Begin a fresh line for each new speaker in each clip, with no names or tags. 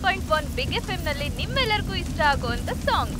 Point one big F M ನಲ್ಲಿ ನಿಮ್ಮೆಲ್ಲರಿಗೂ ಇಷ್ಟ ಆಗುವಂತ ಸಾಂಗ್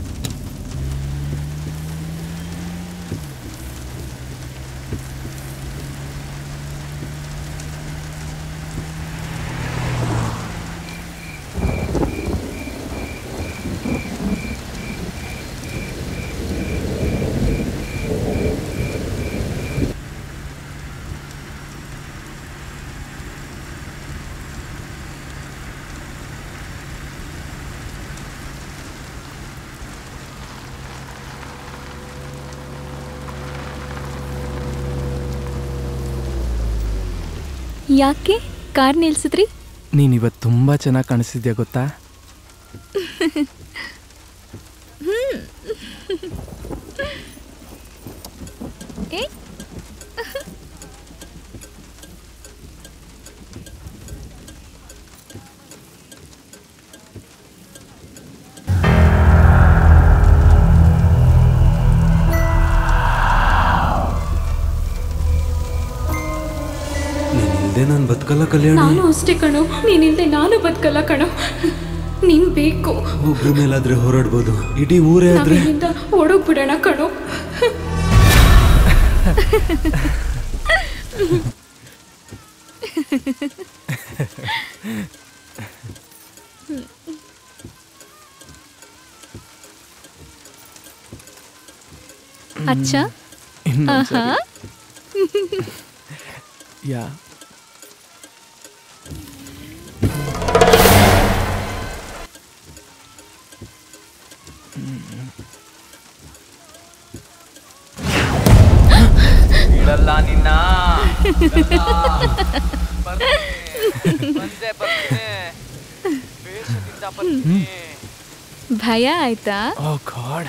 ಯಾಕೆ ಕಾರ್ ನಿಲ್ಸಿದ್ರಿ
ನೀನ್ ಇವತ್ತು ತುಂಬಾ ಚೆನ್ನಾಗಿ ಕಾಣಿಸ್ತಿದ್ಯಾ ಗೊತ್ತಾ
ಏ
ನೀನಿಲ್ದೆ ನಾನು ಬದುಕಲ್ಲ ಕಲ್ಯಾಣಿ
ನಾನು ಅಷ್ಟೇ ಕಣೋ ನೀನಿಲ್ದೆ ನಾನು ಬದುಕಲ್ಲ ಕಣೋ ನೀನ್ ಬೇಕು
ಒಬ್ರ ಮೇಲಾದ್ರೆ ಹೋರಾಡ್ಬೋದು ಇಡೀ ಊರೇ ಆದ್ರೆ
ನಾವಿಲ್ಲಿಂದ ಓಡೋಗ್ಬಿಡೋಣ ಕಣೋ
ಅಚ್ಚ
ಇನ್ನೊಂದ್ಸರಿ.
ಆಹಾ
ಯಾ
ಬಿಡಲ್ಲ ನಿನ್ನ ಬರ್ತೀನಿ. ಬಂದೆ ಬರ್ತೀನಿ ಬೇಷದಿಂದ ಬರ್ತೀನಿ
ಭಯ ಆಯ್ತಾ
ಓ ಗಾಡ್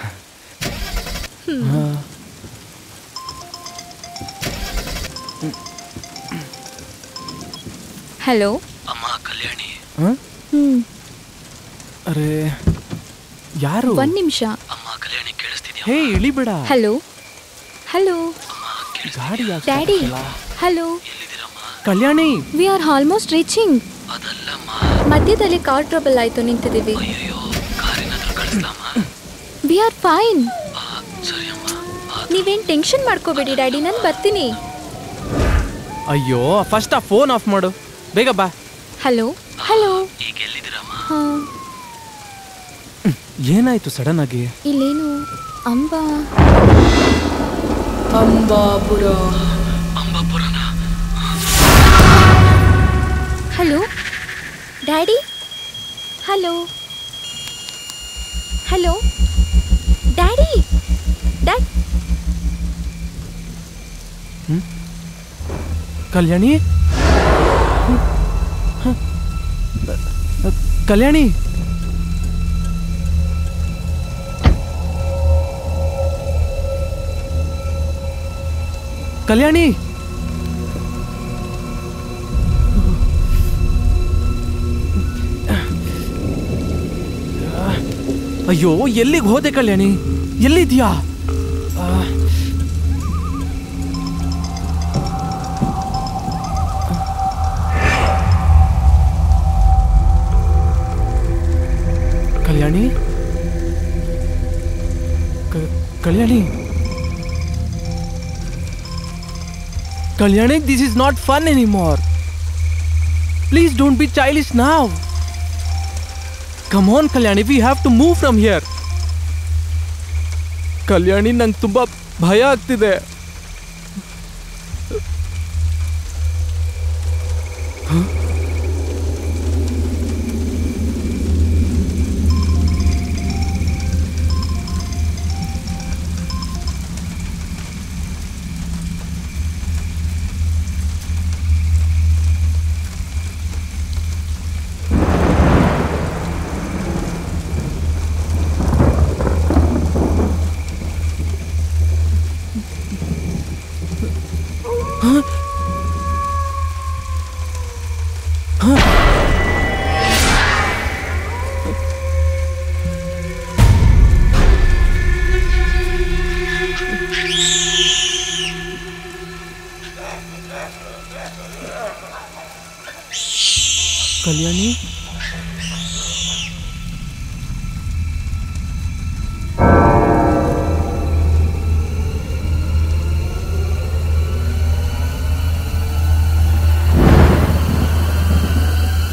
ಹಲೋ
ಅಮ್ಮ ಕಲ್ಯಾಣಿ
ಹ್ಮ್
ಅರೆ ಯಾರು
ಒಂದ್ ನಿಮಿಷ
ಅಮ್ಮ ಕಲ್ಯಾಣಿ ಕೇಳಿಸ್ತಿದ್ಯಾ
ಹೇ ಇಳಿಬೇಡ
ಹಲೋ ಹಲೋ
ಗಾಡಿ ಯಾಕ್
ಡ್ಯಾಡಿ
ಸಾಕ್ತಿಲ್ಲ?
Hello
Kalyani
we are almost reaching
ಅದಲ್ಲಮ್ಮ
ಮಧ್ಯದಲ್ಲಿ ಕಾರ್ ಟ್ರಬಲ್ ಆಯ್ತು ನಿಂತಿದ್ದೀವಿ
ಅಯ್ಯೋ ಕಾರಿನಾದ್ರೂ ಕಳಿಸ್ಲಮ್ಮ
ವಿ ಆರ್ ಫೈನ್
ಸರಿ ಅಮ್ಮ
ನೀವೇನ್ ಟೆನ್ಷನ್ ಮಾಡ್ಕೋಬೇಡಿ ಡ್ಯಾಡಿ ನಾನು ಬರ್ತೀನಿ
ಅಯ್ಯೋ ಫಸ್ಟ್ ಆ ಫೋನ್ ಆಫ್ ಮಾಡು ಬೇಗ ಬಾ
ಹಲೋ ಹಲೋ
ಈಗ ಎಲ್ಲಿದ್ದೀರಮ್ಮ
ಹಾ
ಏನಾಯ್ತು ಸಡನ್ ಆಗಿ
ಇಲ್ಲೇನು ಅಂಬಾ
ಅಂಬಾಪುರ
ಅಂಬಾಪುರನ
hello daddy hello hello daddy dad
Kalyani ಹ? ಕಲ್ಯಾಣಿ ಕಲ್ಯಾಣಿ ಅಯ್ಯೋ ಎಲ್ಲಿಗೆ ಹೋದೆ ಕಲ್ಯಾಣಿ ಎಲ್ಲಿದ್ಯಾ ಆ, ಕಲ್ಯಾಣಿ ಕ- Kalyani Kalyani this is not fun anymore please don't be childish ನಾವ್ come on Kalyani we have to move from here Kalyani ನಂಗೆ ತುಂಬಾ ಭಯ ಆಗ್ತಿದೆ ಕಲ್ಯಾಣಿ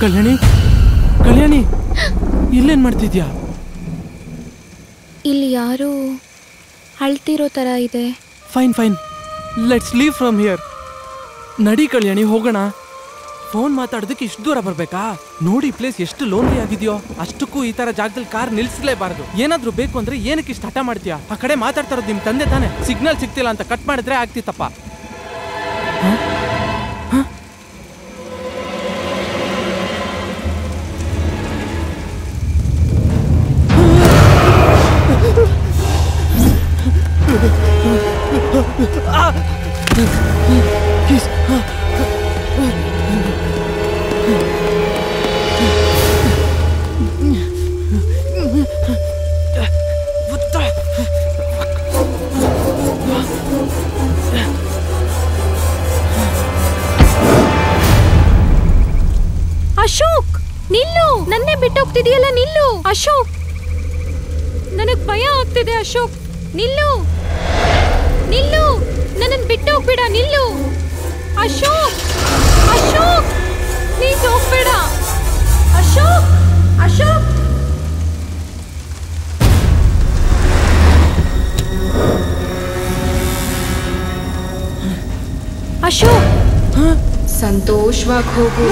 ಕಲ್ಯಾಣಿ ಕಲ್ಯಾಣಿ ಇಲ್ಲೇನ್ ಮಾಡ್ತಿದ್ಯಾ
ಇಲ್ಲಿ ಯಾರೋ ಅಳ್ತಿರೋ ಥರ ಇದೆ
fine fine let's leave from here ನಡಿ ಕಲ್ಯಾಣಿ ಹೋಗೋಣ ಫೋನ್ ಮಾತಾಡೋದಕ್ಕೆ ಇಷ್ಟು ದೂರ ಬರ್ಬೇಕಾ ನೋಡಿ ಪ್ಲೇಸ್ ಎಷ್ಟು ಲೋನ್ಲಿ ಆಗಿದೆಯೋ ಅಷ್ಟಕ್ಕೂ ಈ ತರ ಜಾಗದಲ್ಲಿ ಕಾರ್ ನಿಲ್ಸಲೇಬಾರದು ಏನಾದ್ರೂ ಬೇಕು ಅಂದ್ರೆ ಏನಕ್ಕೆ ಇಷ್ಟು ಹಠ ಮಾಡ್ತೀಯಾ ಆ ಕಡೆ ಮಾತಾಡ್ತಾ ಇರೋದು ನಿಮ್ ತಂದೆ ತಾನೆ ಸಿಗ್ನಲ್ ಸಿಗ್ತಿಲ್ಲ ಅಂತ ಕಟ್ ಮಾಡಿದ್ರೆ ಆಗ್ತಿತ್ತಪ್ಪ ಹ? ಹ? Please. What the?
ಅಶೋಕ್ ನಿಲ್ಲು ನನ್ನೇ ಬಿಟ್ಟೋಗ್ತಿದೀಯಲ್ಲ ನಿಲ್ಲು ಅಶೋಕ್ ನನಗ್ ಭಯ ಆಗ್ತಿದೆ ಅಶೋಕ್ ನಿಲ್ಲು ನಿಲ್ಲು ನನ್ನನ್ ಬಿಟ್ಟೋಗ್ಬೇಡ ನಿಲ್ಲು ಅಶೋಕ್ ಅಶೋಕ್ ಪ್ಲೀಸ್ ಹೋಗ್ಬೇಡ ಅಶೋಕ್ ಅಶೋಕ್ ಅಶೋಕ್
ಸಂತೋಷವಾಗಿ ಹೋಗು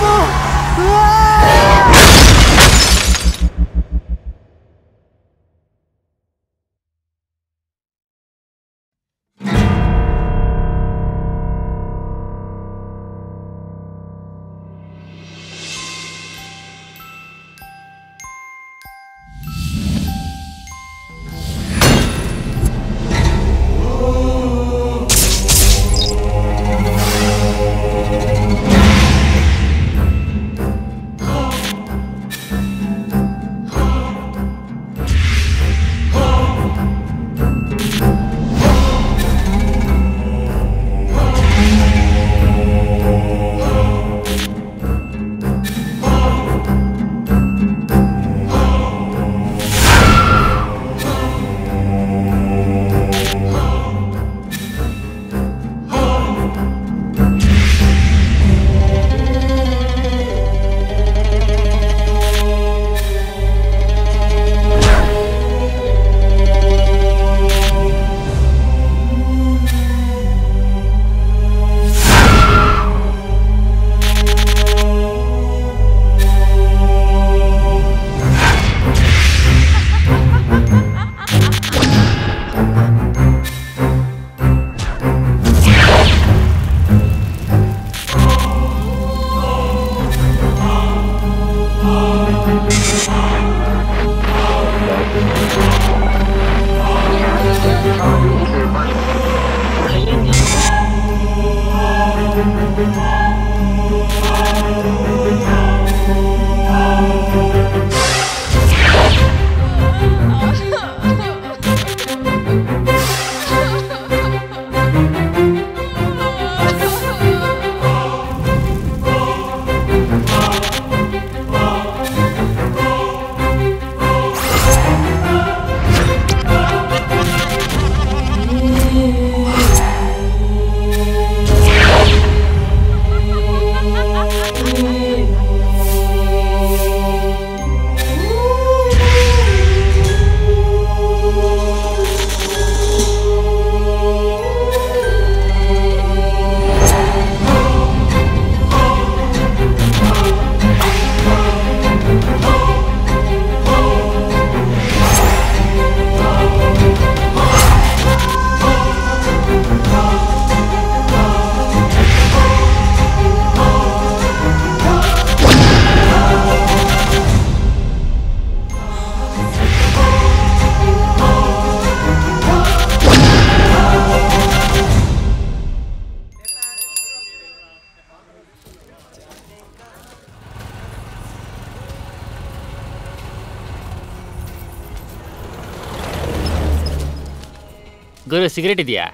ಗುರು ಸಿಗರೇಟ್ ಇದೆಯಾ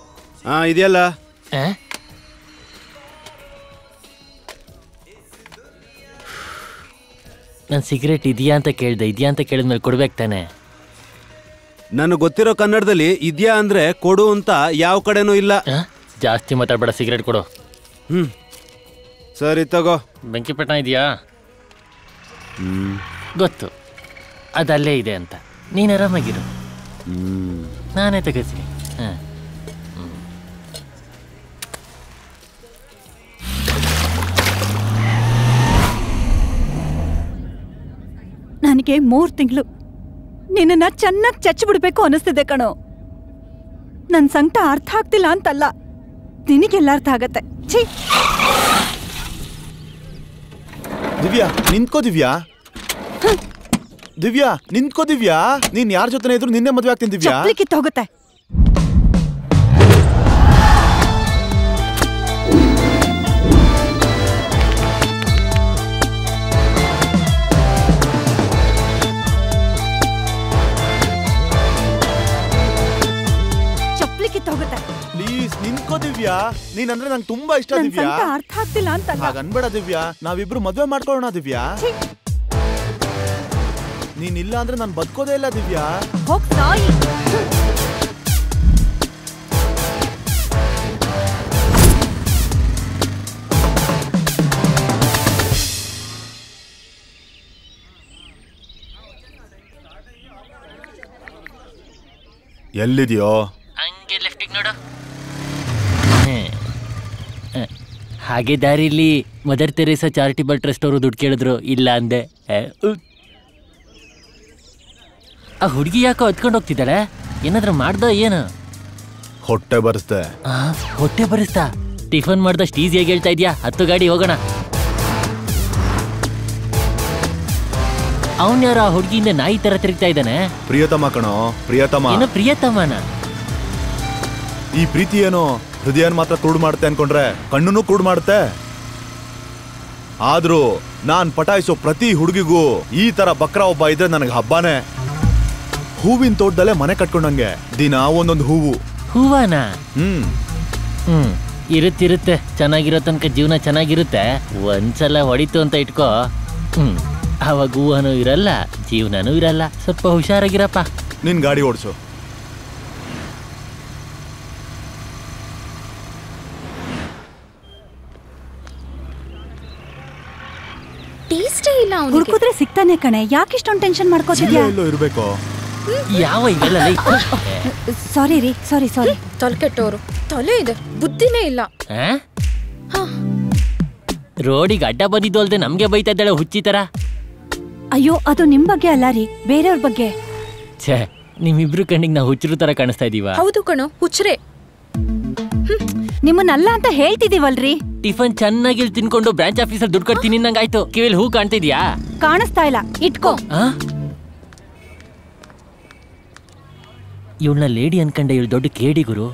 ಹಾ ಇದೆಯಲ್ಲ
ನಾನು ಸಿಗರೇಟ್ ಇದೆಯಾ ಅಂತ ಕೇಳಿದೆ ಇದೆಯಾ ಅಂತ ಕೇಳಿದ್ಮೇಲೆ ಕೊಡ್ಬೇಕು ತಾನೆ
ನನಗೆ ಗೊತ್ತಿರೋ ಕನ್ನಡದಲ್ಲಿ ಇದ್ಯಾ ಅಂದ್ರೆ ಕೊಡು ಅಂತ ಯಾವ ಕಡೆನೂ ಇಲ್ಲ
ಆ? ಜಾಸ್ತಿ ಮಾತಾಡ್ಬೇಡ ಸಿಗರೇಟ್ ಕೊಡು
ಹ್ಮ್ ಸರಿ ತಗೋ
ಬೆಂಕಿಪಟ್ಟಣ ಇದೆಯಾ
ಹ್ಮ್
ಗೊತ್ತು ಅದಲ್ಲೇ ಇದೆ ಅಂತ ನೀನು ಆರಾಮಾಗಿರು
ಹ್ಮ್
ನಾನೇ ತೆಗೆಸಿ ಹಾಂ
ನನಗೆ ಮೂರ್ ತಿಂಗಳು ನಿನ್ನನ್ನ ಚೆನ್ನಾಗಿ ಚಚ್ಚಿಬಿಡ್ಬೇಕು ಅನಿಸ್ತಿದೆ ಕಣೋ ನನ್ ಸಂಕಟ ಅರ್ಥ ಆಗ್ತಿಲ್ಲ ಅಂತಲ್ಲ ನಿನಗೆಲ್ಲ ಅರ್ಥ ಆಗತ್ತೆ ಛೀ
ದಿವ್ಯಾ ನಿಂತ್ಕೋ ದಿವ್ಯಾ ದಿವ್ಯಾ ನಿಂತ್ಕೋ ದಿವ್ಯಾ ನೀನ್ ಯಾರ ಜೊತೆ ಇದ್ರು ನಿನ್ನೆ ಮದ್ವೆ ಆಗ್ತೀನಿ ದಿವ್ಯಾ
ಚಪ್ಲಿ ಕಿತ್ತೋಗುತ್ತೆ ಚಪ್ಲಿ ಕಿತ್ತೋಗುತ್ತೆ
ಪ್ಲೀಸ್ ನಿಂತ್ಕೋ ದಿವ್ಯಾ ನೀನ್ ಅಂದ್ರೆ ನಂಗೆ ತುಂಬಾ ಇಷ್ಟ
ನನ್
ದಿವ್ಯಾ
ಸಂಕಟ ಅರ್ಥ ಆಗ್ತಿಲ್ಲ ಅಂತಲ್ಲ
ಹಾಗ ಅನ್ಬೇಡ ದಿವ್ಯಾ ನಾವಿಬ್ರು ಮದ್ವೆ ಮಾಡ್ಕೊಳ್ಳೋಣ ದಿವ್ಯಾ
ಛೀ,
ನೀನ್ ಇಲ್ಲ ಅಂದ್ರೆ ನಾನ್ ಬದುಕೋದೇ ಇಲ್ಲ ದಿವ್ಯಾ
ಹೋಗ್ ಸಾಯಿ
ಎಲ್ಲಿದ್ಯೋ
ಹಂಗೆ ಲೆಫ್ಟಿಗೆ ನೋಡು ಹ್ಮ್. ಹ. ಹಾಗೆ ದಾರಿಲಿ ಮದರ್ ತೆರೇಸಾ ಚಾರಿಟಬಲ್ ಟ್ರಸ್ಟ್ ಅವರು ದುಡ್ಡು ಕೇಳಿದ್ರು ಇಲ್ಲ ಅಂದೆ ಹ, ಉ. ಆ ಹುಡುಗಿ ಯಾಕೋ ಹತ್ಕೊಂಡು ಹೋಗ್ತಿದ್ದಾಳೆ ಏನಾದ್ರೂ ಮಾಡ್ದ ಏನು
ಹೊಟ್ಟೆ ಬರ್ಸ್ದೆ
ಆ, ಹೊಟ್ಟೆ ಬರಿಸ್ತಾ ಟಿಫನ್ ಮಾಡ್ದಷ್ಟು ಈಸಿಯಾಗಿ ಹೇಳ್ತಾ ಇದ್ಯಾ ಹತ್ತು ಗಾಡಿ ಹೋಗೋಣ ಅವನ್ ಯಾರೋ ಆ ಹುಡುಗಿಯಿಂದ ನಾಯಿ ತರ ತಿರುಗ್ತಾ ಇದ್ದಾನೆ
ಪ್ರಿಯತಮ ಕಣೋ ಪ್ರಿಯತಮ
ಏನೋ ಪ್ರಿಯತಮನ
ಈ ಪ್ರೀತಿ ಏನೋ ಹೃದಯನ್ ಮಾತ್ರ ಕುರುಡು ಮಾಡುತ್ತೆ ಅನ್ಕೊಂಡ್ರೆ ಕಣ್ಣನ್ನು ಕುರುಡು ಮಾಡುತ್ತೆ ಆದ್ರೂ ನಾನ್ ಪಟಾಯಿಸೋ ಪ್ರತಿ ಹುಡುಗಿಗೂ ಈ ತರ ಬಕ್ರ ಒಬ್ಬ ಇದ್ರೆ ನನಗೆ ಹಬ್ಬಾನೇ ಹೂವಿನ ತೋಟದಲ್ಲೇ ಮನೆ ಕಟ್ಕೊಂಡಂಗೆ ದಿನ ಒಂದೊಂದು ಹೂವು
ಹೂವಾನ
ಹ್ಮ್
ಹ್ಮ್ ಇರುತ್ತಿರುತ್ತೆ ಚೆನ್ನಾಗಿರೋ ತನಕ ಜೀವನ ಚೆನ್ನಾಗಿರುತ್ತೆ ಒಂದ್ಸಲ ಹೊಡಿತು ಅಂತ ಇಟ್ಕೋ ಹ್ಮ್ ಅವಾಗ ಹೂವನೂ ಇರಲ್ಲ ಜೀವನನೂ ಇರಲ್ಲ ಸ್ವಲ್ಪ ಹುಷಾರಾಗಿರಪ್ಪ
ನಿನ್ ಗಾಡಿ ಓಡಿಸು
ಟೇಸ್ಟೇ ಇಲ್ಲ ಅವನಿಗೆ
ಹುಡುಕಿದ್ರೆ ಸಿಗ್ತಾನೆ ಕಣೆ ಯಾಕಿಷ್ಟೊಂದು ಟೆನ್ಷನ್ ಮಾಡ್ಕೋತಿದ್ಯಾ
ಎಲ್ಲೋ ಇರ್ಬೇಕು
ಯಾವ ಇವೆಲ್ಲ ಲೈ
ಸಾರಿ ರೀ ಸಾರಿ ಸಾರಿ
ತಲೆ ಕೆಟ್ಟವರು ತಲೆ ಇದೆ ಬುದ್ಧಿನೇ ಇಲ್ಲ
ರೋಡಿಗೆ ಅಡ್ಡ ಬಂದಿದ್ದು ಅಲ್ದೆ ನಮ್ಗೆ ಬೈತಾ ಇದ್ದಾಳೆ ಹುಚ್ಚಿ ತರ
ಅಯ್ಯೋ ಅದು ನಿಮ್ ಬಗ್ಗೆ ಅಲ್ಲ ರೀ ಬೇರೆಯವ್ರ ಬಗ್ಗೆ
ಛೇ ನಿಮ್ಮಿಬ್ರು ಕಣ್ಣಿಗೆ ನಾವು ಹುಚ್ಚರು ತರ ಕಾಣಿಸ್ತಾ ಇದೀವ
ಹೌದು ಕಣೋ ಹುಚ್ರೆ
ನಿಮ್ಮನ್ನಲ್ಲ ಅಂತ ಹೇಳ್ತಿದೀವಲ್ರಿ
ಟಿಫನ್ ಚೆನ್ನಾಗಿ ಇಲ್ಲಿ ತಿನ್ಕೊಂಡು ಬ್ರಾಂಚ್ ಆಫೀಸಲ್ಲಿ ದುಡ್ಡು ಕೊಡ್ತೀನಿ ನಂಗಾಯ್ತು ಕಿವಿಲ್ ಹೂ ಕಾಣ್ತಿದ್ಯಾ
ಕಾಣಿಸ್ತಾ ಇಲ್ಲ ಇಟ್ಕೋ
ಇವಳನ್ನ ಲೇಡಿ ಅನ್ಕಂಡೆ ಇವಳು ದೊಡ್ಡ ಕೇಡಿ ಗುರು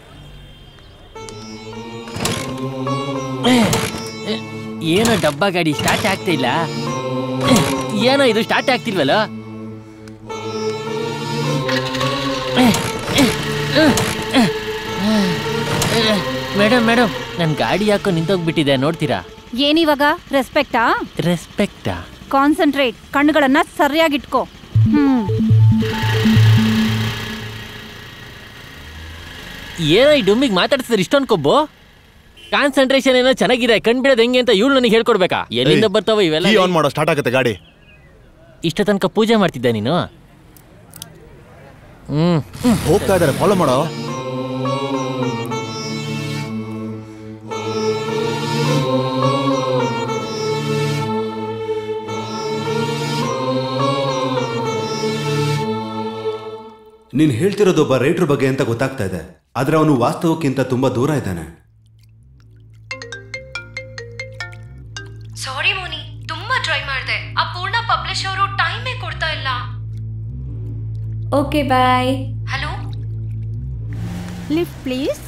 ಏ, ಏ, ಏನೋ ಡಬ್ಬ ಗಾಡಿ ಸ್ಟಾರ್ಟ್ ಆಗ್ತಾ ಇಲ್ಲ ಏ, ಏನೋ ಇದು ಸ್ಟಾರ್ಟ್ ಆಗ್ತಿಲ್ವಲ್ಲ ಮೇಡಮ್ ಮೇಡಮ್ ನನ್ನ ಗಾಡಿ ಯಾಕೋ ನಿಂತೋಗ್ಬಿಟ್ಟಿದೆ ನೋಡ್ತೀರಾ
ಏನಿವಾಗ ರೆಸ್ಪೆಕ್ಟಾ
ರೆಸ್ಪೆಕ್ಟಾ
ಕಾನ್ಸಂಟ್ರೇಟ್ ಕಣ್ಣುಗಳನ್ನ ಸರಿಯಾಗಿಟ್ಕೋ ಹ್ಮ್
ಏನೋ ಈ ಡುಮ್ಮಿಗೆ ಮಾತಾಡ್ತಿದ್ರೆ ಇಷ್ಟೊಂದು ಕೊಬ್ಬು ಕಾನ್ಸಂಟ್ರೇಷನ್ ಏನೋ ಚೆನ್ನಾಗಿದೆ ಕಣ್ ಬಿಡೋದು ಹೆಂಗೆ ಅಂತ ಇವಳು ನನಗೆ ಹೇಳ್ಕೊಡ್ಬೇಕಾ ಎಲ್ಲಿಂದ ಬರ್ತಾವ ಇವೆಲ್ಲ
ಕೀ ಆನ್ ಮಾಡೋ ಸ್ಟಾರ್ಟ್ ಆಗತ್ತೆ ಗಾಡಿ
ಇಷ್ಟ ತನಕ ಪೂಜೆ ಮಾಡ್ತಿದ್ದೆ ನೀನು ಹ್ಮ್
ಹೋಗ್ತಾ ಇದಾರೆ ಫಾಲೋ ಮಾಡೋ
ನೀನು ಹೇಳ್ತಿರೋದು ಒಬ್ಬ ರೈಟ್ರ್ ಬಗ್ಗೆ ಅಂತ ಗೊತ್ತಾಗ್ತಾ ಇದೆ ಆದ್ರೆ ಅವನು ವಾಸ್ತವಕ್ಕಿಂತ ತುಂಬಾ ದೂರ ಇದ್ದಾನೆ
ಸಾರಿ ಮೋನಿ ತುಂಬಾ ಟ್ರೈ ಮಾಡಿದೆ ಆ ಪೂರ್ಣ ಪಬ್ಲಿಷ್ ಅವರು ಟೈಮೇ ಕೊಡ್ತಾ ಇಲ್ಲ
okay bye
hello
lift please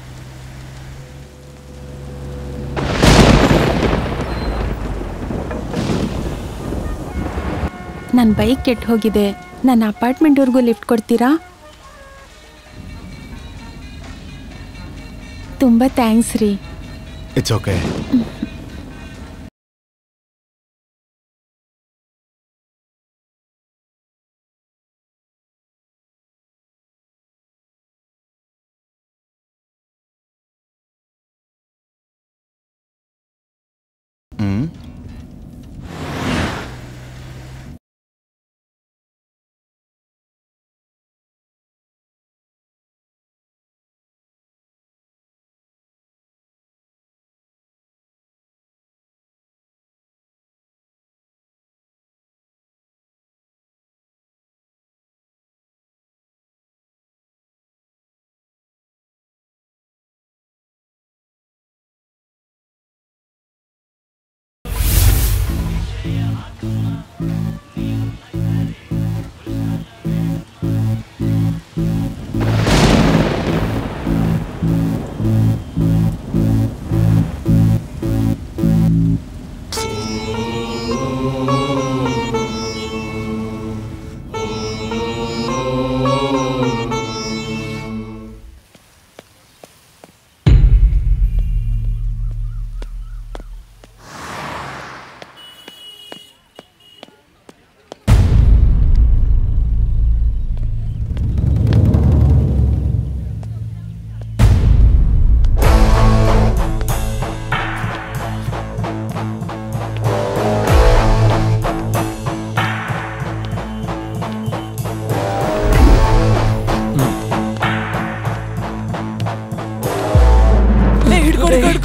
ನನ್ನ ಬೈಕ್ ಕೆಟ್ಟು ಹೋಗಿದೆ ನನ್ನ ಅಪಾರ್ಟ್ಮೆಂಟ್ವರೆಗೂ ಲಿಫ್ಟ್ ಕೊಡ್ತೀರಾ ತುಂಬ ಥ್ಯಾಂಕ್ಸ್ ರೀ
ಇಟ್ಸ್ ಓಕೆ ಹ್ಮ್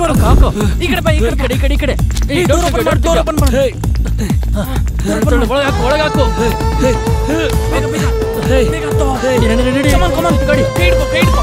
ಹಾಕು ಹಾಕು ಈ ಕಡೆ ಬಾ ಈ ಕಡೆ ಈ ಕಡೆ ಈ ಕಡೆ ಈ ಡೋರ್ ಓಪನ್ ಮಾಡು ಡೋರ್ ಓಪನ್ ಮಾಡು ಒಳಗೆ ಹಾಕು ಒಳಗೆ ಹಾಕು ಬೇಗ ಬೇಗ ಬೇಗ ಹತ್ತೋ. ನಡಿ, ನಡಿ, ನಡಿ. Come on, come on, ಗಾಡಿ ಕೈ ಹಿಡ್ಕೊ ಕೈ ಹಿಡ್ಕೊ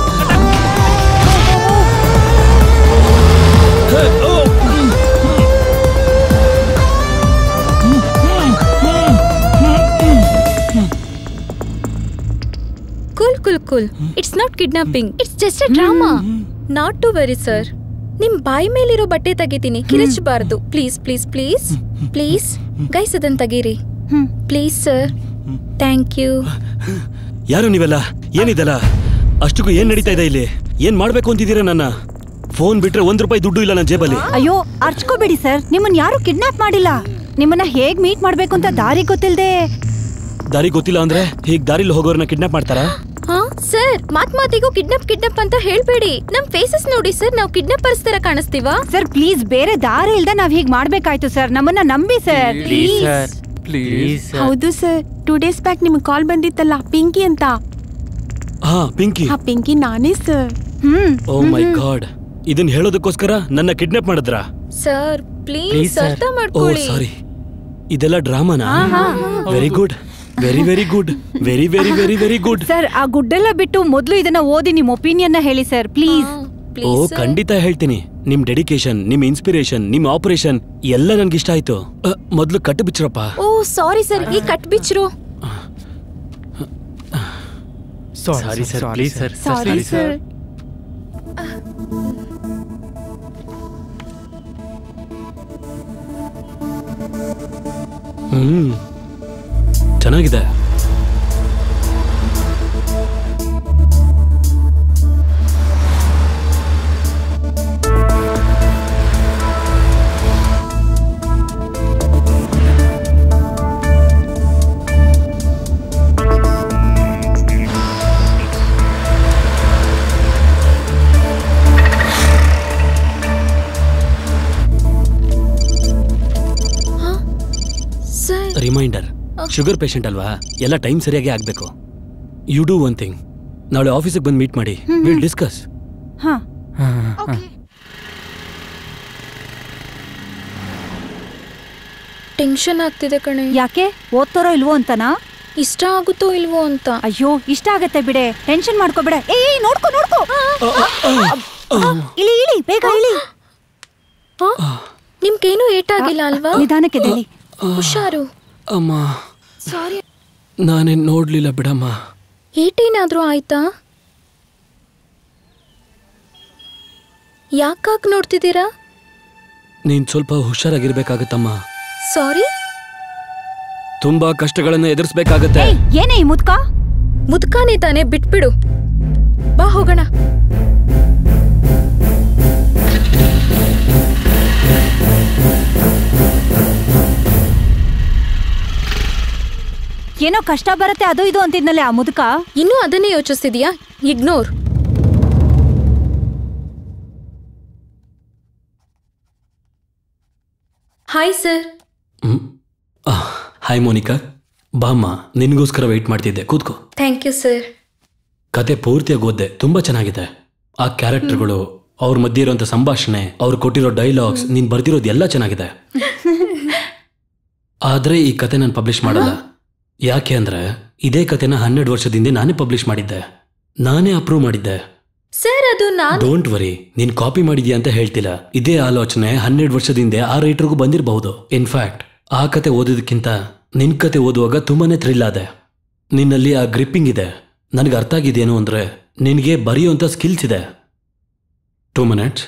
cool cool cool it's not kidnapping it's just a drama not to worry sir ನಿಮ್ ಬಾಯಿ ಮೇಲಿರೋ ಬಟ್ಟೆ ತೆಗಿತೀನಿ ಕಿರಿಚಬಾರ್ದು please please please please guys ಅದನ್ನ ತೆಗೀರಿ ಪ್ಲೀಸ್ ಸರ್ ಥ್ಯಾಂಕ್ ಯು
ಯಾರು ನೀವೆಲ್ಲ ಏನಿದೆಲ್ಲ ಅಷ್ಟಕ್ಕೂ ಏನ್ ನಡೀತಾ ಇದೆ ಇಲ್ಲಿ ಏನ್ ಮಾಡ್ಬೇಕು ಅಂತಿದ್ದೀರಾ ನನ್ನ ಫೋನ್ ಬಿಟ್ರೆ ಒಂದ್ ರೂಪಾಯಿ ದುಡ್ಡು ಇಲ್ಲ ನನ್ನ ಜೇಬಲ್ಲಿ
ಅಯ್ಯೋ ಅರ್ಚ್ಕೋಬೇಡಿ ಸರ್ ನಿಮ್ಮನ್ನ ಯಾರು ಕಿಡ್ನಾಪ್ ಮಾಡಿಲ್ಲ ನಿಮ್ಮನ್ನ ಹೇಗ್ ಮೀಟ್ ಮಾಡ್ಬೇಕು ಅಂತ ದಾರಿ ಗೊತ್ತಿಲ್ದೆ
ದಾರಿ ಗೊತ್ತಿಲ್ಲ ಅಂದ್ರೆ ಹೀಗ್ ದಾರಿಲಿ ಹೋಗೋರ್ನ ಕಿಡ್ನಾಪ್ ಮಾಡ್ತಾರಾ
ಹಾ ಸರ್ ಮಾತ್ ಮಾತಿಗೂ ಕಿಡ್ನಾಪ್ ಕಿಡ್ನಾಪ್ ಅಂತ ಹೇಳ್ಬೇಡಿ ನಮ್ ಫೇಸಸ್ ನೋಡಿ ಸರ್ ನಾವು ಕಿಡ್ನಾಪರ್ಸ್ ತರ ಕಾಣಿಸ್ತೀವಾ
ಸರ್ ಪ್ಲೀಸ್ ಬೇರೆ ದಾರಿ ಇಲ್ದೆ ನಾವ್ ಹೀಗ್ ಮಾಡ್ಬೇಕಾಯ್ತು ಸರ್ ನಮ್ಮನ್ನ ನಂಬಿ ಸರ್ ಪ್ಲೀಸ್
ಪ್ಲೀಸ್
ಹೌದು ಸರ್ ಟೂ ಡೇಸ್ ಬ್ಯಾಕ್ ನಿಮ್ಗೆ ಕಾಲ್ ಬಂದಿತ್ತಲ್ಲ ಪಿಂಕಿ ಅಂತ
ಹಾ ಪಿಂಕಿ
ಆ ಪಿಂಕಿ ನಾನೇ sir
hmm
O my god ಇದನ್ ಹೇಳೋದಕ್ಕೋಸ್ಕರ ನನ್ನ ಕಿಡ್ನಾಪ್ ಮಾಡಿದ್ರಾ
ಸರ್ ಪ್ಲೀಸ್ ಅರ್ಥ
ಓ
ಮಾಡ್ಕೊಳ್ಳಿ
ಸಾರಿ ಇದೆಲ್ಲ ಡ್ರಾಮಾನಾ very good very very good very very very very good
sir ಆ ಗುಡ್ಡೆಲ್ಲ ಬಿಟ್ಟು ಮೊದ್ಲು ಇದನ್ನ ಓದಿ ನಿಮ್ ಒಪಿನಿಯನ್ ನ ಹೇಳಿ ಸರ್ ಪ್ಲೀಸ್
ಓ ಖಂಡಿತ ಹೇಳ್ತೀನಿ ನಿಮ್ ಡೆಡಿಕೇಶನ್ ನಿಮ್ ಇನ್ಸ್ಪಿರೇಷನ್ ನಿಮ್ ಆಪರೇಷನ್ ಎಲ್ಲ ನನ್ಗೆ ಇಷ್ಟ ಆಯ್ತು ಅ, ಮೊದ್ಲು ಕಟ್ಟು ಬಿಚ್ರಪ್ಪ
ಓ ಸಾರಿ ಸರ್ ಈ ಕಟ್ ಬಿಚ್ರು
sorry sir please sir
sorry sir
ಹ್ಮ್ ಚೆನ್ನಾಗಿದೆ
ಸರ್
ರಿಮೈಂಡರ್ ಶುಗರ್ ಪೇಷಂಟ್ ಅಲ್ವಾ ಎಲ್ಲ ಟೈಮ್ ಸರಿಯಾಗಿ ಆಗ್ಬೇಕು ಯು ಡೂ ಒನ್ ಥಿಂಗ್ ನಾಳೆ ಆಫೀಸಿಗೆ ಬಂದು ಮೀಟ್ ಮಾಡಿ ವಿಲ್ ಡಿಸ್ಕಸ್
ಹಾ
ಟೆನ್ಷನ್ ಆಗ್ತಿದೆ ಕಣೆ
ಯಾಕೆ ಓದ್ತಾರೋ ಇಲ್ವೋ ಅಂತನಾ
ಇಷ್ಟ ಆಗುತ್ತೋ ಇಲ್ವೋ ಅಂತ
ಅಯ್ಯೋ ಇಷ್ಟ ಆಗತ್ತೆ ಬಿಡೆ ಟೆನ್ಷನ್ ಮಾಡ್ಕೋಬೇಡ ಏ ಏ, ನೋಡ್ಕೊ ನೋಡ್ಕೊ ಇಳಿ ಇಳಿ ಬೇಗ ಇಳಿ
ನಿಮ್ಗೇನು ಏಟಾಗಿಲ್ಲ ಅಲ್ವಾ
ನಿಧಾನಕ್ಕೆ ಎದ್ದೇಳಿ.
ಹುಷಾರು
ಅಮ್ಮ
ಸಾರಿ
ನಾನೇನ್ ನೋಡ್ಲಿಲ್ಲ ಬಿಡಮ್ಮ
ಏಟೇನಾದ್ರೂ ಆಯ್ತಾ ಯಾಕಾಗ್ ನೋಡ್ತಿದ್ದೀರಾ
ನೀನ್ ಸ್ವಲ್ಪ ಹುಷಾರಾಗಿರ್ಬೇಕಾಗತ್ತಮ್ಮ
ಸಾರಿ
ತುಂಬಾ ಕಷ್ಟಗಳನ್ನ ಎದುರಿಸ್ಬೇಕಾಗತ್ತೆ
ಏಯ್, ಏನೇ ಈ ಮುದ್ಕ
ಮುದ್ಕಾನೆ ತಾನೆ ಬಿಟ್ಬಿಡು ಬಾ ಹೋಗೋಣ
ಏನೋ ಕಷ್ಟ ಬರುತ್ತೆ ಅದು ಇದು ಅಂತಿದ್ನಲ್ಲೇ ಆ ಮುದ್ಕ
ಇನ್ನೂ ಅದನ್ನೇ ಯೋಚಿಸ್ತಿದ್ಯಾ ignore hi sir
hi Monica ಬಾಮ್ಮ ನಿನ್ಗೋಸ್ಕರ ವೆಯ್ಟ್ ಮಾಡ್ತಿದ್ದೆ ಕೂತ್ಕೋ
ಥ್ಯಾಂಕ್ ಯು ಸರ್
ಕತೆ ಪೂರ್ತಿಯಾಗಿ ಓದ್ದೆ ತುಂಬಾ ಚೆನ್ನಾಗಿದೆ ಆ ಕ್ಯಾರೆಕ್ಟರ್ಗಳು ಅವ್ರ ಮಧ್ಯೆ ಇರುವಂತ ಸಂಭಾಷಣೆ ಅವ್ರು ಕೊಟ್ಟಿರೋ ಡೈಲಾಗ್ಸ್ ನೀನ್ ಬರ್ದಿರೋದು ಎಲ್ಲ ಚೆನ್ನಾಗಿದೆ ಆದ್ರೆ ಈ ಕತೆ ನಾನು ಪಬ್ಲಿಷ್ ಮಾಡಲ್ಲ ಯಾಕೆ ಅಂದ್ರೆ ಇದೇ ಕತೆನ ಹನ್ನೆರಡು ವರ್ಷದಿಂದ ನಾನೇ ಪಬ್ಲಿಷ್ ಮಾಡಿದ್ದೆ ನಾನೇ ಅಪ್ರೂವ್ ಮಾಡಿದ್ದೆ
ಸರ್ ಅದು ನಾನು
ಡೋಂಟ್ ವರಿ ನೀನ್ ಕಾಪಿ ಮಾಡಿದ್ಯಾ ಅಂತ ಹೇಳ್ತಿಲ್ಲ ಇದೇ ಆಲೋಚನೆ ಹನ್ನೆರಡು ವರ್ಷದಿಂದ ಆ ರೈಟರ್ಗೂ ಬಂದಿರಬಹುದು ಇನ್ಫ್ಯಾಕ್ಟ್ ಆ ಕತೆ ಓದೋದಕ್ಕಿಂತ ನಿನ್ ಕತೆ ಓದುವಾಗ ತುಂಬಾನೇ ಥ್ರಿಲ್ ಆದೆ ನಿನ್ನಲ್ಲಿ ಆ ಗ್ರಿಪ್ಪಿಂಗ್ ಇದೆ ನನಗೆ ಅರ್ಥ ಆಗಿದೇನು ಅಂದ್ರೆ ನಿನಗೆ ಬರೆಯುವಂತ ಸ್ಕಿಲ್ಸ್ ಇದೆ ಟೂ ಮಿನಿಟ್ಸ್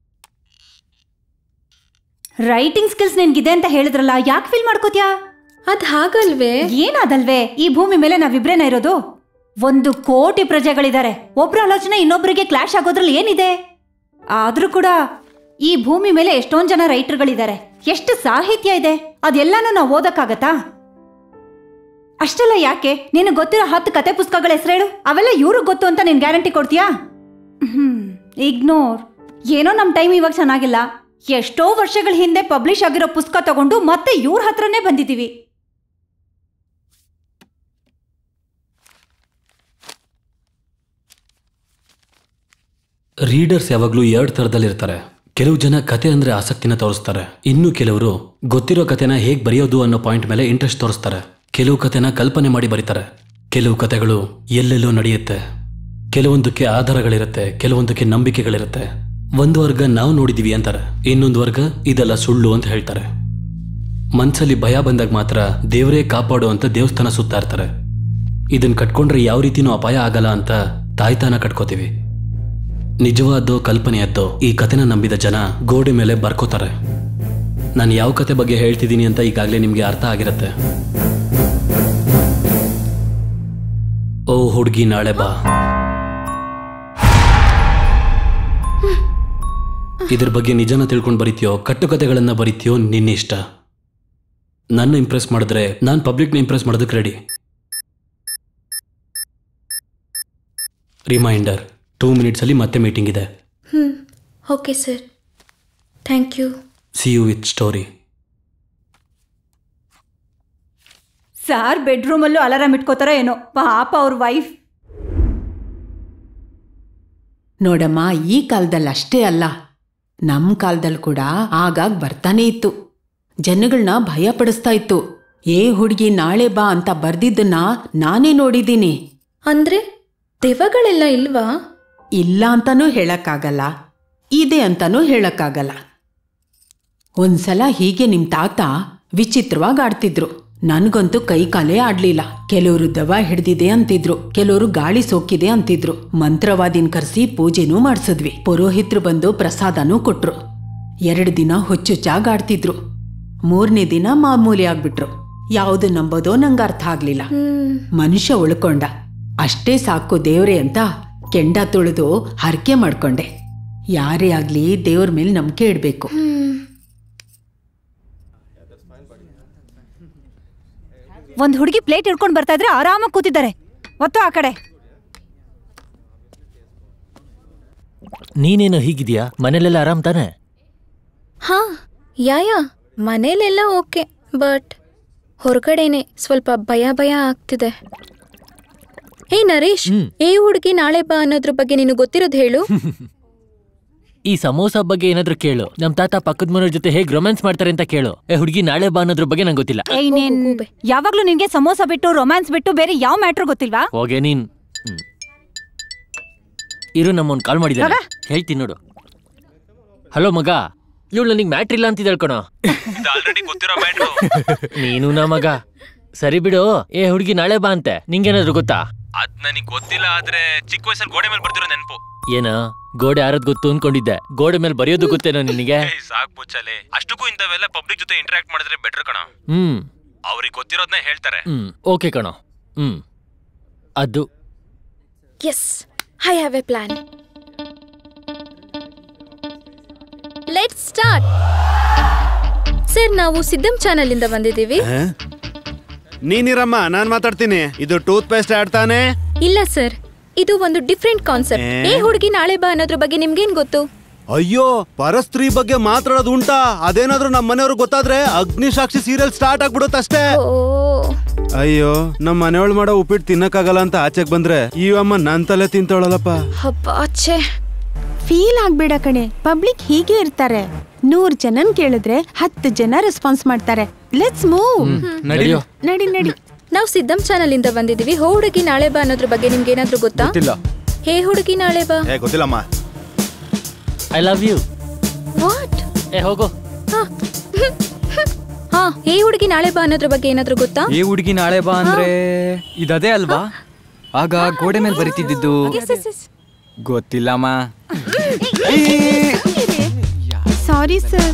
ರೈಟಿಂಗ್ ಸ್ಕಿಲ್ಸ್ ನಿನ್ಗಿದೆ ಅಂತ ಹೇಳಿದ್ರಲ್ಲ ಯಾಕೆ ಫೀಲ್ ಮಾಡ್ಕೋತ್ಯಾ
ಅದ್ ಹಾಗಲ್ವೇ
ಏನಾದಲ್ವೇ ಈ ಭೂಮಿ ಮೇಲೆ ನಾವಿಬ್ರೇನ ಇರೋದು ಒಂದು ಕೋಟಿ ಪ್ರಜೆಗಳಿದ್ದಾರೆ ಒಬ್ರ ಆಲೋಚನೆ ಇನ್ನೊಬ್ಬರಿಗೆ ಕ್ಲಾಶ್ ಆಗೋದ್ರಲ್ಲಿ ಏನಿದೆ ಆದ್ರೂ ಕೂಡ ಈ ಭೂಮಿ ಮೇಲೆ ಎಷ್ಟೊಂದ್ ಜನ ರೈಟರ್ಗಳಿದ್ದಾರೆ ಎಷ್ಟು ಸಾಹಿತ್ಯ ಇದೆ ಅದೆಲ್ಲಾನು ನಾವು ಓದಕ್ಕಾಗತ್ತಾ ಅಷ್ಟೆಲ್ಲ ಯಾಕೆ ನಿನಗೆ ಗೊತ್ತಿರೋ ಹತ್ತು ಕತೆ ಪುಸ್ತಕಗಳ ಹೆಸರು ಹೇಳು ಅವೆಲ್ಲ ಇವ್ರಿಗೆ ಗೊತ್ತು ಅಂತ ನೀನ್ ಗ್ಯಾರಂಟಿ ಕೊಡ್ತೀಯಾ ಹ್ಮ್ ಇಗ್ನೋರ್ ಏನೋ ನಮ್ಮ ಟೈಮ್ ಇವಾಗ ಚೆನ್ನಾಗಿಲ್ಲ ಎಷ್ಟೋ ವರ್ಷಗಳ ಹಿಂದೆ ಪಬ್ಲಿಷ್ ಆಗಿರೋ ಪುಸ್ತಕ ತಗೊಂಡು ಮತ್ತೆ ಇವ್ರ ಹತ್ರನೇ ಬಂದಿದ್ದೀವಿ
ರೀಡರ್ಸ್ ಯಾವಾಗಲೂ ಎರಡು ಥರದಲ್ಲಿರ್ತಾರೆ ಕೆಲವು ಜನ ಕತೆ ಅಂದ್ರೆ ಆಸಕ್ತಿನ ತೋರಿಸ್ತಾರೆ ಇನ್ನು ಕೆಲವರು ಗೊತ್ತಿರೋ ಕತೆನ ಹೇಗ್ ಬರೆಯೋದು ಅನ್ನೋ ಪಾಯಿಂಟ್ ಮೇಲೆ ಇಂಟ್ರೆಸ್ಟ್ ತೋರಿಸ್ತಾರೆ ಕೆಲವು ಕತೆನ ಕಲ್ಪನೆ ಮಾಡಿ ಬರೀತಾರೆ ಕೆಲವು ಕತೆಗಳು ಎಲ್ಲೆಲ್ಲೋ ನಡೆಯುತ್ತೆ ಕೆಲವೊಂದಕ್ಕೆ ಆಧಾರಗಳಿರುತ್ತೆ ಕೆಲವೊಂದಕ್ಕೆ ನಂಬಿಕೆಗಳಿರುತ್ತೆ ಒಂದು ವರ್ಗ ನಾವು ನೋಡಿದೀವಿ ಅಂತಾರೆ ಇನ್ನೊಂದು ವರ್ಗ ಇದೆಲ್ಲ ಸುಳ್ಳು ಅಂತ ಹೇಳ್ತಾರೆ ಮನ್ಸಲ್ಲಿ ಭಯ ಬಂದಾಗ ಮಾತ್ರ ದೇವರೇ ಕಾಪಾಡು ಅಂತ ದೇವಸ್ಥಾನ ಸುತ್ತಾ ಇರ್ತಾರೆ ಇದನ್ನ ಕಟ್ಕೊಂಡ್ರೆ ಯಾವ ರೀತಿನೂ ಅಪಾಯ ಆಗಲ್ಲ ಅಂತ ತಾಯ್ತಾನ ಕಟ್ಕೋತೀವಿ ನಿಜವಾದೋ ಕಲ್ಪನೆಯದ್ದೋ ಈ ಕತೆನ ನಂಬಿದ ಜನ ಗೋಡೆ ಮೇಲೆ ಬರ್ಕೋತಾರೆ ನಾನು ಯಾವ ಕತೆ ಬಗ್ಗೆ ಹೇಳ್ತಿದ್ದೀನಿ ಅಂತ ಈಗಾಗಲೇ ನಿಮಗೆ ಅರ್ಥ ಆಗಿರುತ್ತೆ ಓ ಹುಡುಗಿ ನಾಳೆ ಬಾ ಇದ್ರ ಬಗ್ಗೆ ನಿಜನ ತಿಳ್ಕೊಂಡು ಬರೀತೀಯೋ ಕಟ್ಟುಕತೆಗಳನ್ನ ಬರೀತೀಯೋ ನಿನ್ನ ಇಷ್ಟ ನನ್ನ ಇಂಪ್ರೆಸ್ ಮಾಡಿದ್ರೆ ನಾನು ಪಬ್ಲಿಕ್ನ ಇಂಪ್ರೆಸ್ ಮಾಡೋದಕ್ಕೆ ರೆಡಿ ರಿಮೈಂಡರ್ ಟೂ ಮಿನಿಟ್ಸಲ್ಲಿ ಮತ್ತೆ ಮೀಟಿಂಗ್ ಇದೆ
ಹ್ಞೂ okay sir thank you
see you with story
sir ಬೆಡ್ರೂಮಲ್ಲೂ ಅಲಾರಾಮ್ ಇಟ್ಕೋತಾರ ಏನೋ ಪಾಪ ಅವ್ರ ವೈಫ್
ನೋಡಮ್ಮ ಈ ಕಾಲದಲ್ಲಿ ಅಷ್ಟೇ ಅಲ್ಲ ನಮ್ಮ ಕಾಲದಲ್ಲಿ ಕೂಡ ಆಗಾಗ ಬರ್ತಾನೆ ಇತ್ತು ಜನಗಳನ್ನ ಭಯ ಪಡಿಸ್ತಾ ಇತ್ತು ಏ ಹುಡುಗಿ ನಾಳೆ ಬಾ ಅಂತ ಬರ್ದಿದ್ದನ್ನ ನಾನೇ ನೋಡಿದ್ದೀನಿ
ಅಂದ್ರೆ ದೆವ್ವಗಳೆಲ್ಲ ಇಲ್ವಾ
ಇಲ್ಲ ಅಂತಾನೂ ಹೇಳಕ್ಕಾಗಲ್ಲ ಇದೆ ಅಂತಾನೂ ಹೇಳಕ್ಕಾಗಲ್ಲ ಒಂದ್ಸಲ ಹೀಗೆ ನಿಮ್ ತಾತ ವಿಚಿತ್ರವಾಗಿ ಆಡ್ತಿದ್ರು ನನ್ಗಂತೂ ಕೈ ಕಾಲೇ ಆಡ್ಲಿಲ್ಲ ಕೆಲವರು ದವ ಹಿಡ್ದಿದೆ ಅಂತಿದ್ರು ಕೆಲವರು ಗಾಳಿ ಸೋಕಿದೆ ಅಂತಿದ್ರು ಮಂತ್ರವಾದಿನ್ ಕರ್ಸಿ ಪೂಜೆನೂ ಮಾಡ್ಸಿದ್ವಿ ಪುರೋಹಿತ್ರು ಬಂದು ಪ್ರಸಾದನೂ ಕೊಟ್ರು ಎರಡು ದಿನ ಹುಚ್ಚುಚ್ಚಾಗ್ ಆಡ್ತಿದ್ರು ಮೂರನೇ ದಿನ ಮಾಮೂಲಿ ಆಗ್ಬಿಟ್ರು ಯಾವುದು ನಂಬೋದೋ ನಂಗೆ ಅರ್ಥ ಆಗ್ಲಿಲ್ಲ ಮನುಷ್ಯ ಉಳ್ಕೊಂಡ ಅಷ್ಟೇ ಸಾಕು ದೇವ್ರೆ ಅಂತ ಕೆಂಡ ತುಳಿದು ಹರಕೆ ಮಾಡ್ಕೊಂಡೆ ಯಾರೇ ಆಗ್ಲಿ ದೇವ್ರ ಮೇಲೆ ನಂಬಿಕೆ ಇಡ್ಬೇಕು
ಒಂದ್ ಹುಡುಗಿ ಪ್ಲೇಟ್ ಹಿಡ್ಕೊಂಡು ಬರ್ತಾ ಇದ್ರೆ ಆರಾಮಾಗಿ ಕೂತಿದ್ದಾರೆ ಒತ್ತು ಆ ಕಡೆ
ನೀನೇನು ಹೀಗಿದ್ಯಾ ಮನೇಲೆಲ್ಲ ಆರಾಮ್ ತಾನೆ
ಹಾ ಯಾಯ ಮನೇಲೆಲ್ಲ ಓಕೆ ಬಟ್ ಹೊರಗಡೆನೆ ಸ್ವಲ್ಪ ಭಯ ಭಯ ಆಗ್ತಿದೆ ಹೇ ನರೇಶ್ ಏ ಹುಡುಗಿ ನಾಳೆ ಬಾ ಅನ್ನೋದ್ರ ಬಗ್ಗೆ ನೀನು ಗೊತ್ತಿರೋದು ಹೇಳು
ಈ ಸಮೋಸ ಬಗ್ಗೆ ಏನಾದ್ರೂ ಕೇಳು ನಮ್ ತಾತ ಪಕ್ಕದ ಮನೆಯವ್ರ ಜೊತೆ ಹೇಗ್ ರೊಮ್ಯಾನ್ಸ್ ಮಾಡ್ತಾರೆ ಅಂತ ಕೇಳು ಏ ಹುಡುಗಿ ನಾಳೆ ಬಾ ಅನ್ನೋದ್ರ ಬಗ್ಗೆ ನಂಗೆ ಗೊತ್ತಿಲ್ಲ
ಏಯ್ ನೀನ್ ಯಾವಾಗ್ಲೂ ನಿನ್ಗೆ ಸಮೋಸ ಬಿಟ್ಟು ರೊಮ್ಯಾನ್ಸ್ ಬಿಟ್ಟು ಬೇರೆ ಯಾವ ಮ್ಯಾಟ್ರ್ ಗೊತ್ತಿಲ್ವಾ
ಹೋಗೆ ನೀನ್ ಹ್ಮ್. ಇರು ನಮ್ಮನ್ ಕಾಲ್ ಮಾಡಿದ್ದಾರೆ ಹೇಳ್ತೀನಿ ನೋಡು ಹಲೋ ಮಗ ಇವಳು ನನಗೆ ಮ್ಯಾಟ್ರ್ ಇಲ್ಲ ಅಂತ ಹೇಳ್ಕೊಣ
ಆಲ್ರೆಡಿ ಗೊತ್ತಿರೋ ಮ್ಯಾಟ್ರು
ನೀನು ನಾ ಮಗ ಸರಿ ಬಿಡು ಏ ಹುಡುಗಿ ನಾಳೆ ಬಾ ಅಂತೆ ನಿಂಗೇನಾದ್ರು ಗೊತ್ತಾ
ಅದ್ ನನಗೆ ಗೊತ್ತಿಲ್ಲ ಆದ್ರೆ ಚಿಕ್ಕ ವಯಸ್ಸಲ್ಲಿ ಗೋಡೆ ಮೇಲೆ ಬರ್ತಿರೋ ನೆನಪು
ಏನ ಗೋಡೆ ಆರದ್ ಗೊತ್ತು ಅನ್ಕೊಂಡಿದ್ದೆ ಗೋಡೆ ಮೇಲೆ ಬರೆಯೋದು ಗೊತ್ತೇನೋ ನಿನಗೆ
ಸಾಕ್ ಮುಚ್ಚಲೆ ಅಷ್ಟಕ್ಕೂ ಇಂಥವೆಲ್ಲ ಪಬ್ಲಿಕ್ ಜೊತೆ ಇಂಟರಾಕ್ಟ್ ಮಾಡಿದ್ರೆ ಬೆಟರ್ ಕಣ
ಹ್ಮ್
ಅವ್ರಿಗೆ ಗೊತ್ತಿರೋದ್ನ ಹೇಳ್ತಾರೆ
ಹ್ಮ್ ಓಕೆ ಕಣೋ ಹ್ಮ್ ಅದು
yes I have a plan let start sir ನಾವು ಸಿದ್ದಂ ಚಾನಲ್ ಇಂದ ಬಂದಿದ್ದೀವಿ
ಆ? ನೀನಿರಮ್ಮ ನಾನ್ ಮಾತಾಡ್ತೀನಿ ಇದು ಟೂತ್ ಪೇಸ್ಟ್ ಆಡ್ತಾನೆ
ಇಲ್ಲ ಸರ್ ಇದು ಒಂದು ಡಿಫ್ರೆಂಟ್ ಕಾನ್ಸೆಪ್ಟ್
ಏ?
ಏ ಹುಡುಗಿ ನಾಳೆ ಬಾ ಅನ್ನೋದ್ರ ಬಗ್ಗೆ ನಿಮ್ಗೇನ್ ಗೊತ್ತು
ಅಯ್ಯೋ ಪರಸ್ತ್ರೀ ಬಗ್ಗೆ ಮಾತಾಡೋದು ಉಂಟಾ ಅದೇನಾದ್ರೂ ನಮ್ಮ ಮನೆಯವ್ರಿಗೆ ಗೊತ್ತಾದ್ರೆ ಅಗ್ನಿಸಾಕ್ಷಿ ಸೀರಿಯಲ್ ಸ್ಟಾರ್ಟ್ ಆಗ್ಬಿಡುತ್ತೆ ಅಯ್ಯೋ ನಮ್ಮ ಮನೆಯೊಳ್ ಮಾಡೋ ಉಪ್ಪಿಟ್ಟು ತಿನ್ನಕ್ಕಾಗಲ್ಲ ಅಂತ ಆಚೆಗ್ ಬಂದ್ರೆ ಈ ಅಮ್ಮ ನನ್ ತಲೆ ತಿಂತಾಳಲ್ಲಪ್ಪ
ಹಬ್ಬ ಛೇ
ಫೀಲ್ ಆಗ್ಬೇಡ ಕಣೆ ಪಬ್ಲಿಕ್ ಹೀಗೆ ಇರ್ತಾರೆ ನೂರ್ ಜನನ್ ಕೇಳಿದ್ರೆ ಹತ್ತು ಜನ ರೆಸ್ಪಾನ್ಸ್ ಮಾಡ್ತಾರೆ ಲೆಟ್ಸ್ ಮೂವ್
ನಡಿಯೋ.
ನಡಿ ನಡಿ
ನಾವು ಸಿದ್ದಂ ಚಾನಲ್ ಇಂದ ಬಂದಿದ್ದೀವಿ ಹೋ ಹುಡುಗಿ ನಾಳೆ ಬಾ ಅನ್ನೋದ್ರ ಬಗ್ಗೆ ನಿಮ್ಗೆ ಏನಾದ್ರೂ ಗೊತ್ತಾ
ಗೊತ್ತಿಲ್ಲ
ಹೇ ಹುಡುಗಿ ನಾಳೆ ಬಾ
ಏ ಗೊತ್ತಿಲ್ಲಮ್ಮ
ಐ ಲವ್ ಯು
ವಾಟ್
ಏ ಹೋಗೋ
ಹಾ ಹೇ ಹುಡುಗಿ ನಾಳೆ ಬಾ ಅನ್ನೋದ್ರ ಬಗ್ಗೆ ಏನಾದ್ರೂ ಗೊತ್ತಾ
ಈ ಹುಡುಗಿ ನಾಳೆ ಬಾ ಅಂದ್ರೆ ಇದದೇ ಅಲ್ವಾ ಆಗ ಗೋಡೆ ಮೇಲೆ ಬರಿತಿದ್ದಿದ್ದು ಗೊತ್ತಿಲ್ಲಮ್ಮ
ಸಾರಿ ಸರ್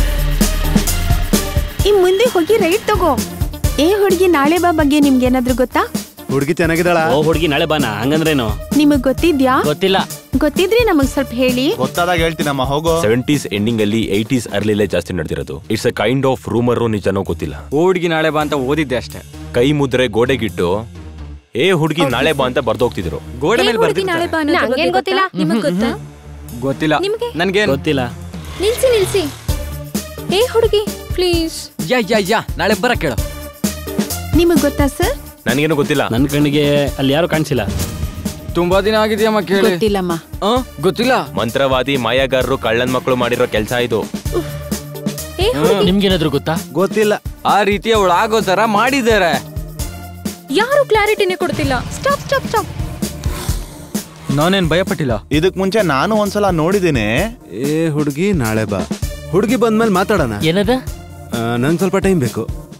ಈ ಮುಂದೆ ಹೋಗಿ ರೈಟ್ ತಗೋ ಏ ಹುಡುಗಿ ನಾಳೆ ಬಾ ಬಗ್ಗೆ ನಿಮ್ಗೆ ಏನಾದ್ರೂ ಗೊತ್ತಾ
ಹುಡುಗಿ ಚೆನ್ನಾಗಿದ್ದಾಳ
ಓ ಹುಡುಗಿ ನಾಳೆ ಬಾನ ಹಂಗಂದ್ರೇನು
ನಿಮಗ್ ಗೊತ್ತಿದ್ಯಾ
ಗೊತ್ತಿಲ್ಲ
ಗೊತ್ತಿದ್ರೆ ನಮಗ್ ಸ್ವಲ್ಪ ಹೇಳಿ
ಗೊತ್ತಾದಾಗ ಹೇಳ್ತೀನಮ್ಮ ಹೋಗೋ
ಸೆವೆಂಟೀಸ್ ಎಂಡಿಂಗ್ ಅಲ್ಲಿ ಏಯ್ಟೀಸ್ ಅರ್ಲಿಲೇ ಜಾಸ್ತಿ ನಡೆದಿರೋದು it's a kind of rumour ನಿಜನೋ ಗೊತ್ತಿಲ್ಲ
ಓ ಹುಡುಗಿ ನಾಳೆ ಬಾ ಅಂತ ಓದಿದ್ದೆ ಅಷ್ಟೇ
ಕೈ ಮುದ್ರೆ ಗೋಡೆಗಿಟ್ಟು ಏ ಹುಡುಗಿ ನಾಳೆ ಬಾ ಅಂತ ಬರ್ದೋಗ್ತಿದ್ರು
ಗೋಡೆ
ಹೇ
ಮೇಲೆ
ಹುಡುಗಿ ನಾಳೆ ಬಾ ಅನ್ನೋದ್ರ ಬಗ್ಗೆ ಗೊತ್ತಿಲ್ಲ ನಿಮಗ್ ಗೊತ್ತಾ
ಗೊತ್ತಿಲ್ಲ
ನಿಮ್ಗೆ?
ನನ್ಗೆ
ಗೊತ್ತಿಲ್ಲ
ನಿಲ್ಸಿ ನಿಲ್ಸಿ ಹೇ ಹುಡುಗಿ ಪ್ಲೀಸ್
ಯಾ ಯಾ ಯಾ ನಾಳೆ ಬರ ಕೇಳು
ನಿಮಗ್ ಗೊತ್ತಾ ಸರ್
ನನಗೇನು ಗೊತ್ತಿಲ್ಲ
ನನ್ನ ಕಣ್ಣಿಗೆ ಅಲ್ಲಿ ಯಾರು ಕಾಣಿಸಿಲ್ಲ
ತುಂಬಾ ದಿನ ಆಗಿದೆಯಮ್ಮ ಕೇಳಿ
ಗೊತ್ತಿಲ್ಲಮ್ಮ
ಆ, ಗೊತ್ತಿಲ್ಲ
ಮಂತ್ರವಾದಿ ಮಾಯಾಗಾರರು ಕಳ್ಳನ್ ಮಕ್ಕಳು ಮಾಡಿರೋ ಕೆಲಸ ಇದು
ನಿಮ್ಗೇನಾದ್ರೂ ಗೊತ್ತಾ
ಗೊತ್ತಿಲ್ಲ
ಆ ರೀತಿ ಅವಳು ಆಗೋ ತರ ಮಾಡಿದ್ದಾರೆ
ಯಾರು ಕ್ಲಾರಿಟಿನೇ ಕೊಡ್ತಿಲ್ಲ ಸ್ಟಾಪ್ ಸ್ಟಾಪ್ ಸ್ಟಾಪ್
ನಾನೇನ್ ಭಯಪಟ್ಟಿಲ್ಲ
ಇದಕ್ ಮುಂಚೆ ನಾನು ಒಂದ್ಸಲ ನೋಡಿದ್ದೀನಿ
ಏ ಹುಡುಗಿ ನಾಳೆ ಬಾ ಹುಡುಗಿ ಬಂದ್ಮೇಲೆ ಮಾತಾಡೋಣ
ಏನದ
ನಂಗೆ ಸ್ವಲ್ಪ ಟೈಮ್ ಬೇಕು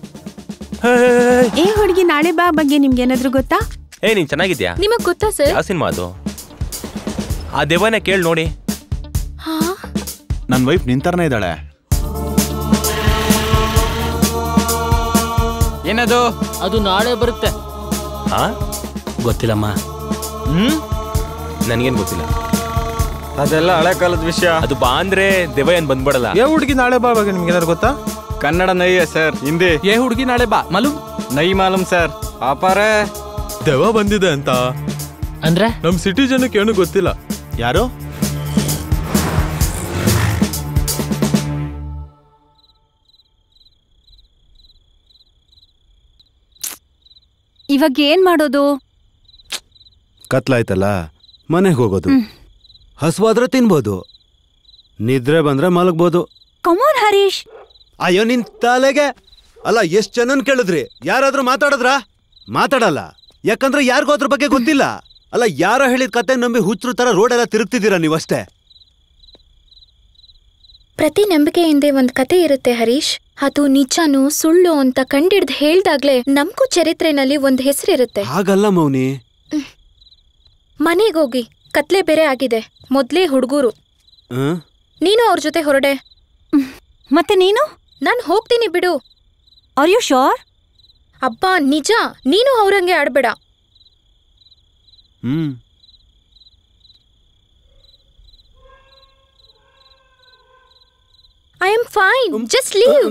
ಏ ಹುಡುಗಿ ನಾಳೆ ಬಾ ಬಗ್ಗೆ ನಿಮ್ಗೇನಾದ್ರೂ ಗೊತ್ತಾ
ಏ ನೀನ್ ಚೆನ್ನಾಗಿದ್ಯಾ
ನಿಮಗ್ ಗೊತ್ತಾ ಸರ್
ಯಾವ ಸಿನಿಮಾ ಅದು ಆ ದೆವ್ವನೇ ಕೇಳಿ ನೋಡಿ
ನನ್ ವೈಫ್ ನಿಂತರನೇ ಇದ್ದಾಳೆ
ಏನದು
ಅದು ನಾಳೆ ಬರುತ್ತೆ
ಆ
ಗೊತ್ತಿಲ್ಲಮ್ಮ
ಹ್ಮ್ ನನ್ಗೇನ್ ಗೊತ್ತಿಲ್ಲ
ಅದೆಲ್ಲ ಹಳೆ ಕಾಲದ ವಿಷಯ
ಅದು ಬಾ ಅಂದ್ರೆ ದೆವ್ವ ಏನ್ ಬಂದ್ಬಿಡಲ್ಲ
ಯಾವ ಹುಡುಗಿ ನಾಳೆ ಬಾ ಬಗ್ಗೆ ನಿಮ್ಗೆ ಏನಾದ್ರು ಗೊತ್ತಾ
ಕನ್ನಡ ನೈಯೇ ಸರ್ ಹಿಂದಿ ಏ ಹುಡುಗಿ ನಾಳೆ ಬಾ ಮಾಲೂಮ್ ನೈ ಮಾಲೂಮ್ ಸರ್ ಆಪಾರೆ
ದೆವ್ವ ಬಂದಿದೆ ಅಂತ
ಅಂದ್ರೆ
ನಮ್ ಸಿಟಿ ಜನಕ್ಕೆ ಏನು ಗೊತ್ತಿಲ್ಲ
ಯಾರು
ಇವಾಗ ಏನ್ ಮಾಡೋದು
ಕತ್ಲಾಯ್ತಲ್ಲ ಮನೆಗೆ ಹೋಗೋದು ಹಸುವಾದ್ರೆ ತಿನ್ಬೋದು ನಿದ್ರೆ ಬಂದ್ರೆ ಮಲಗ್ಬೋದು
ಕಮೋನ್ ಹರೀಶ್
ಅಯ್ಯೋ ನಿನ್ ತಲೆಗೆ ಅಲ್ಲ ಎಷ್ಟ್ ಜನನ್ ಕೇಳಿದ್ರಿ ಯಾರಾದ್ರೂ ಮಾತಾಡದ್ರ ಮಾತಾಡಲ್ಲ ಯಾಕಂದ್ರೆ ಯಾರಿಗೂ ಅದ್ರ ಬಗ್ಗೆ ಗೊತ್ತಿಲ್ಲ ಅಲ್ಲ ಯಾರೋ ಹೇಳಿದ ಕತೆ ನಂಬಿ ಹುಚ್ಚರು ತರ ರೋಡ್ ಎಲ್ಲ ತಿರುಗ್ತಿದ್ದೀರಾ ನೀವಷ್ಟೇ
ಪ್ರತಿ ನಂಬಿಕೆ ಹಿಂದೆ ಒಂದ್ ಕತೆ ಇರುತ್ತೆ ಹರೀಶ್ ಅದು ನಿಜನೂ ಸುಳ್ಳು ಅಂತ ಕಂಡಿಡ್ದು ಹೇಳ್ದಾಗ್ಲೇ ನಮ್ಗೂ ಚರಿತ್ರೆನಲ್ಲಿ ಒಂದ್ ಹೆಸರಿರುತ್ತೆ
ಹಾಗಲ್ಲ ಮೌನಿ
ಮನೆಗೋಗಿ ಕತ್ಲೆ ಬೇರೆ ಆಗಿದೆ ಮೊದ್ಲೇ ಹುಡುಗರು
ಆ?
ನೀನು ಅವ್ರ ಜೊತೆ ಹೊರಡೆ
ಮತ್ತೆ ನೀನು
ನಾನ್ ಹೋಗ್ತೀನಿ ಬಿಡು
ಆರ್ ಯು ಶೋರ್
ಅಬ್ಬಾ ನಿಜ ನೀನು ಅವ್ರಂಗೆ ಆಡ್ಬೇಡ
hmm
I am fine just leave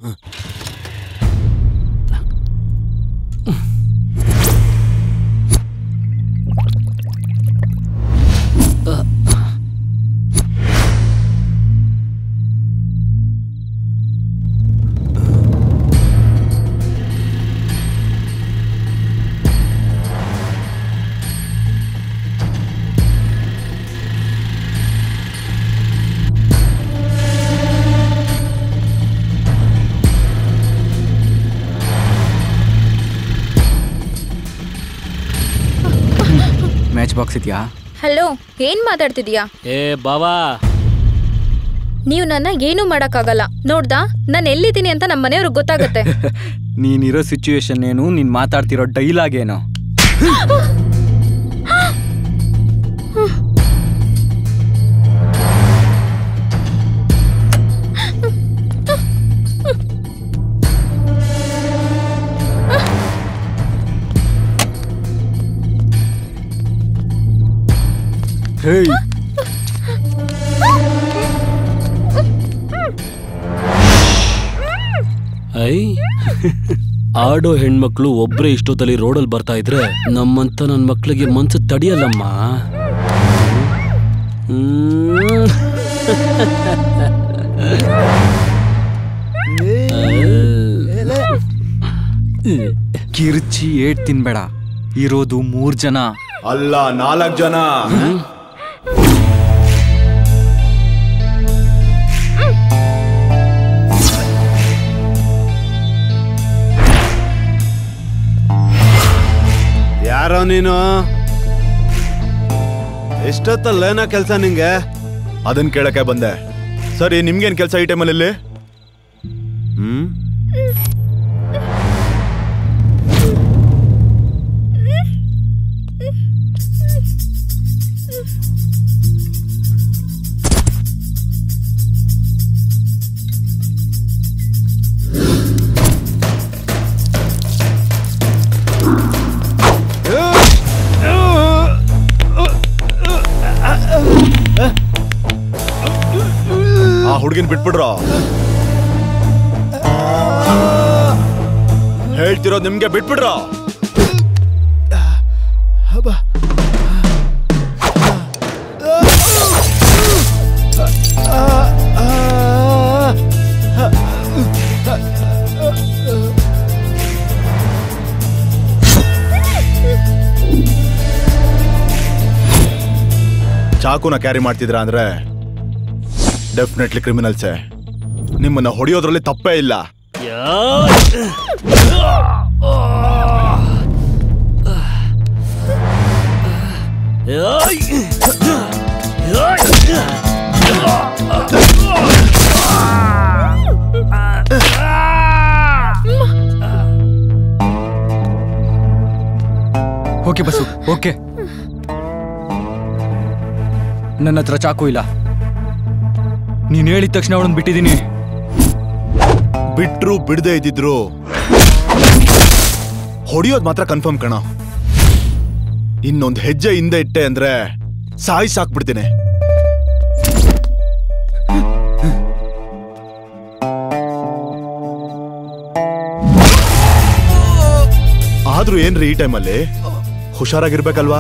matchbox ಇದೆಯಾ
ಹಲೋ ಏನ್ ಮಾತಾಡ್ತಿದ್ಯಾ
ಏ ಬಾವಾ
ನೀವು ನನ್ನ ಏನೂ ಮಾಡಕ್ಕಾಗಲ್ಲ ನೋಡ್ದಾ ನಾನು ಎಲ್ಲಿದ್ದೀನಿ ಅಂತ ನಮ್ಮ ಮನೆಯವ್ರಿಗೆ ಗೊತ್ತಾಗುತ್ತೆ
ನೀನಿರೋ ಸಿಚುವೇಶನ್ ಏನು ನೀನ್ ಮಾತಾಡ್ತಿರೋ ಡೈಲಾಗ್ ಏನು ಹೇಯ್
ಐ ಆಡೋ ಹೆಣ್ಮಕ್ಳು ಒಬ್ರೇ ಇಷ್ಟೊತ್ತಲ್ಲಿ ರೋಡಲ್ಲಿ ಬರ್ತಾ ಇದ್ರೆ ನಮ್ಮಂತ ನನ್ನ ಮಕ್ಳಿಗೆ ಮನ್ಸು ತಡಿಯಲ್ಲಮ್ಮ ಹ್ಮ್.
ಕಿರ್ಚಿ ಏಟ್ ತಿನ್ಬೇಡ ಇರೋದು ಮೂರ್ ಜನ
ಅಲ್ಲ ನಾಲ್ಕು ಜನ
ಯಾರೋ ನೀನು ಎಷ್ಟೊತ್ತಲ್ಲೇನ ಕೆಲ್ಸ ನಿಂಗೆ
ಅದನ್ ಕೇಳಕ್ಕೆ ಬಂದೆ ಸರಿ ನಿಮ್ಗೇನ್ ಕೆಲಸ ಈ ಟೈಮಲ್ಲಿ ಇಲ್ಲಿ
ಹ್ಮ್
ಆ ಹುಡುಗಿನ ಬಿಟ್ಬಿಡ್ರ ಹೇಳ್ತಿರೋದು ನಿಮ್ಗೆ ಬಿಟ್ಬಿಡ್ರ ಚಾಕುನ ಕ್ಯಾರಿ ಮಾಡ್ತಿದ್ರ ಅಂದ್ರೆ ಡೆಫಿನೆಟ್ಲಿ ಕ್ರಿಮಿನಲ್ಸೇ ನಿಮ್ಮನ್ನ ಹೊಡೆಯೋದ್ರಲ್ಲಿ ತಪ್ಪೇ ಇಲ್ಲ
ಓಕೆ ಬಸ್ಸು ಓಕೆ ನನ್ನ ಹತ್ರ ಚಾಕು ಇಲ್ಲ ನೀನ್ ಹೇಳಿದ ತಕ್ಷಣ ಅವಳನ್ನ ಬಿಟ್ಟಿದ್ದೀನಿ
ಬಿಟ್ರು ಬಿಡದೆ ಇದ್ದಿದ್ರು ಹೊಡಿಯೋದ್ ಮಾತ್ರ ಕನ್ಫರ್ಮ್ ಕಣ ಇನ್ನೊಂದ್ ಹೆಜ್ಜೆ ಹಿಂದೆ ಇಟ್ಟೆ ಅಂದ್ರೆ ಸಾಯಿ ಸಾಕ್ಬಿಡ್ತೀನಿ ಆದ್ರೂ ಏನ್ರಿ ಈ ಟೈಮಲ್ಲಿ ಹುಷಾರಾಗಿರ್ಬೇಕಲ್ವಾ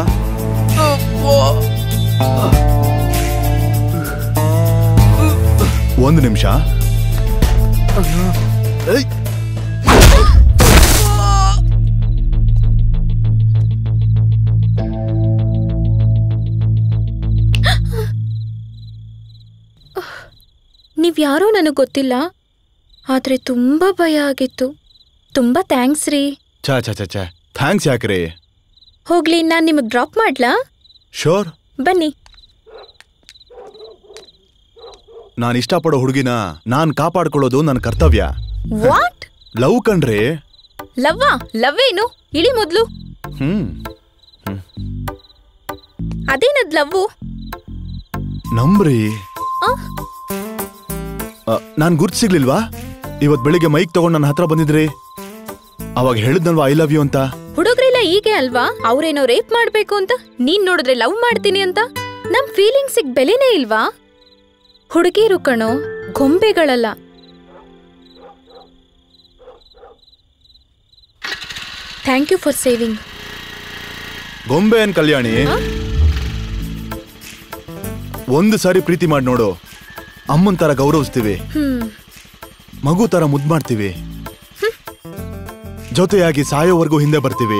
ಒಂದು ನಿಮಿಷ ಏಯ್
ನೀವ್ ಯಾರೋ ನನಗೆ ಗೊತ್ತಿಲ್ಲ ಆದ್ರೆ ತುಂಬಾ ಭಯ ಆಗಿತ್ತು ತುಂಬಾ ಥ್ಯಾಂಕ್ಸ್ ರೀ
ಛಾ ಛಾ ಛಾ ಛಾ ಥ್ಯಾಂಕ್ಸ್ ಯಾಕ್ರಿ
ಹೋಗ್ಲಿ ನಾನ್ ನಿಮಗ್ ಡ್ರಾಪ್ ಮಾಡ್ಲಾ
ಶೋರ್
ಬನ್ನಿ
ನಾನು ಇಷ್ಟಪಡೋ ಹುಡುಗಿನ ನಾನ್ ಕಾಪಾಡ್ಕೊಳ್ಳೋದು ನನ್ನ ಕರ್ತವ್ಯ
ವಾಟ್
ಲವ್ ಕಣ್ರಿ
ಲವ್ವಾ ಲವ್ ಏನು ಇಳಿ ಮೊದ್ಲು
ಹ್ಮ್
ಅದೇನದ್ ಲವ್ವು
ನಂಬ್ರಿ
ಆ?
ನಾನ್ ಗುರ್ತ್ ಸಿಗ್ಲಿಲ್ವಾ ಇವತ್ ಬೆಳಿಗ್ಗೆ ಮೈಕ್ ತಗೊಂಡ್ ನನ್ನ ಹತ್ರ ಬಂದಿದ್ರಿ ಅವಾಗ ಹೇಳಿದ್ನಲ್ವಾ ಐ ಲವ್ ಯು ಅಂತ
ಹುಡುಗ್ರೆಲ್ಲ ಹೀಗೆ ಅಲ್ವಾ ಅವ್ರೇನೋ ರೇಪ್ ಮಾಡ್ಬೇಕು ಅಂತ ನೀನ್ ನೋಡಿದ್ರೆ ಲವ್ ಮಾಡ್ತೀನಿ ಅಂತ ನಮ್ ಫೀಲಿಂಗ್ಸಿಗ್ ಬೆಲೆನೇ ಇಲ್ವಾ ಹುಡುಗಿರು ಕಣೋ ಗೊಂಬೆಗಳಲ್ಲ ಥ್ಯಾಂಕ್ ಯು ಫಾರ್ ಸೇವಿಂಗ್
ಗೊಂಬೆ ಏನ್ ಕಲ್ಯಾಣಿ ಒಂದು ಸಾರಿ ಪ್ರೀತಿ ಮಾಡಿ ನೋಡು ಅಮ್ಮನ್ ತರ ಗೌರವಿಸ್ತೀವಿ
ಹ್ಮ್
ಮಗು ತರ ಮುದ್ ಮಾಡ್ತೀವಿ ಜೊತೆಯಾಗಿ ಸಾಯೋವರೆಗೂ ಹಿಂದೆ ಬರ್ತೀವಿ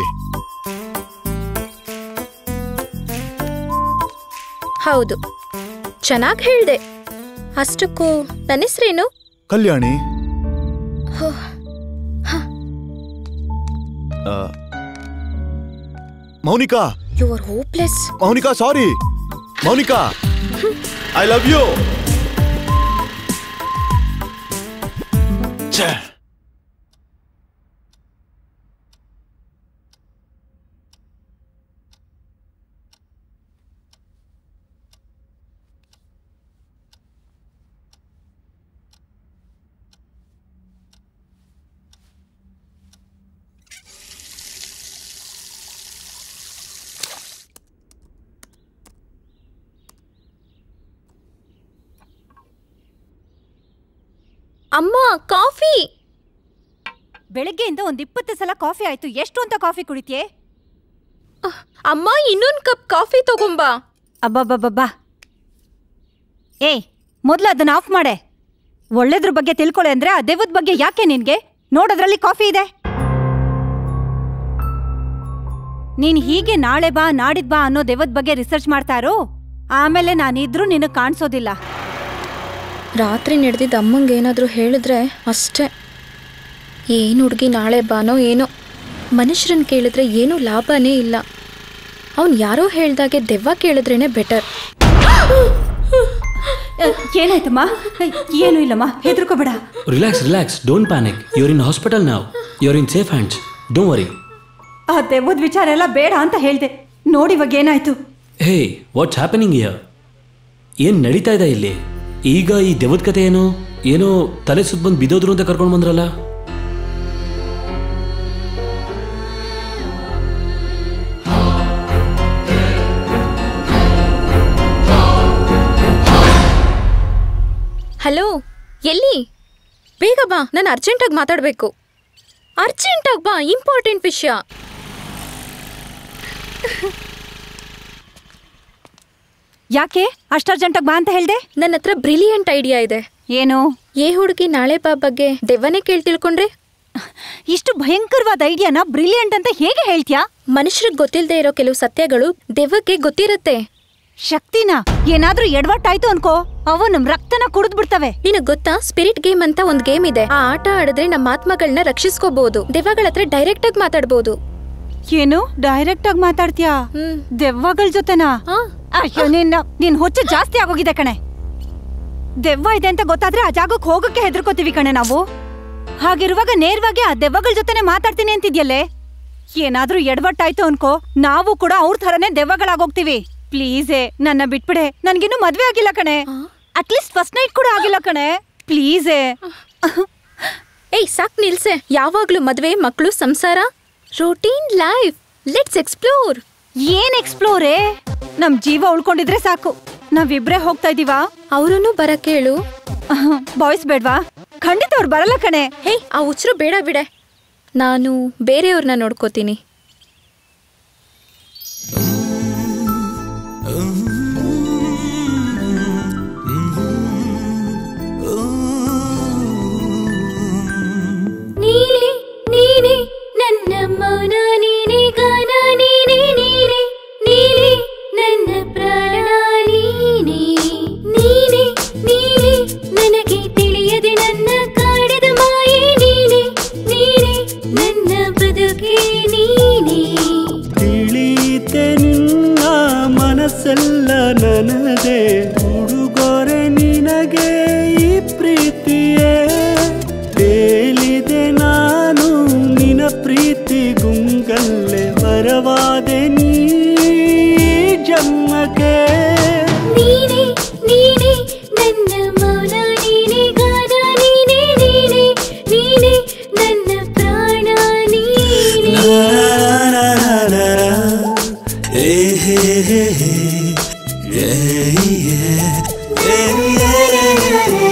ಹೌದು ಚೆನ್ನಾಗ್ ಹೇಳ್ದೆ ಅಷ್ಟಕ್ಕೂ ನನ್ನ ಹೆಸ್ರೇನು
ಕಲ್ಯಾಣಿ
ಹೋ,
ಆ, Mounika
you are hopeless
Mounika sorry Mounika I love you
ಅಮ್ಮ ಕಾಫಿ
ಬೆಳಗ್ಗೆಯಿಂದ ಒಂದ್ ಇಪ್ಪತ್ತು ಸಲ ಕಾಫಿ ಆಯ್ತು ಎಷ್ಟು ಅಂತ ಕಾಫಿ ಕುಡಿತ್ಯೆ
ಅಮ್ಮ ಇನ್ನೊಂದ್ ಕಪ್ ಕಾಫಿ ತಗೊಂಬಾ
ಅಬ್ಬಬ್ಬಬ್ಬಾ ಏ ಮೊದ್ಲು ಅದನ್ನ ಆಫ್ ಮಾಡೆ ಒಳ್ಳೇದ್ರ ಬಗ್ಗೆ ತಿಳ್ಕೊಳ್ಳೆ ಅಂದ್ರೆ ಆ ದೆವ್ವದ ಬಗ್ಗೆ ಯಾಕೆ ನಿನ್ಗೆ ನೋಡೋದ್ರಲ್ಲಿ ಕಾಫಿ ಇದೆ ನೀನ್ ಹೀಗೆ ನಾಳೆ ಬಾ ನಾಡಿದ್ ಬಾ ಅನ್ನೋ ದೆವ್ವದ ಬಗ್ಗೆ ರಿಸರ್ಚ್ ಮಾಡ್ತಾ ಇರು ಆಮೇಲೆ ನಾನಿದ್ರೂ ನಿನಗ್ ಕಾಣಿಸೋದಿಲ್ಲ
ರಾತ್ರಿ ನಡೆದಿದ್ದ ಅಮ್ಮಂಗೆ ಏನಾದರೂ ಹೇಳಿದ್ರೆ ಅಷ್ಟೇ ಏನು ಹುಡುಗಿ ನಾಳೆ ಬಾನೋ ಏನೋ ಮನುಷ್ಯರನ್ನ ಕೇಳಿದ್ರೆ ಏನೂ ಲಾಭನೇ ಇಲ್ಲ ಅವ್ನು ಯಾರೋ ಹೇಳ್ದಾಗೆ ದೆವ್ವ ಕೇಳಿದ್ರೇನೆ ಬೆಟರ್
ಏನಾಯ್ತಮ್ಮ ಏನು ಇಲ್ಲಮ್ಮ ಹೆದರ್ಕೋಬೇಡ
relax relax don't panic your in hospital ನಾವ್ your in safe hands don't worry
ಆ ದೆವ್ವದ ವಿಚಾರ ಎಲ್ಲ ಬೇಡ ಅಂತ ಹೇಳ್ದೆ ನೋಡಿ ಇವಾಗ ಏನಾಯ್ತು
ಹೇ ವಾಟ್ಸ್ ಹ್ಯಾಪನಿಂಗ್ ಇಯರ್ ಏನ್ ನಡೀತಾ ಇದೆ ಇಲ್ಲಿ ಈಗ ಈ ದೆವ್ವದ ಕತೆ ಏನು ಏನೋ ತಲೆ ಸುತ್ತ ಬಂದು ಬಿದ್ದೋದ್ರು ಅಂತ ಕರ್ಕೊಂಡು ಬಂದ್ರಲ್ಲ
ಹಲೋ ಎಲ್ಲಿ ಬೇಗ ಬಾ ನಾನು ಅರ್ಜೆಂಟಾಗಿ ಮಾತಾಡಬೇಕು ಅರ್ಜೆಂಟಾಗಿ ಬಾ ಇಂಪಾರ್ಟೆಂಟ್ ವಿಷಯ
ಯಾಕೆ ಅಷ್ಟು ಅರ್ಜೆಂಟಾಗಿ ಬಾ ಅಂತ ಹೇಳ್ದೆ
ನನ್ನ ಹತ್ರ ಬ್ರಿಲಿಯಂಟ್ ಐಡಿಯಾ ಇದೆ
ಏನು
ಏ ಹುಡುಗಿ ನಾಳೆ ಬಾ ಬಗ್ಗೆ ದೆವ್ವನೇ ಕೇಳಿ ತಿಳ್ಕೊಂಡ್ರೆ
ಇಷ್ಟು ಭಯಂಕರವಾದ ಐಡಿಯಾನ ಬ್ರಿಲಿಯಂಟ್ ಅಂತ ಹೇಗೆ ಹೇಳ್ತೀಯಾ
ಮನುಷ್ಯರಿಗೆ ಗೊತ್ತಿಲ್ಲದೆ ಇರೋ ಕೆಲವು ಸತ್ಯಗಳು ದೆವ್ವಕ್ಕೆ ಗೊತ್ತಿರುತ್ತೆ
ಶಕ್ತಿನ ಏನಾದ್ರೂ ಎಡವಟ್ಟಾಯ್ತು ಅನ್ಕೋ ಅವು ನಮ್ ರಕ್ತನ ಕುಡಿದ್ ಬಿಡ್ತವೆ
ನಿನಗ್ ಗೊತ್ತಾ ಸ್ಪಿರಿಟ್ ಗೇಮ್ ಅಂತ ಒಂದ್ ಗೇಮ್ ಇದೆ ಆ ಆಟ ಆಡಿದ್ರೆ ನಮ್ಮ ಆತ್ಮಗಳನ್ನ ರಕ್ಷಿಸ್ಕೋಬಹುದು ದೆವ್ವಗಳ ಹತ್ರ ಡೈರೆಕ್ಟ್ ಆಗಿ ಮಾತಾಡ್ಬೋದು
ಏನು ಡೈರೆಕ್ಟ್ ಆಗಿ ಮಾತಾಡ್ತೀಯಾ ದೆವ್ವಗಳ ಜೊತೆನಾ ಅಯ್ಯೋ ನಿನ್ನ ನಿನ್ ಹುಚ್ಚು ಜಾಸ್ತಿ ಆಗೋಗಿದೆ ಕಣೆ ದೆವ್ವ ಇದೆ ಅಂತ ಗೊತ್ತಾದ್ರೆ ಆ ಜಾಗಕ್ಕೆ ಹೋಗಕ್ಕೆ ಹೆದರ್ಕೋತೀವಿ ಕಣೆ ನಾವು ಹಾಗಿರುವಾಗ ನೇರವಾಗಿ ಆ ದೆವ್ವಗಳ ಜೊತೆನೆ ಮಾತಾಡ್ತೀನಿ ಅಂತಿದ್ಯಲ್ಲೇ ಏನಾದ್ರೂ ಎಡವಟ್ಟಾಯ್ತು ಅನ್ಕೋ ನಾವು ಕೂಡ ಅವ್ರ ಥರನೇ ದೆವ್ವಗಳಾಗೋಗ್ತೀವಿ ಪ್ಲೀಸೇ ನನ್ನ ಬಿಟ್ಬಿಡೆ ನನ್ಗಿನ್ನೂ ಮದ್ವೆ ಆಗಿಲ್ಲ ಕಣೆ ಅಟ್ಲೀಸ್ಟ್ ಫಸ್ಟ್ ನೈಟ್ ಕೂಡ ಆಗಿಲ್ಲ ಕಣೆ ಪ್ಲೀಸೇ
ಏಯ್ ಸಾಕ್ ನಿಲ್ಸೆ ಯಾವಾಗ್ಲೂ ಮದ್ವೆ ಮಕ್ಳು ಸಂಸಾರ ರೋಟೀನ್ ಲೈಫ್ ಲೆಟ್ಸ್ ಎಕ್ಸ್ಪ್ಲೋರ್
ಏನ್ ಎಕ್ಸ್ಪ್ಲೋರೇ ನಮ್ ಜೀವ ಉಳ್ಕೊಂಡಿದ್ರೆ ಸಾಕು ನಾವಿಬ್ರೇ ಹೋಗ್ತಾ ಇದೀವಾ
ಅವರನ್ನು ಬರಕ್ ಹೇಳು
ಬಾಯ್ಸ್ ಬೇಡ್ವಾ ಖಂಡಿತ ಅವ್ರು ಬರಲ್ಲ ಕಣೆ
ಹೇ ಆ ಹುಚ್ಚರು ಬೇಡ ಬಿಡೆ ನಾನು ಬೇರೆಯವ್ರನ್ನ ನೋಡ್ಕೋತೀನಿ
ನೀನೆ ನೀನೆ ನನ್ನ ಮೌನ ನೀನೆ ಗಾನ ನೀನೆ ನೀನೆ ನೀನೆ ನನ್ನ ಪ್ರಾಣ ನೀನೆ ನೀನೆ ನೀನೆ ನನಗೆ ತಿಳಿಯದೆ ನನ್ನ ಕಾಡಿದ ಮಾಯೆ ನೀನೆ ನೀನೆ ನನ್ನ ಬದುಕೆ ನೀನೆ
ತಿಳಿತೆ ನಿನ್ನ ಮನಸ್ಸೆಲ್ಲ ನನದೆ ಹುಡುಗೊರೆ ನಿನಗೆ ಈ ಪ್ರೀತಿಯೇ ತೇಲಿದೆ ನಾನು ನಿನ ಪ್ರೀತಿ ಗುಂಗಲ್ಲೇ ವರವಾದೆ ನೀ ಜನ್ಮಕ್ಕೆ
ನೀನೆ ನೀನೆ ನನ್ನ ಮೌನ ನೀನೆ ಗಾನ ನೀನೆ ನೀನೆ ನೀನೆ ನನ್ನ ಪ್ರಾಣ ನೀನೆ
ಹೇ ಹೇ ಹೇ ಹೇ ಯೇ ಯೇ ಯೇ ಯೇ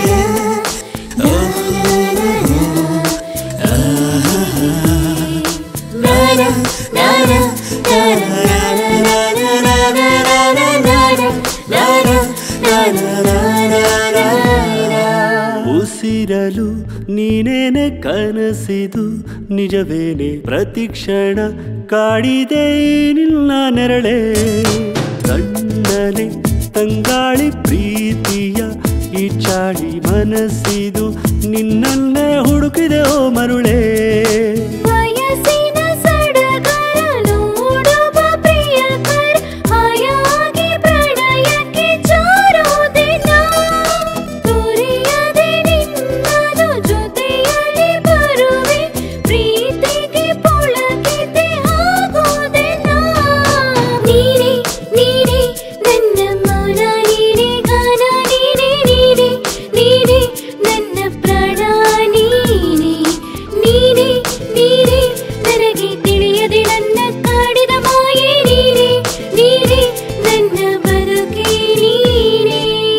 ಉಸಿರಲು ನೀನೇನೆ ಕನಸಿದು ನಿಜವೇನೆ ಪ್ರತಿಕ್ಷಣ ಕಾಡಿದೆ ಈ ನಿನ್ನ ನೆರಳೆ ಕಣ್ಣಲೆ ತಂಗಾಳಿ ಪ್ರೀತಿಯ ಈ ಚಾಳಿ ಮನಸ್ಸಿದು ನಿನ್ನನ್ನೇ ಹುಡುಕಿದೆ ಓ ಮರುಳೇ
ವಯಸ್ಸಿನ ಸಡಗರ ನೋಡುವ ಪ್ರಿಯಕರ ಹಾಯಾಗಿ ಪ್ರಣಯಕ್ಕೆ ಜಾರೋದಿನ ತುರಿಯದೆ ನಿನ್ನದು ಜೊತೆಯಲ್ಲಿ ಬರುವೆ ಪ್ರೀತಿಗೆ ಪುಳಕಿತೆ ಆಗೋದೆನ ನೀನೆ ನೀನೆ ನನ್ನ ಮೌನ ನೀನೆ ಗಾನ ನೀನೆ ನೀನೆ ನೀನೆ ನನ್ನ ಪ್ರಾಣ ನೀನೆ ನೀನೆ ನೀನೆ ನನಗೆ ತಿಳಿಯದೆ ನನ್ನ ಕಾಡಿದ ಮಾಯೆ ನೀನೆ ನೀನೆ ನನ್ನ ಬದುಕೆ ನೀನೆ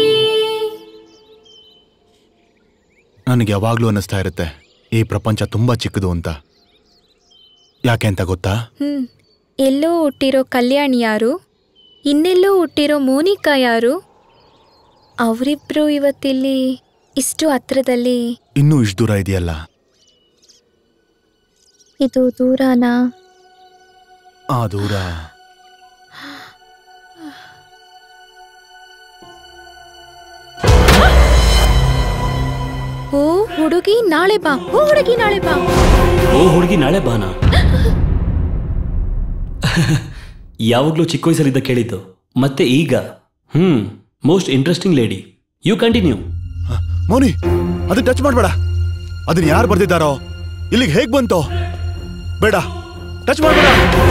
ನನಗೆ ಯಾವಾಗ್ಲೂ ಅನ್ನಿಸ್ತಾ ಇರುತ್ತೆ ಈ ಪ್ರಪಂಚ ತುಂಬಾ ಚಿಕ್ಕದು ಅಂತ ಯಾಕೆ ಅಂತ ಗೊತ್ತಾ
ಹ್ಮ್ ಎಲ್ಲೋ ಹುಟ್ಟಿರೋ ಕಲ್ಯಾಣ್ ಯಾರು ಇನ್ನೆಲ್ಲೋ ಹುಟ್ಟಿರೋ ಮೋನಿಕಾ ಯಾರು ಅವರಿಬ್ರು ಇವತ್ತಿಲ್ಲಿ ಇಷ್ಟು ಹತ್ರದಲ್ಲಿ
ಇನ್ನೂ ಇಷ್ಟು ದೂರ ಇದೆಯಲ್ಲ
ಇದು ದೂರನಾ
ಆ ದೂರ
ಓ ಹುಡುಗಿ ನಾಳೆ ಬಾ ಓ ಹುಡುಗಿ ನಾಳೆ ಬಾ
ಓ ಹುಡುಗಿ ನಾಳೆ ಬಾನ ಯಾವಾಗಲೂ ಚಿಕ್ಕ ವಯಸ್ಸಲ್ಲಿದ್ದ ಕೇಳಿದ್ದು ಮತ್ತೆ ಈಗ ಹ್ಮ್ most interesting lady you continue
Mouni ಅದನ್ನ ಟಚ್ ಮಾಡಬೇಡ ಅದನ್ನ ಯಾರು ಬರ್ದಿದ್ದಾರೋ ಇಲ್ಲಿಗೆ ಹೇಗ್ ಬಂತು ಬೇಡ ಟಚ್ ಮಾಡಬೇಡ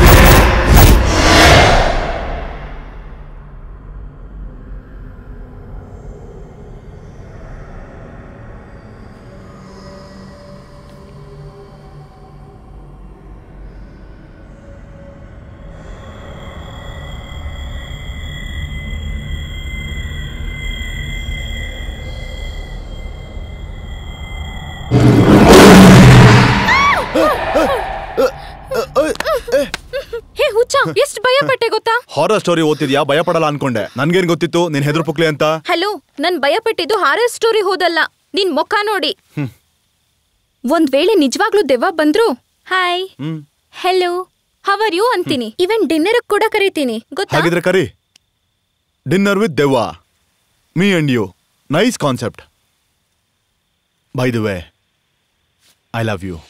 ಹೇ ಹುಚ್ಚ ಎಷ್ಟು ಭಯ ಪಟ್ಟೆ ಗೊತ್ತಾ
ಹಾರರ್ ಸ್ಟೋರಿ ಓದ್ತಿದ್ಯಾ ಭಯ ಪಡಲ್ಲ ಅನ್ಕೊಂಡೆ ನನ್ಗೇನ್ ಗೊತ್ತಿತ್ತು ನೀನ್ ಹೆದ್ರು ಪುಕ್ಲಿ ಅಂತ
ಹಲೋ ನನ್ ಭಯ ಪಟ್ಟಿದ್ದು ಹಾರರ್ ಸ್ಟೋರಿ ಹೋದಲ್ಲ ನಿನ್ ಮುಖ ನೋಡಿ
ಹ್ಮ್.
ಒಂದ್ ವೇಳೆ ನಿಜವಾಗ್ಲೂ ದೆವ್ವ ಬಂದ್ರು hi
hmm
hello how are you ಅಂತೀನಿ ಇವನ್ ಡಿನ್ನರ್ ಕೂಡ ಕರಿತೀನಿ ಗೊತ್ತಾ
ಹಾಗಿದ್ರೆ ಕರಿ ಡಿನ್ನರ್ ವಿತ್ ದೆವ್ವ me and you nice concept by the way I love you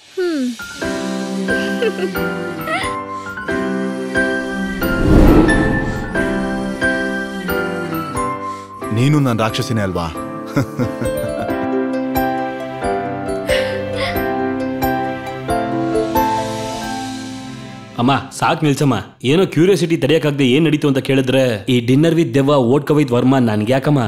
ನೀನು ನನ್ನ ರಾಕ್ಷಸಿನೇ ಅಲ್ವಾ
ಅಮ್ಮ ಸಾಕ್ ನಿಲ್ಸಮ್ಮ ಏನೋ ಕ್ಯೂರಿಯಾಸಿಟಿ ತಡೆಯಕ್ಕಾಗದೆ ಏನ್ ನಡೀತು ಅಂತ ಕೇಳಿದ್ರೆ ಈ ಡಿನ್ನರ್ ವಿತ್ ದೆವ್ವ ಓಟ್ ಕವಿತ್ ವರ್ಮಾ ನನ್ಗೆ ಯಾಕಮ್ಮ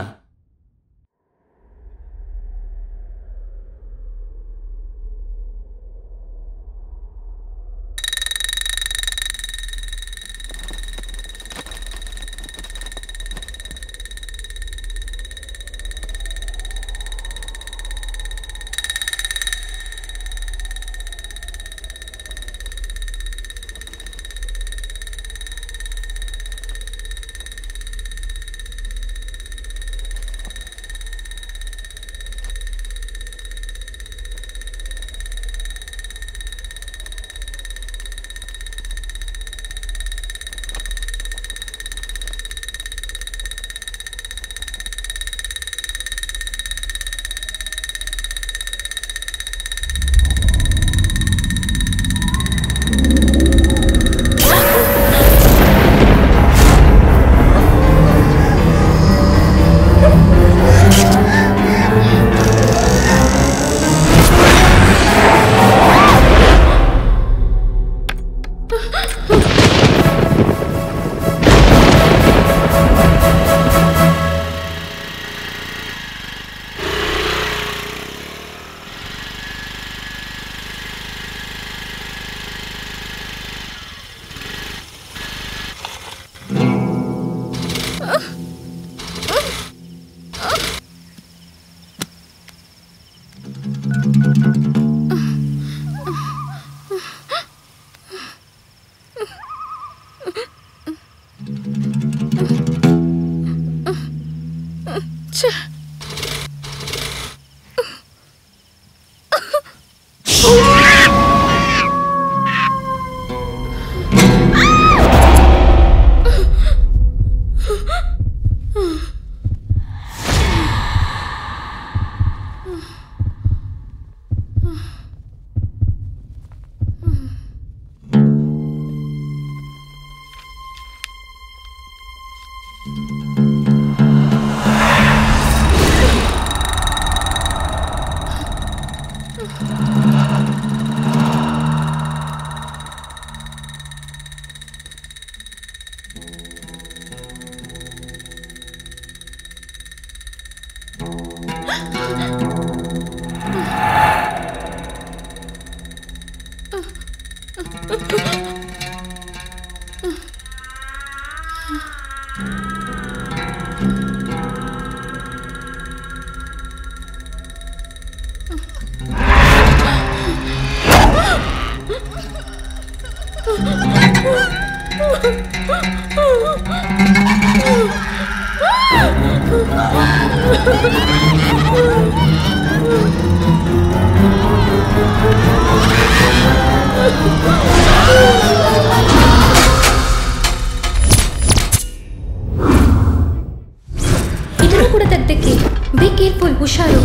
ಇದನ್ನು ಕೂಡ ತೆಗ್ದಕ್ಕೆ ಬಿ ಕೇರ್ಫುಲ್ ಹುಷಾರು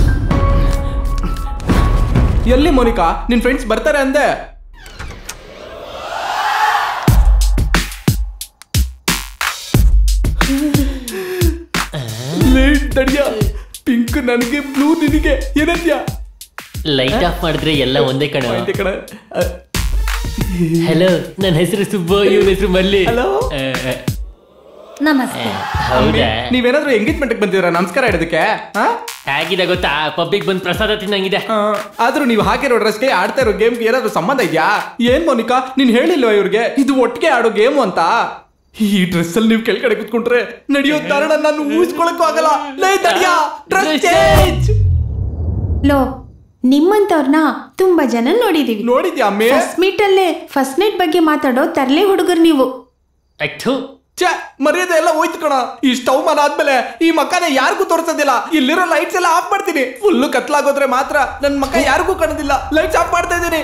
ಎಲ್ಲಿ ಮೋನಿಕಾ ನಿನ್ ಫ್ರೆಂಡ್ಸ್ ಬರ್ತಾರೆ ಅಂದೆ ಲೇಟ್ ತಡಿಯ ಪಿಂಕ್ ನನಗೆ ಬ್ಲೂ ನಿನಗೆ ಏನಂತ್ಯ
ಲೈಟ್ ಆಫ್ ಮಾಡಿದ್ರೆ ಎಲ್ಲ ಒಂದೇ ಕಣ
ಒಂದೇ ಕಣ.
ಹಲೋ ನನ್ನ ಹೆಸರು ಸುಬ್ಬು ಇವನ ಹೆಸರು ಮಲ್ಲಿ
Hello.
ಆ, ಆ,
ನಮಸ್ತೆ
ಹೌದಾ
ನೀವೇನಾದ್ರೂ ಎಂಗೇಜ್ಮೆಂಟ್ ಬಂದಿದ್ದೀರಾ ನಮಸ್ಕಾರ ಇಡೋದಕ್ಕೆ ಆ?
ಹೇಗಿದೆ ಗೊತ್ತಾ ಪಬ್ಬಿಗೆ ಬಂದು ಪ್ರಸಾದ ತಿನ್ನಂಗಿದೆ
ಆ, ಆದ್ರೂ ನೀವು ಹಾಕಿರೋ ಡ್ರೆಸ್ಗೆ ಆಡ್ತಾ ಇರೋ ಗೇಮ್ಗೆ ಏನಾದ್ರು ಸಂಬಂಧ ಇದೆಯಾ ಏನ್ ಮೋನಿಕಾ ನೀನ್ ಹೇಳಿಲ್ವಾ ಇವ್ರಿಗೆ ಇದು ಒಟ್ಟಿಗೆ ಆಡೋ ಗೇಮು ಅಂತ ಈ ಡ್ರೆಸ್ ಅಲ್ಲಿ ನೀವು ಕೆಳಗಡೆ ಕುತ್ಕೊಂಡ್ರೆ ನಡೆಯೋ ಕಾರಣ ನಾನು ಊಹಿಸ್ಕೊಳಕ್ಕೂ ಆಗಲ್ಲ ಲೇ ತಡಿಯಾ ಡ್ರೆಸ್ ಚೇಂಜ್
ಲೋ ನಿಮ್ಮಂತವ್ರನ್ನ ತುಂಬಾ ಜನ ನೋಡಿದೀವಿ
ನೋಡಿದ್ಯಾ ಅಮ್ಮೆ
ಫಸ್ಟ್ ಮೀಟ್ ಅಲ್ಲೇ ಫಸ್ಟ್ ನೈಟ್ ಬಗ್ಗೆ ಮಾತಾಡೋ ತರ್ಲೆ ಹುಡುಗರು ನೀವು
ಛೇ ಮರ್ಯಾದೆ ಎಲ್ಲ ಹೋಯ್ತು ಕಣ ಈ ಸ್ಟವ್ ಮನ ಆದ್ಮೇಲೆ ಈ ಮಕ್ಕನ ಯಾರಿಗೂ ತೋರಿಸೋದಿಲ್ಲ ಇಲ್ಲಿರೋ ಲೈಟ್ಸ್ ಎಲ್ಲ ಆಫ್ ಮಾಡ್ತೀನಿ ಫುಲ್ಲು ಕತ್ಲಾಗೋದ್ರೆ ಮಾತ್ರ ನನ್ ಮಕ್ಕ ಯಾರಿಗೂ ಕಾಣೋದಿಲ್ಲ ಲೈಟ್ಸ್ ಆಫ್ ಮಾಡ್ತಾ ಇದ್ದೀನಿ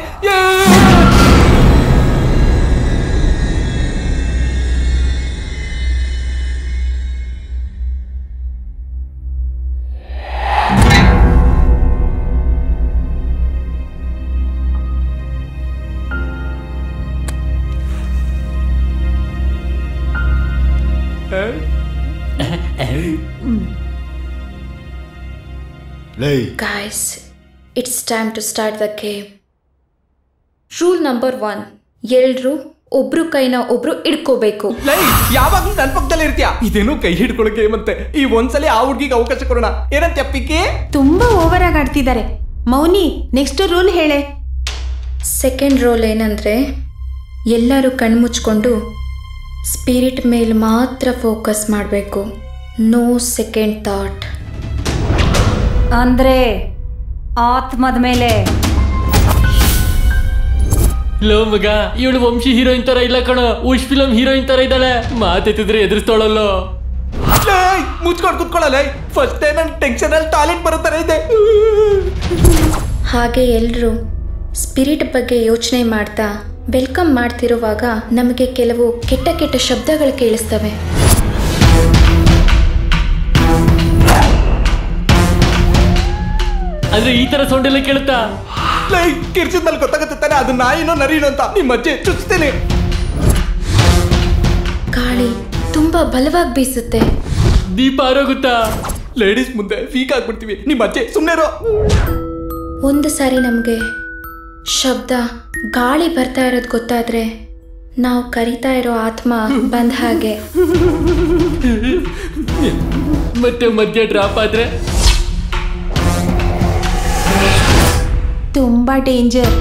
ಲೈ
Guys, it's time to start the game. Rule number one ಎಲ್ರು ಒಬ್ರು ಕೈನ ಒಬ್ರು ಇಡ್ಕೋಬೇಕು
ಲೈ ಯಾವಾಗ್ಲೂ ನನ್ ಪಕ್ಕದಲ್ಲಿ ಇರ್ತೀಯ ಇದೇನು ಕೈ ಹಿಡ್ಕೊಳಕ್ಕೆ ಮತ್ತೆ ಈ ಒಂದ್ಸಲಿ ಆ ಹುಡ್ಗಿಗೆ ಅವಕಾಶ ಕೊಡೋಣ ಏನಂತ ಪಿಕ್ಕಿ
ತುಂಬಾ ಓವರ್ ಆಗಿ ಆಡ್ತಿದ್ದಾರೆ ಮೌನಿ ನೆಕ್ಸ್ಟ್ ರೂಲ್ ಹೇಳೆ
ಸೆಕೆಂಡ್ ರೋಲ್ ಏನಂದ್ರೆ ಎಲ್ಲರೂ ಕಣ್ಮುಚ್ಕೊಂಡು ಸ್ಪಿರಿಟ್ ಮೇಲೆ ಮಾತ್ರ ಫೋಕಸ್ ಮಾಡಬೇಕು ನೋ ಸೆಕೆಂಡ್ ಥಾಟ್
ಅಂದ್ರೆ ಆತ್ಮದ ಮೇಲೆ
ಲೋ ಮಗ ಇವಳು ವಂಶಿ ಹೀರೋಯಿನ್ ತರ ಇಲ್ಲ ಕಣ ಉಶ್ ಫಿಲಂ ಹೀರೋಯಿನ್ ತರ ಇದ್ದಾಳೆ ಮಾತೆತ್ತಿದ್ರೆ ಎದುರಿಸ್ತೋಳಲ್ಲೋ
ಮುಚ್ಕೊಂಡು ಕುತ್ಕೊಳ್ಳಲ್ಲ ಫಸ್ಟ್ ಟೈಮ್ ನನ್ ಟೆನ್ಷನ್ ಅಲ್ಲಿ ಟಾಯ್ಲೆಟ್ ಬರೋ ತರ ಇದೆ
ಹಾಗೆ ಎಲ್ಲರೂ ಸ್ಪಿರಿಟ್ ಬಗ್ಗೆ ಯೋಚನೆ ಮಾಡ್ತಾ ವೆಲ್ಕಮ್ ಮಾಡ್ತಿರುವಾಗ ನಮಗೆ ಕೆಲವು ಕೆಟ್ಟ ಕೆಟ್ಟ ಶಬ್ದಗಳು ಕೇಳಿಸ್ತವೆ
ಆದ್ರೆ ಈ ತರ ಸೌಂಡ್ ಎಲ್ಲ ಕೇಳುತ್ತಾ
ಲೈ ಕಿರ್ಚಿದ ಮೇಲೆ ಗೊತ್ತಾಗುತ್ತೆ ತಾನೆ ಅದು ನಾಯಿನೋ ನರಿನೋ ಅಂತ ನಿಮ್ಮ ಅಜ್ಜಿ ಚುಚ್ತೇನೆ
ಗಾಳಿ ತುಂಬಾ ಬಲವಾಗಿ ಬೀಸುತ್ತೆ
ದೀಪ ಆರೋಗುತ್ತಾ
ಲೇಡೀಸ್ ಮುಂದೆ ವೀಕ್ ಆಗ್ಬಿಡ್ತೀವಿ ನಿಮ್ಮ ಅಜ್ಜಿ ಸುಮ್ಮನೆ
ಒಂದು ಸಾರಿ ನಮಗೆ ಶಬ್ದ ಗಾಳಿ ಬರ್ತಾ ಇರೋದು ಗೊತ್ತಾದ್ರೆ ನಾವು ಕರಿತಾ ಇರೋ ಆತ್ಮ ಬಂದ ಹಾಗೆ
ಮತ್ತೆ ಮಧ್ಯ ಡ್ರಾಪ್ ಆದ್ರೆ
ತುಂಬಾ ಡೇಂಜರ್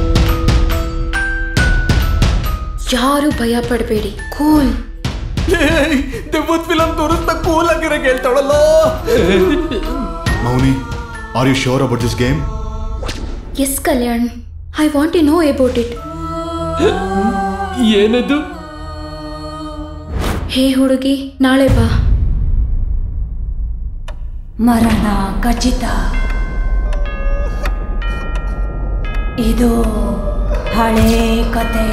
ಯಾರು ಭಯ ಪಡಬೇಡಿ ಕೂಲ್
ದೆವ್ವದ ಫಿಲಂ ತೋರಿಸ್ತಾ ಕೂಲ್ ಆಗಿರೋ ಹೇಳ್ತಾಳಲ್ಲ
Mouni are you sure about this game
yes Kalyan I want to know about it
ಏನದು
ಹೇ ಹುಡುಗಿ ನಾಳೆ ಬಾ
ಮರಣ ಖಚಿತ ಇದು ಹಳೇ ಕತೆ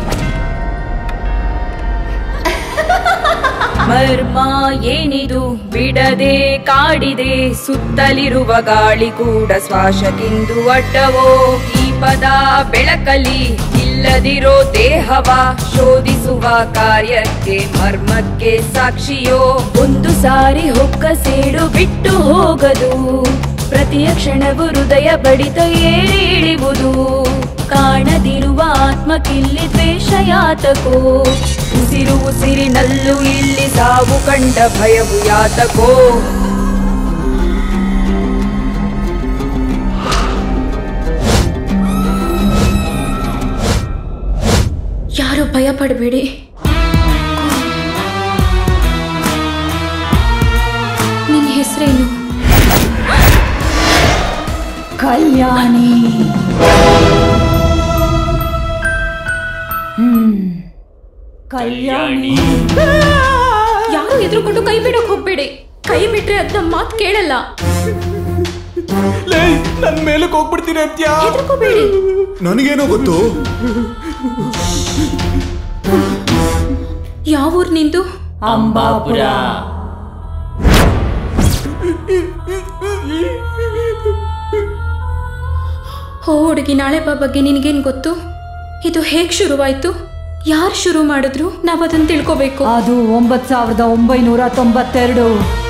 ಮರ್ಮ ಏನಿದು ಬಿಡದೆ ಕಾಡಿದೆ ಸುತ್ತಲಿರುವ ಗಾಳಿ ಕೂಡ ಶ್ವಾಸಕ್ಕಿಂದು ಅಡ್ಡವೋ ದೀಪದ ಬೆಳಕಲಿ ಇಲ್ಲದಿರೋ ದೇಹವ ಶೋಧಿಸುವ ಕಾರ್ಯಕ್ಕೆ ಮರ್ಮಕ್ಕೆ ಸಾಕ್ಷಿಯೋ ಒಂದು ಸಾರಿ ಹೊಕ್ಕ ಸೇಡು ಬಿಟ್ಟು ಹೋಗದು ಪ್ರತಿಯ ಕ್ಷಣವು ಹೃದಯ ಬಡಿತ ಏರಿ ಇಳಿವುದು ಕಾಣದಿರುವ ಆತ್ಮಕ್ಕಿಲ್ಲಿ ದ್ವೇಷ ಯಾತಕೋ ಉಸಿರು ಉಸಿರಿನಲ್ಲೂ ಇಲ್ಲಿ ಸಾವು ಕಂಡ ಭಯವು ಯಾತಕೋ
ಯಾರು ಭಯ ಪಡಬೇಡಿ ನಿನ್ನ ಹೆಸರೇನು
ಕಲ್ಯಾಣಿ ಹ್ಮ್ ಕಲ್ಯಾಣಿ
ಯಾರು ಎದುರುಕೊಂಡು ಕೈ ಬಿಡಕ್ ಹೋಗ್ಬೇಡಿ ಕೈ ಬಿಟ್ರೆ ಅದ್ ನಮ್ಮ ಮಾತು ಕೇಳಲ್ಲ
ಲೇ ನನ್ ಮೇಲಕ್ಕೆ ಹೋಗ್ಬಿಡ್ತೀನಿ ಅಂತ್ಯಾ
ಹೆದರ್ಕೋಬೇಡಿ
ನನಗೇನೋ ಗೊತ್ತು
ಯಾವ ಊರ್ ನಿಂದು
ಅಂಬಾಪುರ
ಹೋ ಹುಡುಗಿ ನಾಳೆ ಬಾ ಬಗ್ಗೆ ನಿನಗೇನ್ ಗೊತ್ತು ಇದು ಹೇಗ್ ಶುರುವಾಯ್ತು ಯಾರು ಶುರು ಮಾಡಿದ್ರು ನಾವ್ ಅದನ್ನ ತಿಳ್ಕೋಬೇಕು
ಅದು ಒಂಬತ್ ಸಾವಿರದ ಒಂಬೈನೂರ ತೊಂಬತ್ತೆರಡು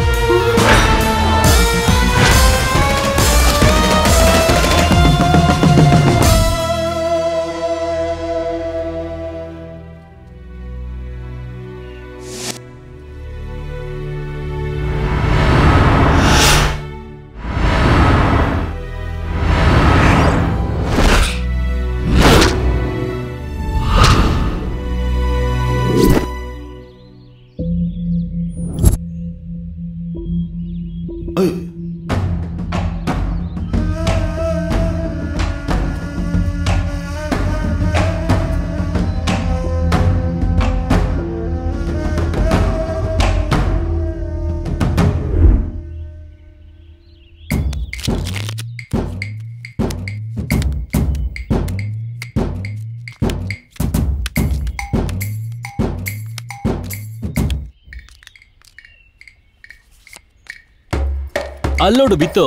ಅಲ್ಲೋಡು ಬಿತ್ತು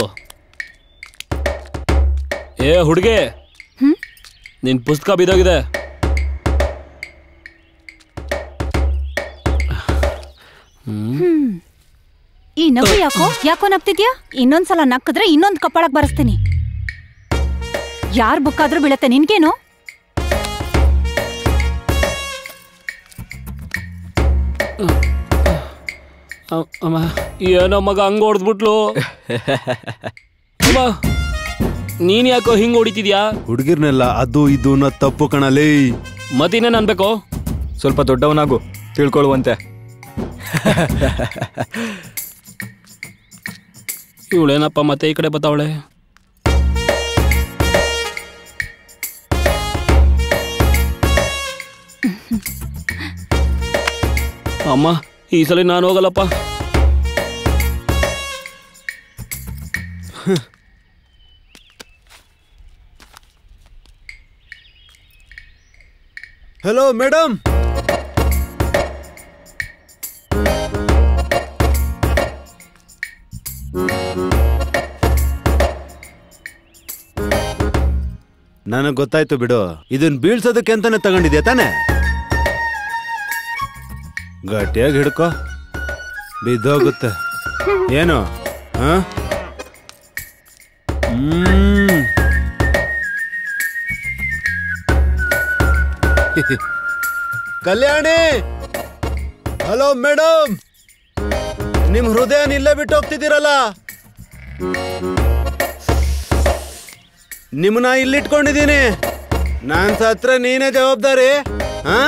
ಏ ಹುಡುಗೆ ನಿನ್ ಪುಸ್ತಕ ಬಿದ್ದೋಗಿದೆ
ಹ್ಮ್.
嗯
ಹ್ಮ್. 嗯
ಹ್ಮ್
ಈ ನಗು ಯಾಕೋ ಯಾಕೋ ನಗ್ತಿದ್ಯಾ ಇನ್ನೊಂದ್ಸಲ ನಕ್ಕಿದ್ರೆ ಇನ್ನೊಂದ್ ಕಪ್ಪಳಕ್ ಬರೆಸ್ತೀನಿ ಯಾರ್ ಬುಕ್ಕಾದ್ರೂ ಬೀಳತ್ತೆ ನಿನ್ಗೇನು
ಅ- ಅಮ್ಮ ಏನೋ ಮಗ ಹಂಗ ಹೊಡೆದ್ಬಿಟ್ಲು ಅಮ್ಮ ನೀನ್ ಯಾಕೋ ಹಿಂಗ್ ಹೊಡಿತಿದ್ಯಾ
ಹುಡುಗಿರ್ನೆಲ್ಲ ಅದು ಇದು ಅನ್ನೋ ತಪ್ಪು ಕಣಲೇ
ಮತ್ತಿನ್ನೇನ್ ಅನ್ಬೇಕು
ಸ್ವಲ್ಪ ದೊಡ್ಡವನಾಗು ತಿಳ್ಕೊಳ್ಳುವಂತೆ
ಇವಳೇನಪ್ಪ ಮತ್ತೆ ಈ ಕಡೆ ಬತ್ತಾವಳೆ ಅಮ್ಮ ಈ ಸಲ ನಾನು ಹೋಗಲ್ಲಪ್ಪ
ಹಲೋ ಮೇಡಮ್ ನನಗ್ ಗೊತ್ತಾಯ್ತು ಬಿಡು ಇದನ್ ಬೀಳ್ಸೋದಕ್ಕೆ ಅಂತಾನೆ ತಗೊಂಡಿದ್ಯಾ ತಾನೆ ಗಟ್ಟಿಯಾಗಿ ಹಿಡ್ಕೋ ಬಿದ್ದೋಗುತ್ತೆ ಏನು ಹ? ಹ್ಮ್ ಕಲ್ಯಾಣಿ ಹಲೋ ಮೇಡಮ್ ನಿಮ್ ಹೃದಯ ಇಲ್ಲೇ ಬಿಟ್ಟು ಹೋಗ್ತಿದ್ದೀರಲ್ಲ ನಿಮ್ಮನ್ನ ಇಲ್ಲಿಟ್ಕೊಂಡಿದ್ದೀನಿ ನಾನ್ ಸತ್ರ ನೀನೇ ಜವಾಬ್ದಾರಿ ಹಾ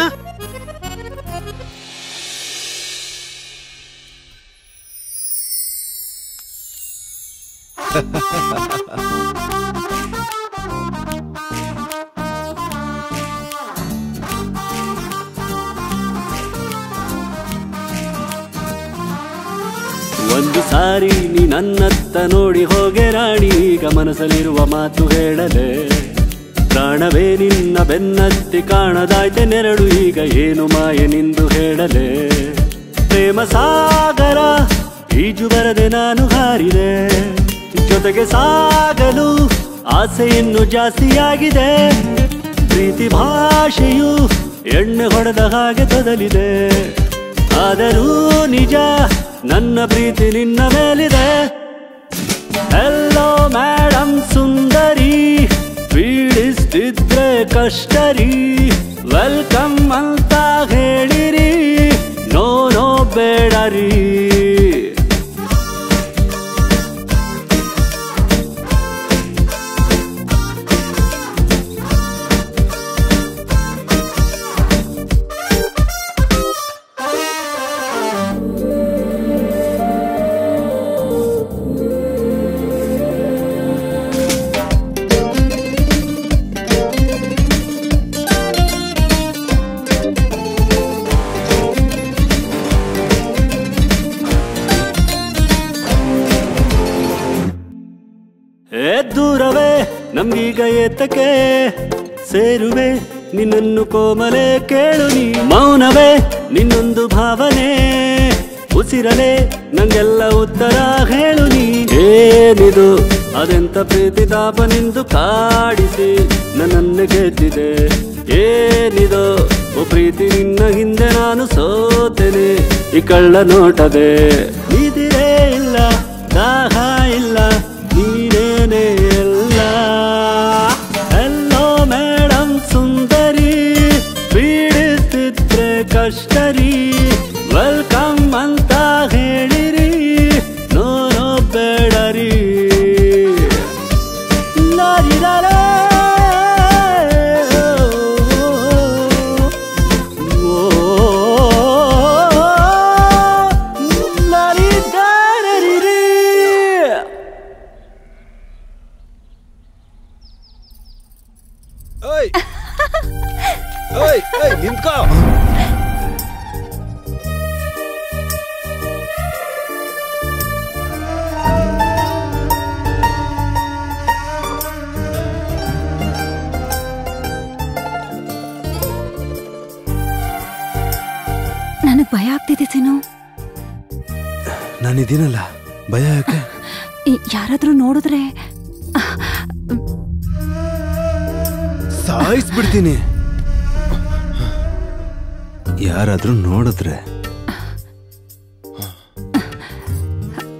ಒಂದು ಸಾರಿ ನೀ ನನ್ನತ್ತ ನೋಡಿ ಹೋಗೆ ರಾಣಿ ಈಗ ಮನಸ್ಸಲ್ಲಿರುವ ಮಾತು ಹೇಳದೆ ಪ್ರಾಣವೇ ನಿನ್ನ ಬೆನ್ನತ್ತಿ ಕಾಣದಾಯ್ತೆ ನೆರಳು ಈಗ ಏನು ಮಾಯೆ ನಿಂದು ಹೇಳಲೆ ಪ್ರೇಮ ಸಾಗರ ಈಜು ಬರದೆ ನಾನು ಹಾರಿದೆ ಜೊತೆಗೆ ಸಾಗಲು ಆಸೆ ಇನ್ನು ಜಾಸ್ತಿಯಾಗಿದೆ ಪ್ರೀತಿ ಭಾಷೆಯು ಎಣ್ಣೆ ಹೊಡೆದ ಹಾಗೆ ತೊದಲಿದೆ ಆದರೂ ನಿಜ ನನ್ನ ಪ್ರೀತಿ ನಿನ್ನ ಮೇಲಿದೆ ಎಲ್ಲೋ ಮೇಡಮ್ ಸುಂದರಿ ಪೀಡಿಸ್ತಿದ್ರೆ ಕಷ್ಟರಿ ವೆಲ್ಕಮ್ ಅಂತ ಹೇಳಿರಿ ನೋ ನೋ ಬೇಡರಿ ಏ ದೂರವೇ ನಮ್ಗೀಗ ಏತಕ್ಕೆ ಸೇರುವೆ ನಿನ್ನನ್ನು ಕೋಮಲೆ ಕೇಳು ನೀ ಮೌನವೇ ನಿನ್ನೊಂದು ಭಾವನೆ ಉಸಿರಲೆ ನಂಗೆಲ್ಲ ಉತ್ತರ ಹೇಳು ನೀ ಏನಿದು ಅದೆಂತ ಪ್ರೀತಿ ತಾಪ ನಿಂದು ಕಾಡಿಸಿ ನನ್ನನ್ನು ಗೆದ್ದಿದೆ ಏನಿದು ಓ ಪ್ರೀತಿ ನಿನ್ನ ಹಿಂದೆ ನಾನು ಸೋತೆನೆ ಈ ಕಳ್ಳ ನೋಟದೆ ನಿದಿರೇ ಇಲ್ಲ ದಾಹ ಇಲ್ಲ ನೀನೇನೇ ಎಲ್ಲ ಎಲ್ಲೋ ಮೇಡಮ್ ಸುಂದರಿ ಪೀಡಿಸ್ತಿದ್ರೆ ಕಷ್ಟರಿ ವೆಲ್ಕಮ್ ಅಂತ ಹೇಳಿರಿ ನೋ ನೋ ಬೇಡರಿ ಲಾರಿಲಾರೇ. ಓ, ಲಾರಿದಾರರಿರಿ.
ಓಯ್ ಓಯ್ ಓಯ್ ನಿಂತ್ಕೋ
ನನಗ್ ಭಯ ಆಗ್ತಿದೆ ಸೀನು
ನಾನಿದ್ದೀನಲ್ಲ ಭಯ ಯಾಕೆ
ಈ- ಯಾರಾದ್ರೂ ನೋಡಿದ್ರೆ
ಸಾಯಿಸ್ಬಿಡ್ತೀನಿ ಯಾರಾದ್ರೂ ನೋಡಿದ್ರೆ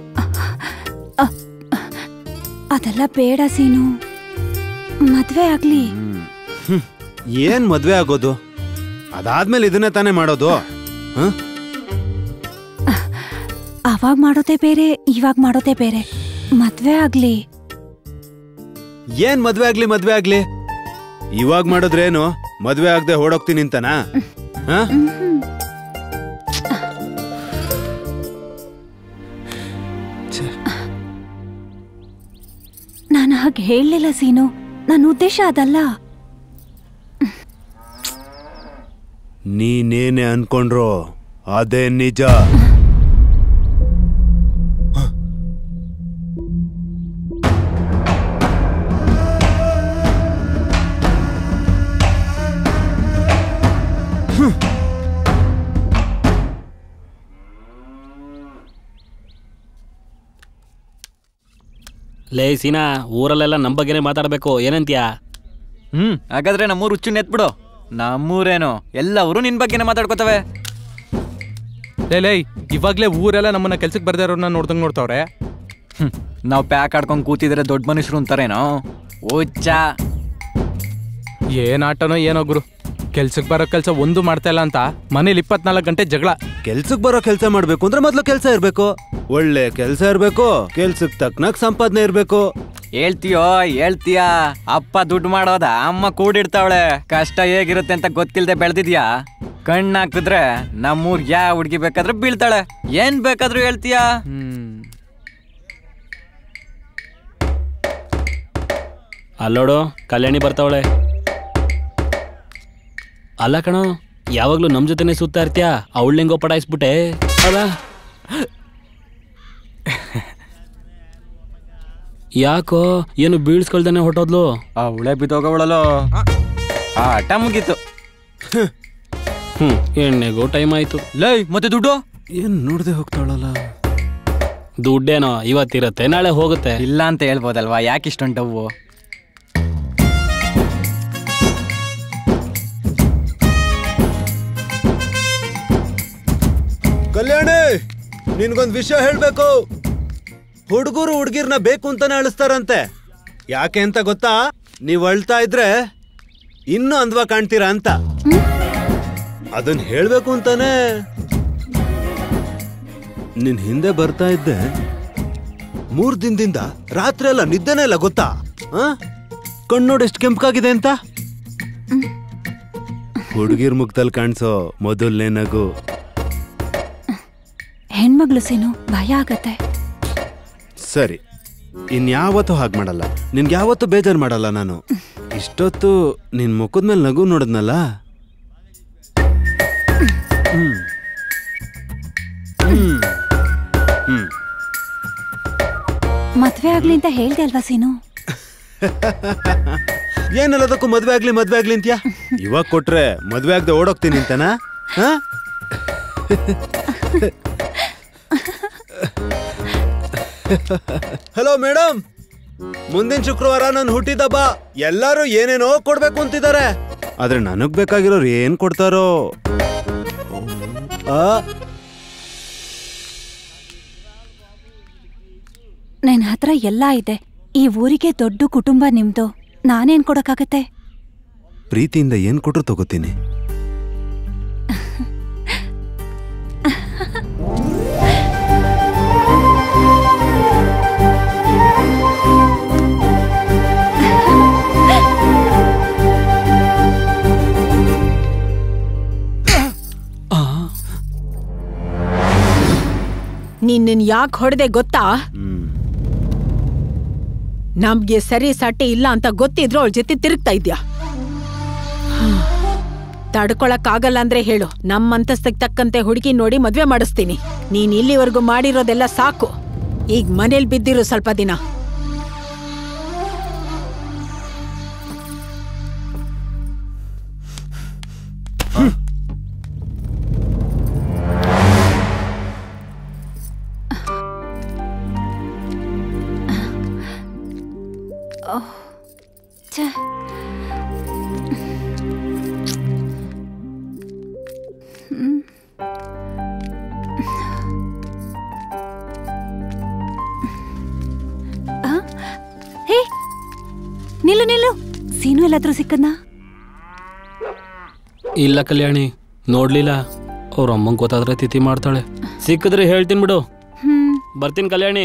ಅದೆಲ್ಲ ಬೇಡ ಸೀನು ಮದ್ವೆ ಆಗ್ಲಿ
ಹ್ಮ್. ಏನ್ ಮದ್ವೆ ಆಗೋದು ಅದಾದ್ಮೇಲೆ ಇದನ್ನೇ ತಾನೇ ಮಾಡೋದು ಹ?
ಅವಾಗ ಮಾಡೋದೇ ಬೇರೆ ಇವಾಗ ಮಾಡೋದೇ ಬೇರೆ ಮದ್ವೆ ಆಗ್ಲಿ
ಏನ್ ಮದ್ವೆ ಆಗ್ಲಿ ಮದ್ವೆ ಆಗ್ಲಿ ಇವಾಗ ಮಾಡಿದ್ರೇನು ಮದ್ವೆ ಆಗದೆ ಓಡೋಗ್ತೀನಿ ಅಂತನಾ ಹ?
ನಾನು ಹಾಗೆ ಹೇಳಲಿಲ್ಲ ಸೀನು ನನ್ನ ಉದ್ದೇಶ ಅದಲ್ಲ
ನೀನೇನೆ ಅನ್ಕೊಂಡ್ರು ಅದೇ ನಿಜ
ಲೇ ಸೀನಾ ಊರಲ್ಲೆಲ್ಲ ನಮ್ಮ ಬಗ್ಗೆನೇ ಮಾತಾಡ್ಬೇಕು ಏನಂತೀಯ
ಹ್ಮ್ ಹಾಗಾದ್ರೆ ನಮ್ಮೂರು ಹುಚ್ಚು ಎತ್ಬಿಡು ನಮ್ಮೂರೇನು ಎಲ್ಲವರು ನಿನ್ ಬಗ್ಗೆನೇ ಮಾತಾಡ್ಕೋತವೆ
ಲೇ ಲೇ ಇವಾಗ್ಲೇ ಊರೆಲ್ಲ ನಮ್ಮನ್ನ ಕೆಲ್ಸಕ್ಕೆ ಬರ್ದೇ ಇರೋರ್ನ ನೋಡ್ದಂಗ್ ನೋಡ್ತಾವ್ರೆ
ನಾವು ಪ್ಯಾಕ್ ಆಡ್ಕೊಂಡ್ ಕೂತಿದ್ರೆ ದೊಡ್ಡ ಮನುಷ್ಯರು ಅಂತಾರೇನೋ ಹುಚ್ಚ
ಏನ್ ಆಟನೋ ಏನೋ ಗುರು ಕೆಲ್ಸಕ್ಕೆ ಬರೋ ಕೆಲಸ ಒಂದು ಮಾಡ್ತಾ ಇಲ್ಲ ಅಂತ ಮನೇಲಿ ಇಪ್ಪತ್ನಾಲ್ಕು ಗಂಟೆ ಜಗಳ
ಕೆಲ್ಸಕ್ ಬರೋ ಕೆಲ್ಸ ಮಾಡ್ಬೇಕು ಅಂದ್ರೆ ಮೊದ್ಲು ಕೆಲ್ಸ ಇರ್ಬೇಕು ಒಳ್ಳೆ ಕೆಲ್ಸ ಇರ್ಬೇಕು ಕೆಲ್ಸಕ್ ತಕ್ಕನಾಗ್ ಸಂಪಾದನೆ ಇರ್ಬೇಕು
ಹೇಳ್ತೀಯೋ ಹೇಳ್ತೀಯಾ ಅಪ್ಪ ದುಡ್ಡು ಮಾಡೋದ ಅಮ್ಮ ಕೂಡಿಡ್ತಾವಳೆ ಕಷ್ಟ ಹೇಗಿರುತ್ತೆ ಅಂತ ಗೊತ್ತಿಲ್ದೆ ಬೆಳ್ದಿದ್ಯಾ ಕಣ್ಣ್ ಹಾಕಿದ್ರೆ ನಮ್ಮೂರ್ ಯಾ ಹುಡ್ಗಿ ಬೇಕಾದ್ರೆ ಬೀಳ್ತಾಳೆ ಏನ್ ಬೇಕಾದ್ರೂ ಹೇಳ್ತೀಯಾ
ಅಲ್ಲೋಡು ಕಲ್ಯಾಣಿ ಬರ್ತಾವಳೆ ಅಲ್ಲ ಕಣೋ ಯಾವಾಗ್ಲೂ ನಮ್ ಜೊತೆನೆ ಸುತ್ತಾ ಇರ್ತೀಯ ಅವಳಂಗೋ ಪಡಾಯಿಸ್ಬಿಟ್ಟೆ ಅಲ್ಲ ಯಾಕೋ ಏನು ಬೀಳ್ಸ್ಕೊಳ್ದೇನೆ ಹೊಟ್ಟೋದ್ಲು
ಅವಳೆ ಬಿದ್ದೋಗವಳಲ್ಲೋ ಆಟ ಮುಗೀತು
ಹ್ಮ್ ಎಣ್ಣೆಗೂ ಟೈಮ್ ಆಯ್ತು
ಲೈ ಮತ್ತೆ ದುಡ್ಡು
ಏನ್ ನೋಡ್ದೆ ಹೋಗ್ತಾಳಲ್ಲ
ದುಡ್ಡೇನೋ ಇವತ್ತಿರತ್ತೆ ನಾಳೆ ಹೋಗುತ್ತೆ
ಇಲ್ಲ ಅಂತ ಹೇಳ್ಬೋದಲ್ವಾ ಯಾಕೆ ಇಷ್ಟೊಂದು ಡವ್ವು
ಕಲ್ಯಾಣಿ ನಿನ್ಗೊಂದ್ ವಿಷಯ ಹೇಳ್ಬೇಕು ಹುಡುಗರು ಹುಡುಗಿರ್ನ ಬೇಕು ಅಂತಾನೆ ಅಳಿಸ್ತಾರಂತೆ ಯಾಕೆ ಅಂತ ಗೊತ್ತಾ ನೀವ್ ಅಳ್ತಾ ಇದ್ರೆ ಇನ್ನೂ ಅಂದ್ವಾ ಕಾಣ್ತೀರಾ ಅಂತ ಅದನ್ ಹೇಳ್ಬೇಕು ಅಂತಾನೆ ನಿನ್ ಹಿಂದೆ ಬರ್ತಾ ಇದ್ದೆ ಮೂರ್ ದಿನದಿಂದ ರಾತ್ರಿ ಎಲ್ಲ ನಿದ್ದೆನೇ ಇಲ್ಲ ಗೊತ್ತಾ ಆ? ಕಣ್ಣೋಡ್ ಎಷ್ಟು ಕೆಂಪಗಾಗಿದೆ ಅಂತ ಹುಡುಗಿರ್ ಮುಖದಲ್ಲಿ ಕಾಣಿಸೋ ಮೊದಲನೇ ನಗು
ಹೆಣ್ಮಗ್ಳು ಸೀನು ಭಯ ಆಗತ್ತೆ
ಸರಿ ಇನ್ಯಾವತ್ತೂ ಹಾಗೆ ಮಾಡಲ್ಲ ನಿನ್ಗೆ ಯಾವತ್ತೂ ಬೇಜಾರು ಮಾಡಲ್ಲ ನಾನು ಇಷ್ಟೊತ್ತು ನಿನ್ ಮುಖದ ಮೇಲೆ ನಗು ನೋಡಿದ್ನಲ್ಲ ಹ್ಮ್. ಹ್ಮ್. ಹ್ಮ್.
ಮದ್ವೆ ಆಗ್ಲಿ ಅಂತ ಹೇಳ್ದೆ ಅಲ್ವಾ ಸೀನು
ಏನೆಲ್ಲದಕ್ಕೂ ಮದ್ವೆ ಆಗ್ಲಿ ಮದ್ವೆ ಆಗ್ಲಿ ಅಂತ್ಯಾ ಇವಾಗ ಕೊಟ್ರೆ ಮದ್ವೆ ಆಗದೆ ಓಡೋಗ್ತೀನಿ ಅಂತನಾ ಹಾ? ಹಲೋ ಮೇಡಮ್ ಮುಂದಿನ ಶುಕ್ರವಾರ ನನ್ನ ಹುಟ್ಟಿದಬ್ಬ ಎಲ್ಲರೂ ಏನೇನೋ ಕೊಡ್ಬೇಕು ಅಂತಿದ್ದಾರೆ ಆದ್ರೆ ನನಗ್ ಬೇಕಾಗಿರೋರು ಏನ್ ಕೊಡ್ತಾರೋ ಆ
ನನ್ನ ಹತ್ರ ಎಲ್ಲ ಇದೆ ಈ ಊರಿಗೆ ದೊಡ್ಡ ಕುಟುಂಬ ನಿಮ್ದು ನಾನೇನ್ ಕೊಡಕ್ಕಾಗತ್ತೆ
ಪ್ರೀತಿಯಿಂದ ಏನ್ ಕೊಟ್ರು ತಗೋತೀನಿ
ನಿನ್ನ ಯಾಕೆ ಹೊಡೆದೆ ಗೊತ್ತಾ ನಮ್ಗೆ ಸರಿ ಸಟ್ಟೆ ಇಲ್ಲ ಅಂತ ಗೊತ್ತಿದ್ರು ಅವಳ ಜೊತೆ ತಿರುಗ್ತಾ ಇದ್ಯಾ ತಡ್ಕೊಳಕ್ಕಾಗಲ್ಲ ಅಂದ್ರೆ ಹೇಳು ನಮ್ಮ ಅಂತಸ್ತಕ್ಕೆ ತಕ್ಕಂತೆ ಹುಡುಗಿ ನೋಡಿ ಮದ್ವೆ ಮಾಡಿಸ್ತೀನಿ ನೀನ್ ಇಲ್ಲಿವರೆಗೂ ಮಾಡಿರೋದೆಲ್ಲ ಸಾಕು ಈಗ ಮನೇಲಿ ಬಿದ್ದಿರು ಸ್ವಲ್ಪ ದಿನ
ಓಹ್, ಛೆ. ಹ್ಮ್. ಆ? ನಿಲ್ಲು ಸೀನು ಎಲ್ಲಾದ್ರೂ ಸಿಕ್ಕದ್ನಾ
ಇಲ್ಲ ಕಲ್ಯಾಣಿ ನೋಡ್ಲಿಲ್ಲ ಅವ್ರ ಅಮ್ಮಂಗೆ ಗೊತ್ತಾದ್ರೆ ತಿಥಿ ಮಾಡ್ತಾಳೆ ಸಿಕ್ಕಿದ್ರೆ ಹೇಳ್ತೀನಿ ಬಿಡು
ಹ್ಮ್
ಬರ್ತೀನಿ ಕಲ್ಯಾಣಿ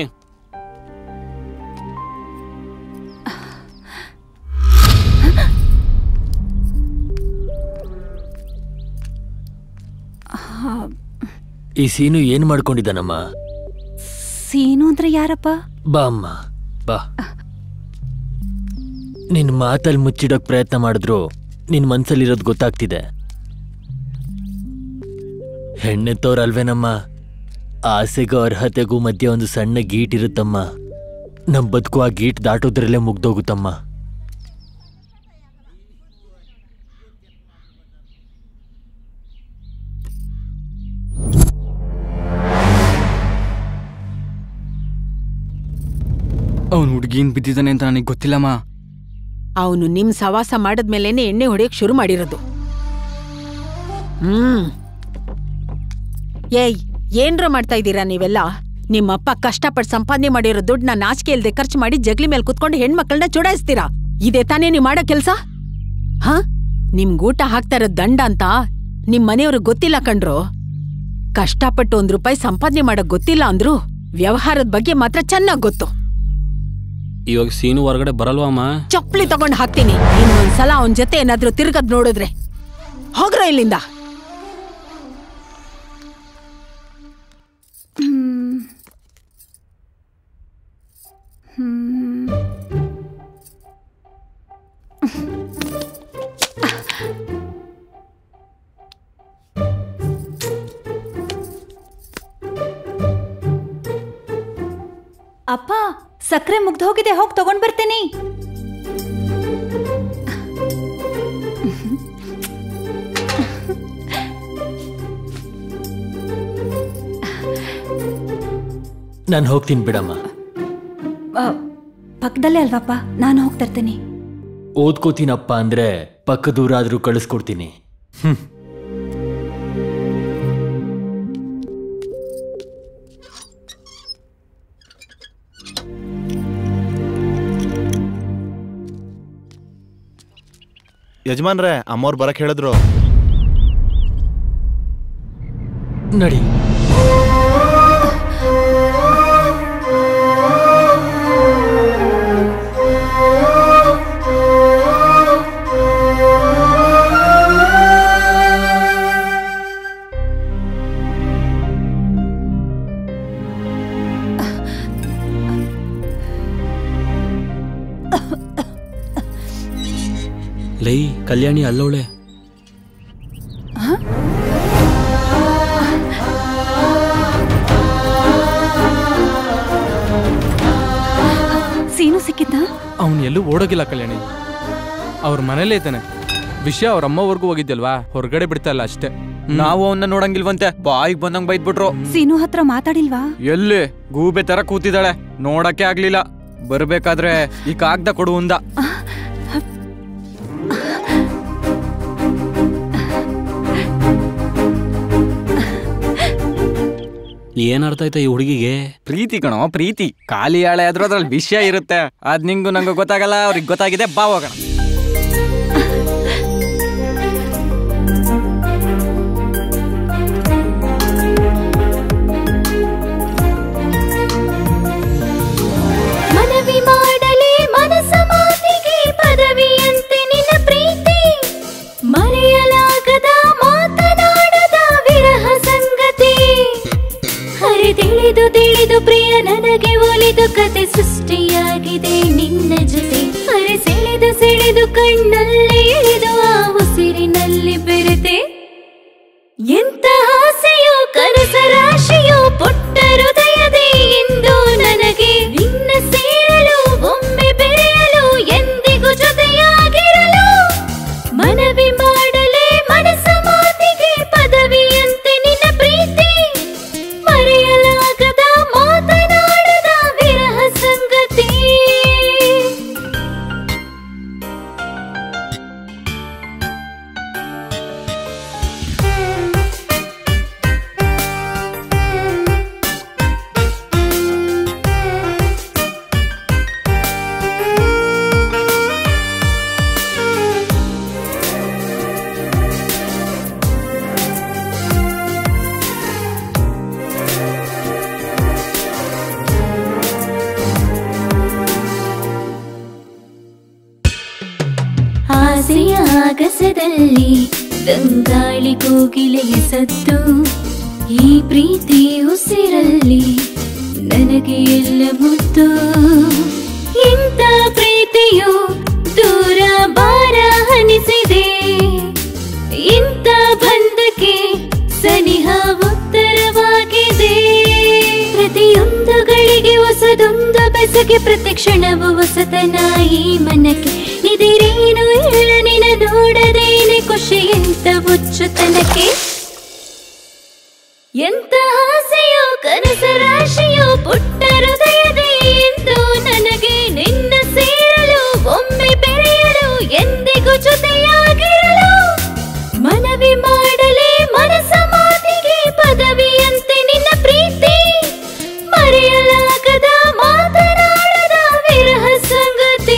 ಆ,
ಈ ಸೀನು ಏನ್ ಮಾಡ್ಕೊಂಡಿದ್ದಾನಮ್ಮ
ಸೀನು ಅಂದ್ರೆ ಯಾರಪ್ಪ
ಬಾ ಅಮ್ಮ ಬಾ ನಿನ್ ಮಾತಲ್ಲಿ ಮುಚ್ಚಿಡೋಕ್ ಪ್ರಯತ್ನ ಮಾಡಿದ್ರು ನಿನ್ ಮನ್ಸಲ್ಲಿರೋದು ಗೊತ್ತಾಗ್ತಿದೆ ಹೆಣ್ಣೆತ್ತೋರಲ್ವೇನಮ್ಮ ಆಸೆಗೂ ಅರ್ಹತೆಗೂ ಮಧ್ಯೆ ಒಂದು ಸಣ್ಣ ಗೀಟ್ ಇರುತ್ತಮ್ಮ ನಮ್ ಬದುಕು ಆ ಗೀಟ್ ದಾಟೋದ್ರಲ್ಲೇ ಮುಗ್ದೋಗುತ್ತಮ್ಮ
ಅವನು ಹುಡುಗಿನ್ ಬಿದ್ದಿದ್ದಾನೆ ಅಂತ ನನಗೆ ಗೊತ್ತಿಲ್ಲಮ್ಮ
ಅವನು ನಿಮ್ ಸವಾಸ ಮಾಡದ್ಮೇಲೇನೆ ಎಣ್ಣೆ ಹೊಡೆಯಕ್ ಶುರು ಮಾಡಿರೋದು ಹ್ಮ್ ಏಯ್ ಏನ್ರ ಮಾಡ್ತಾ ಇದ್ದೀರಾ ನೀವೆಲ್ಲ ನಿಮ್ಮಪ್ಪ ಕಷ್ಟಪಟ್ಟು ಸಂಪಾದನೆ ಮಾಡಿರೋ ದುಡ್ಡನ್ನ ನಾಚಿಕೆ ಇಲ್ದೆ ಖರ್ಚು ಮಾಡಿ ಜಗ್ಲಿ ಮೇಲೆ ಕುತ್ಕೊಂಡು ಹೆಣ್ಮಕ್ಳನ್ನ ಚುಡಾಯಿಸ್ತೀರಾ ಇದೇ ತಾನೇ ನೀವ್ ಮಾಡೋ ಕೆಲ್ಸ ಹ ನಿಮ್ಗೂಟ ಹಾಕ್ತಾ ಇರೋ ದಂಡ ಅಂತ ನಿಮ್ ಮನೆಯವ್ರಿಗೆ ಗೊತ್ತಿಲ್ಲ ಕಣ್ರು ಕಷ್ಟಪಟ್ಟು ಒಂದ್ ರೂಪಾಯಿ ಸಂಪಾದನೆ ಮಾಡಕ್ ಗೊತ್ತಿಲ್ಲ ಅಂದ್ರು ವ್ಯವಹಾರದ ಬಗ್ಗೆ ಮಾತ್ರ ಚೆನ್ನಾಗ್ ಗೊತ್ತು
ಇವಾಗ ಸೀನು ಹೊರಗಡೆ ಬರಲ್ವಾ ಅಮ್ಮ
ಚಪ್ಪಲಿ ತಗೊಂಡ್ ಹಾಕ್ತೀನಿ ಇನ್ನೊಂದ್ಸಲ ಅವನ್ ಜೊತೆ ಏನಾದ್ರೂ ತಿರ್ಗದ್ ನೋಡಿದ್ರೆ ಹೋಗ್ರ ಇಲ್ಲಿಂದ
ಹ್ಮ್. ಹ್ಮ್. ಅಪ್ಪ ಸಕ್ಕರೆ ಮುಗ್ದು ಹೋಗಿದೆ ಹೋಗಿ ತಗೊಂಡ್ ಬರ್ತೀನಿ
ನಾನು ಹೋಗ್ತೀನಿ ಬಿಡಮ್ಮ
ಆ, ಪಕ್ಕದಲ್ಲೇ ಅಲ್ವಪ್ಪ ನಾನು ಹೋಗಿ ತರ್ತೀನಿ
ಓದ್ಕೋತೀನಪ್ಪ ಅಂದ್ರೆ ಪಕ್ಕದೂರಾದ್ರೂ ಕಳಿಸ್ಕೊಡ್ತೀನಿ ಹ್ಮ್
ಯಜಮಾನ್ರೆ ಅಮ್ಮವ್ರು ಬರಕ್ ಹೇಳಿದ್ರು
ನಡಿ
ಲೈ ಕಲ್ಯಾಣಿ ಅಲ್ಲೋಳೆ
ಸೀನು ಸಿಕ್ಕಿದ್ನಾ
ಅವನು ಎಲ್ಲೂ ಓಡೋಗಿಲ್ಲ ಕಲ್ಯಾಣಿ ಅವ್ರ ಮನೇಲೇ ಇದ್ದಾನೆ ವಿಷಯ ಅವ್ರ ಅಮ್ಮವರೆಗೂ ಹೋಗಿದ್ಯಲ್ವಾ ಹೊರಗಡೆ ಬಿಡ್ತಾ ಇಲ್ಲ ಅಷ್ಟೇ
ನಾವು ಅವನ್ನ ನೋಡಂಗಿಲ್ವಂತೆ ಬಾಯಿಗೆ ಬಂದಂಗ್ ಬೈದ್ಬಿಟ್ರು
ಸೀನು ಹತ್ರ ಮಾತಾಡಿಲ್ವಾ
ಎಲ್ಲಿ ಗೂಬೆ ತರ ಕೂತಿದ್ದಾಳೆ ನೋಡಕ್ಕೆ ಆಗ್ಲಿಲ್ಲ ಬರ್ಬೇಕಾದ್ರೆ ಈ ಕಾಗ್ದ ಕೊಡು ಅಂದ
ಏನ್ ಅರ್ಥ ಆಯ್ತಾ ಈ ಹುಡುಗಿಗೆ
ಪ್ರೀತಿ ಕಣೋ ಪ್ರೀತಿ ಖಾಲಿ ಹಾಳೆ ಆದ್ರೂ ಅದ್ರಲ್ಲಿ ವಿಷಯ ಇರುತ್ತೆ ಅದ್ ನಿಂಗು ನಂಗೂ ಗೊತ್ತಾಗಲ್ಲ ಅವ್ರಿಗೆ ಗೊತ್ತಾಗಿದೆ ಬಾ ಹೋಗೋಣ
ಮನವಿ ಮಾಡಲಿ ಮನಸ ಮಾತಿಗೆ ಪದವಿಯಂತೆ ನಿನ್ನ ಪ್ರೀತಿ ಮರೆಯಲಾಗದ ಮಾತನಾಡದ ವಿರಹ ಸಂಗತಿ ಹರಿದಿಳಿದು ತಿಳಿದು ಪ್ರಿಯ ನನಗೆ ಒಲಿದು ಕತೆ ಸೃಷ್ಟಿಯಾಗಿದೆ ನಿನ್ನ ಜೊತೆ ಹರಿ ಸೆಳೆದು ಸೆಳೆದು ಆಗಸದಲ್ಲಿ ತಂಗಾಳಿ ಕೋಗಿಲೆಯ ಸದ್ದು ಈ ಪ್ರೀತಿ ಉಸಿರಲ್ಲಿ ನನಗೆ ಎಲ್ಲ ಮುದ್ದು ಇಂಥ ಪ್ರೀತಿಯು ದೂರ ಬಾರ ಹನಿಸಿದೆ ಇಂಥ ಬಂಧಕ್ಕೆ ಸನಿಹ ಉತ್ತರವಾಗಿದೆ ಪ್ರತಿಯೊಂದು ಗಳಿಗೆ ಹೊಸದೊಂದು ಬೆಸಗೆ ಪ್ರತಿ ಕ್ಷಣವು ಹೊಸತನ ಈ ಮನಕ್ಕೆ ಇದಿರೇನು ಇಲ್ಲ ನಿನ ನೋಡದೇನೆ ಖುಷಿ ಎಂತ ಹುಚ್ಚುತನಕ್ಕೆ ಎಂತ ಆಸೆಯೋ ಕನಸ ರಾಶಿಯೋ ಪುಟ್ಟ ಹೃದಯದೇ ಎಂದು ನನಗೆ ನಿನ್ನ ಸೇರಲು ಒಮ್ಮೆ ಬೆರೆಯಲು ಎಂದಿಗೂ ಜೊತೆಯಾಗಿರಲು ಮನವಿ ಮಾಡಲೇ ಮನಸ ಮಾತಿಗೆ ಪದವಿಯಂತೆ ನಿನ್ನ ಪ್ರೀತಿ ಮರೆಯಲಾಗದ ಮಾತನಾಡದ ವಿರಹ ಸಂಗತಿ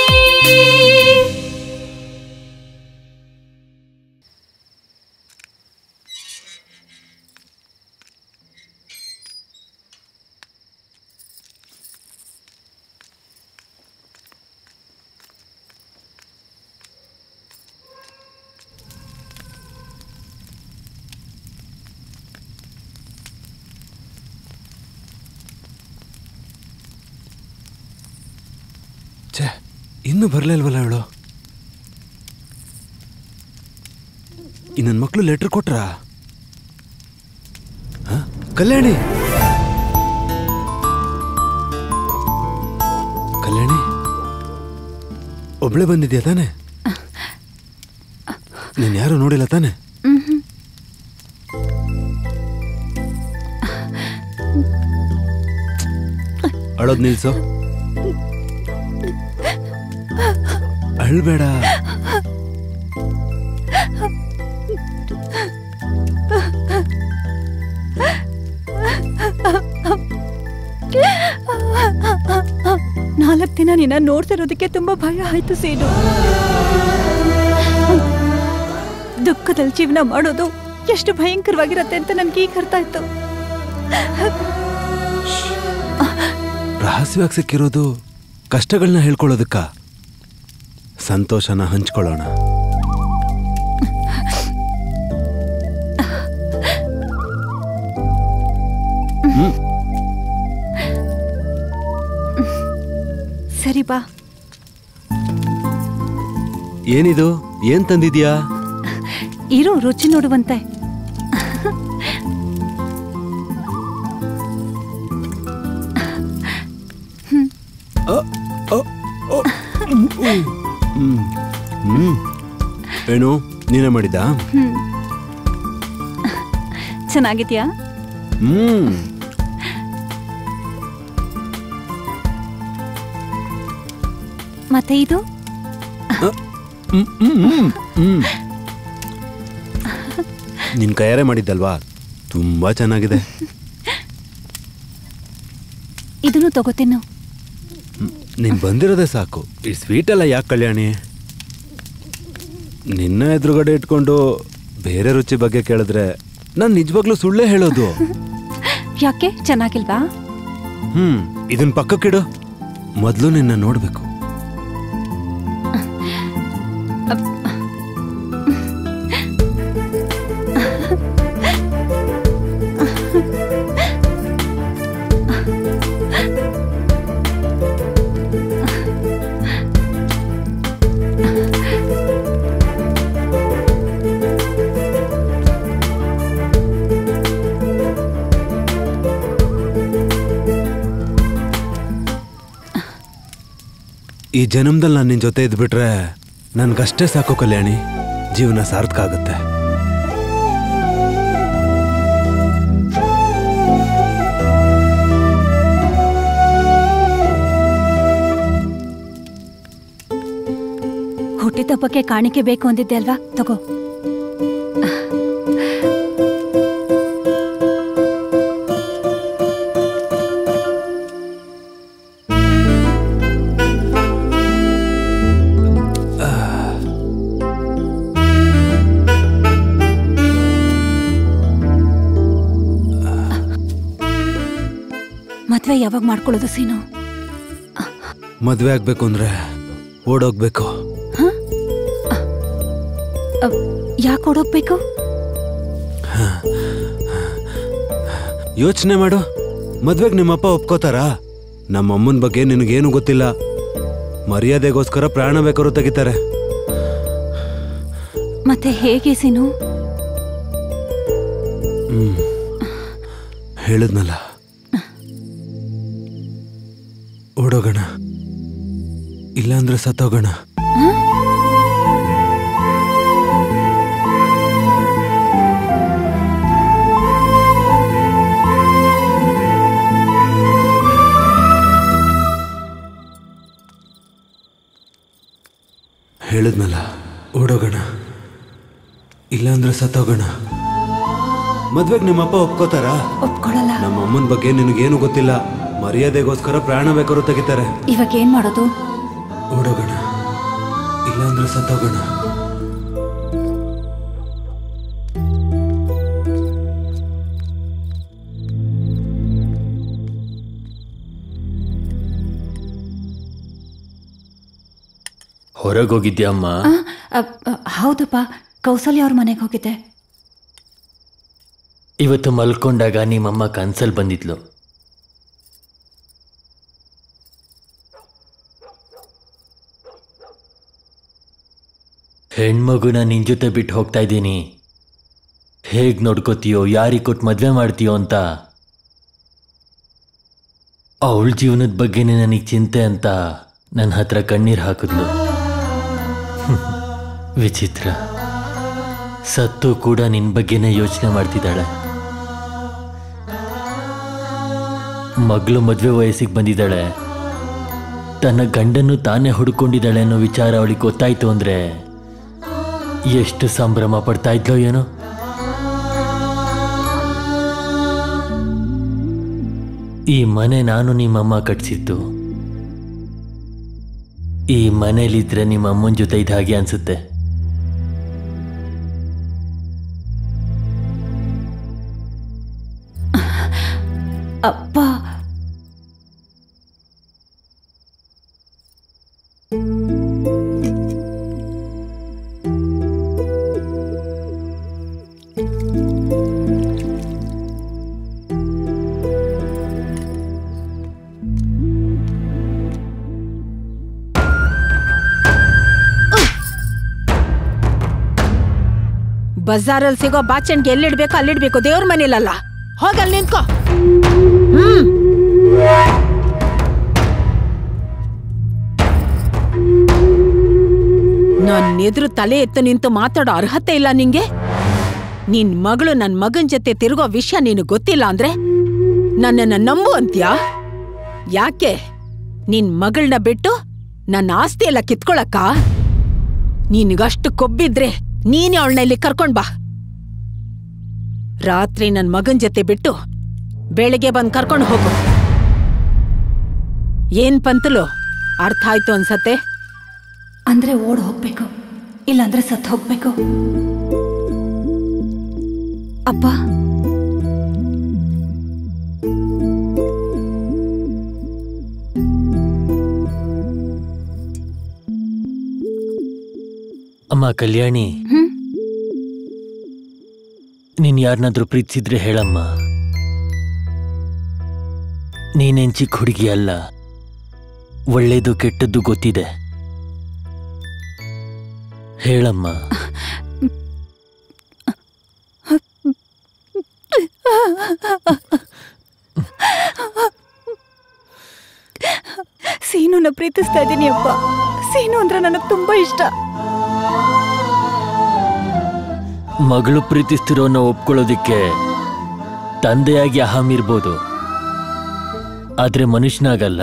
ಛೇ ಇನ್ನೂ ಬರಲೇ ಇಲ್ವಲ್ಲ ಅವಳು ಈ ನನ್ನ ಮಕ್ಕಳು ಲೆಟ್ರ್ ಕೊಟ್ರಾ ಹ? ಕಲ್ಯಾಣಿ ಕಲ್ಯಾಣಿ ಒಬ್ಳೆ ಬಂದಿದ್ಯಾ ತಾನೆ ನೀನ್ ಯಾರು ನೋಡಿಲ್ಲ ತಾನೆ ಅಳೋದ್ ನಿಲ್ಸು ಅಳ್ಬೇಡ
ನಾಲ್ಕು ದಿನ ನಿನ್ನ ನೋಡ್ತಿರೋದಕ್ಕೆ ತುಂಬಾ ಭಯ ಆಯ್ತು ಸೇನು ದುಃಖದಲ್ಲಿ ಜೀವನ ಮಾಡೋದು ಎಷ್ಟು ಭಯಂಕರವಾಗಿರತ್ತೆ ಅಂತ ನನ್ಗೆ ಈಗ ಅರ್ಥ ಆಯ್ತು
ರಹಸ್ಯವಾಗಿ ಸಿಕ್ಕಿರೋದು ಕಷ್ಟಗಳನ್ನ ಹೇಳ್ಕೊಳ್ಳೋದಕ್ಕ ಸಂತೋಷನ ಹಂಚ್ಕೊಳ್ಳೋಣ ಹ್ಮ್
ಸರಿ ಬಾ
ಏನಿದು ಏನ್ ತಂದಿದ್ಯಾ
ಇರು ರುಚಿ ನೋಡುವಂತೆ
ಹ್ಮ್ ಹ್ಮ್ ಏನು ನೀನೇ ಮಾಡಿದ್ದ
ಹ್ಮ್ ಚೆನ್ನಾಗಿದ್ಯಾ
ಹ್ಮ್
ಮತ್ತೆ ಇದು
ಹ್ಮ್, ಹ್ಮ್, ಹ್ಮ್, ಹ್ಮ್. ನಿನ್ ಕೈಯಾರೆ ಮಾಡಿದ್ದಲ್ವಾ ತುಂಬಾ ಚೆನ್ನಾಗಿದೆ
ಇದನ್ನು ತಗೋತೀನಿ
ನೀನ್ ಬಂದಿರೋದೇ ಸಾಕು ಈ ಸ್ವೀಟ್ ಎಲ್ಲ ಯಾಕೆ ಕಲ್ಯಾಣಿ ನಿನ್ನ ಎದುರುಗಡೆ ಇಟ್ಕೊಂಡು ಬೇರೆ ರುಚಿ ಬಗ್ಗೆ ಕೇಳಿದ್ರೆ ನಾನು ನಿಜವಾಗ್ಲೂ ಸುಳ್ಳೇ ಹೇಳೋದು
ಯಾಕೆ ಚೆನ್ನಾಗಿಲ್ವಾ
ಹ್ಮ್ ಇದನ್ ಪಕ್ಕಕ್ಕಿಡು ಮೊದಲು ನಿನ್ನ ನೋಡ್ಬೇಕು ಈ ಜನ್ಮದಲ್ಲಿ ನಾನು ನಿನ್ ಜೊತೆ ಇದ್ಬಿಟ್ರೆ ನನ್ಗಷ್ಟೇ ಸಾಕು ಕಲ್ಯಾಣಿ ಜೀವನ ಸಾರ್ಥಕ ಆಗುತ್ತೆ
ಹುಟ್ಟಿದಬ್ಬಕ್ಕೆ ಕಾಣಿಕೆ ಬೇಕು ಅಂದಿದ್ದೆ ಅಲ್ವಾ ತಗೋ ಮದ್ವೆ ಯಾವಾಗ ಮಾಡ್ಕೊಳ್ಳೋದು ಸೀನು
ಮದ್ವೆ ಆಗ್ಬೇಕು ಅಂದ್ರೆ ಓಡೋಗ್ಬೇಕು
ಯಾಕೆ ಓಡೋಗ್ಬೇಕು
ಯೋಚನೆ ಮಾಡು ಮದ್ವೆಗ್ ನಿಮ್ಮಪ್ಪ ಒಪ್ಕೋತಾರಾ ನಮ್ಮ ಅಮ್ಮನ ಬಗ್ಗೆ ನಿನಗೇನು ಗೊತ್ತಿಲ್ಲ ಮರ್ಯಾದೆಗೋಸ್ಕರ ಪ್ರಾಣ ಬೇಕಾದ್ರೂ ತೆಗಿತಾರೆ
ಮತ್ತೆ ಹೇಗೆ ಸೀನು
ಹ್ಮ್ ಹೇಳಿದ್ನಲ್ಲ ಓಡೋಗೋಣ ಇಲ್ಲಾಂದ್ರೆ ಸತ್ತೋಗೋಣ ಹೇಳಿದ್ನಲ್ಲ ಓಡೋಗೋಣ ಇಲ್ಲಾಂದ್ರೆ ಸತ್ತೋಗೋಣ ಮದ್ವೆಗ್ ನಿಮ್ಮಪ್ಪ ಒಪ್ಕೋತಾರಾ
ಒಪ್ಕೊಳಲ್ಲ
ನಮ್ಮ ಅಮ್ಮನ ಬಗ್ಗೆ ನಿನಗೇನು ಗೊತ್ತಿಲ್ಲ ಮರ್ಯಾದೆಗೋಸ್ಕರ ಪ್ರಾಣ ಬೇಕಾದ್ರೂ ತೆಗಿತಾರೆ
ಇವಾಗ ಏನ್ ಮಾಡೋದು
ಓಡೋಗೋಣ ಇಲ್ಲಾಂದ್ರೆ ಸತ್ತೋಗೋಣ
ಹೊರಗೋಗಿದ್ಯಮ್ಮ
ಆ, ಅ, ಅ, ಹೌದಪ್ಪ ಕೌಸಲ್ಯ ಅವ್ರ ಮನೆಗೆ ಹೋಗಿದ್ದೆ
ಇವತ್ತು ಮಲ್ಕೊಂಡಾಗ ನಿಮ್ಮಮ್ಮ ಕನ್ಸಲ್ ಬಂದಿದ್ಲು ಹೆಣ್ಮಗುನ ನಿನ್ ಜೊತೆ ಬಿಟ್ಟು ಹೋಗ್ತಾ ಇದ್ದೀನಿ ಹೇಗ್ ನೋಡ್ಕೋತೀಯೋ ಯಾರಿಗೆ ಕೊಟ್ಟು ಮದ್ವೆ ಮಾಡ್ತೀಯೋ ಅಂತ ಅವಳ ಜೀವನದ ಬಗ್ಗೆನೇ ನನಗೆ ಚಿಂತೆ ಅಂತ ನನ್ನ ಹತ್ರ ಕಣ್ಣೀರು ಹಾಕಿದ್ಲು ಹ್ಮ್. ವಿಚಿತ್ರ ಸತ್ತು ಕೂಡ ನಿನ್ ಬಗ್ಗೆನೇ ಯೋಚನೆ ಮಾಡ್ತಿದ್ದಾಳೆ ಮಗಳು ಮದುವೆ ವಯಸ್ಸಿಗೆ ಬಂದಿದ್ದಾಳೆ ತನ್ನ ಗಂಡನ್ನು ತಾನೇ ಹುಡ್ಕೊಂಡಿದ್ದಾಳೆ ಅನ್ನೋ ವಿಚಾರ ಅವಳಿಗೆ ಗೊತ್ತಾಯ್ತು ಅಂದ್ರೆ ಎಷ್ಟು ಸಂಭ್ರಮ ಪಡ್ತಾ ಇದ್ಲೋ ಏನೋ ಈ ಮನೆ ನಾನು ನಿಮ್ಮಮ್ಮ ಕಟ್ಸಿದ್ದು ಈ ಮನೇಲಿದ್ರೆ ನಿಮ್ಮ ಅಮ್ಮನ ಜೊತೆ ಇದ್ದ ಹಾಗೆ ಅನ್ಸುತ್ತೆ
ಅಪ್ಪ
ಬಜಾರಲ್ಲಿ ಸಿಗೋ ಬಾಚಣಿಗೆ ಎಲ್ಲಿಡ್ಬೇಕು ಅಲ್ಲಿಡ್ಬೇಕು ದೇವ್ರ ಮನೇಲಲ್ಲ ಹೋಗಲ್ಲಿ ನಿಂತ್ಕೋ ಹ್ಮ್ ನನ್ನ ಎದುರು ತಲೆ ಎತ್ತು ನಿಂತು ಮಾತಾಡೋ ಅರ್ಹತೆ ಇಲ್ಲ ನಿಂಗೆ ನಿನ್ ಮಗಳು ನನ್ ಮಗನ್ ಜೊತೆ ತಿರುಗೋ ವಿಷಯ ನೀನು ಗೊತ್ತಿಲ್ಲ ಅಂದ್ರೆ ನನ್ನನ್ನ ನಂಬು ಅಂತ್ಯಾ ಯಾಕೆ ನಿನ್ ಮಗಳನ್ನ ಬಿಟ್ಟು ನನ್ನ ಆಸ್ತಿ ಎಲ್ಲ ಕಿತ್ಕೊಳಕ್ಕ ನಿನ್ಗಷ್ಟು ಕೊಬ್ಬಿದ್ರೆ ನೀನೇ ಅವಳನ್ನ ಇಲ್ಲಿ ಕರ್ಕೊಂಡ್ ಬಾ ರಾತ್ರಿ ನನ್ ಮಗನ್ ಜೊತೆ ಬಿಟ್ಟು ಬೆಳಿಗ್ಗೆ ಬಂದ್ ಕರ್ಕೊಂಡು ಹೋಗು ಏನ್ ಪಂತಲು ಅರ್ಥ ಆಯ್ತು ಅನ್ಸತ್ತೆ
ಅಂದ್ರೆ ಓಡ್ ಹೋಗ್ಬೇಕು ಇಲ್ಲಾಂದ್ರೆ ಸತ್ ಹೋಗ್ಬೇಕು ಅಪ್ಪ
ಅಮ್ಮ ಕಲ್ಯಾಣಿ
ಹ್ಮ್?
ನೀನ್ ಯಾರನ್ನಾದ್ರೂ ಪ್ರೀತಿಸಿದ್ರೆ ಹೇಳಮ್ಮ ನೀನೇನ್ ಚಿಕ್ಕ ಹುಡುಗಿ ಅಲ್ಲ ಒಳ್ಳೇದು ಕೆಟ್ಟದ್ದು ಗೊತ್ತಿದೆ ಹೇಳಮ್ಮ
ಸೀನುನ ಪ್ರೀತಿಸ್ತಾ ಇದ್ದೀನಿ ಅಪ್ಪ ಸೀನು ಅಂದ್ರೆ ನನಗೆ ತುಂಬಾ ಇಷ್ಟ
ಮಗಳು ಪ್ರೀತಿಸ್ತಿರೋನ್ನ ಒಪ್ಕೊಳ್ಳೋದಿಕ್ಕೆ ತಂದೆಯಾಗಿ ಅಹಂ ಇರ್ಬೋದು ಆದ್ರೆ ಮನುಷ್ಯನಾಗಲ್ಲ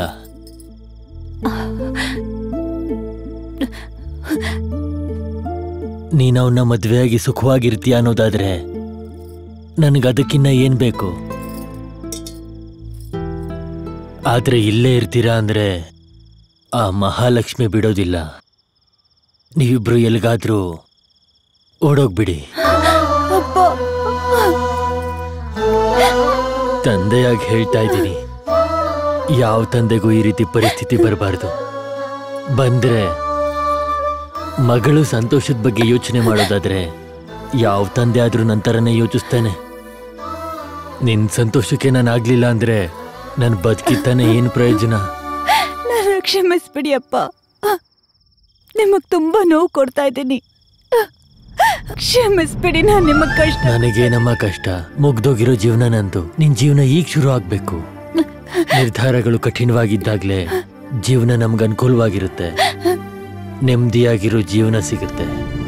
ನೀನು ಅವನ್ನ ಮದುವೆಯಾಗಿ ಸುಖವಾಗಿರ್ತೀಯ ಅನ್ನೋದಾದ್ರೆ ನನಗದಕ್ಕಿನ್ನ ಏನ್ ಬೇಕು ಆದ್ರೆ ಇಲ್ಲೇ ಇರ್ತೀರಾ ಅಂದ್ರೆ ಆ ಮಹಾಲಕ್ಷ್ಮಿ ಬಿಡೋದಿಲ್ಲ ನೀವಿಬ್ರು ಎಲ್ಗಾದ್ರೂ ಓಡೋಗ್ಬಿಡಿ
ಅಪ್ಪ
ತಂದೆಯಾಗಿ ಹೇಳ್ತಾ ಇದ್ದೀನಿ ಯಾವ ತಂದೆಗೂ ಈ ರೀತಿ ಪರಿಸ್ಥಿತಿ ಬರಬಾರ್ದು ಬಂದ್ರೆ ಮಗಳು ಸಂತೋಷದ ಬಗ್ಗೆ ಯೋಚನೆ ಮಾಡೋದಾದ್ರೆ ಯಾವ ತಂದೆ ಆದ್ರೂ ನಂತರನೇ ಯೋಚಿಸ್ತಾನೆ ನಿನ್ ಸಂತೋಷಕ್ಕೆ ನಾನು ಆಗ್ಲಿಲ್ಲ ಅಂದ್ರೆ ನನ್ ಬದುಕಿತ್ತಾನೆ ಏನ್ ಪ್ರಯೋಜನ
ನಾನು ಕ್ಷಮಿಸ್ಬಿಡಿ ಅಪ್ಪ ನಿಮಗ್ ತುಂಬಾ ನೋವು ಕೊಡ್ತಾ ಇದ್ದೀನಿ ಕ್ಷಮಿಸ್ಬಿಡಿ ನಾನು ನಿಮಗ್ ಕಷ್ಟ
ನನಗೇನಮ್ಮ ಕಷ್ಟ ಮುಗ್ದೋಗಿರೋ ಜೀವನ ನಂದು ನಿನ್ ಜೀವನ ಈಗ ಶುರು ಆಗ್ಬೇಕು ನಿರ್ಧಾರಗಳು ಕಠಿಣವಾಗಿದ್ದಾಗ್ಲೇ ಜೀವನ ನಮ್ಗೆ ಅನುಕೂಲವಾಗಿರುತ್ತೆ ನೆಮ್ಮದಿಯಾಗಿರೋ ಜೀವನ ಸಿಗುತ್ತೆ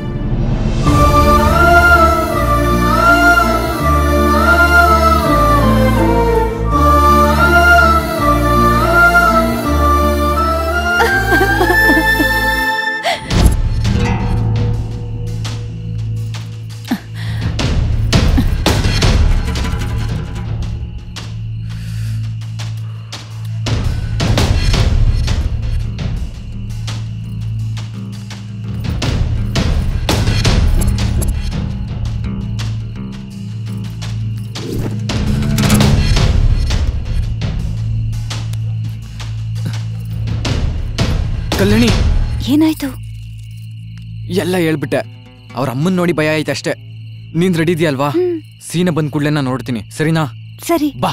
ಕಲ್ಯಾಣಿ
ಏನಾಯ್ತು
ಎಲ್ಲ ಹೇಳ್ಬಿಟ್ಟೆ ಅವ್ರ ಅಮ್ಮನ್ ನೋಡಿ ಭಯ ಆಯ್ತು ಅಷ್ಟೇ ನೀನ್ ರೆಡಿ ಇದೆಯಲ್ವಾ ಸೀನ ಬಂದ್ ಕೂಡ್ಲೆ ನಾನು ನೋಡ್ತೀನಿ ಸರಿನಾ
ಸರಿ
ಬಾ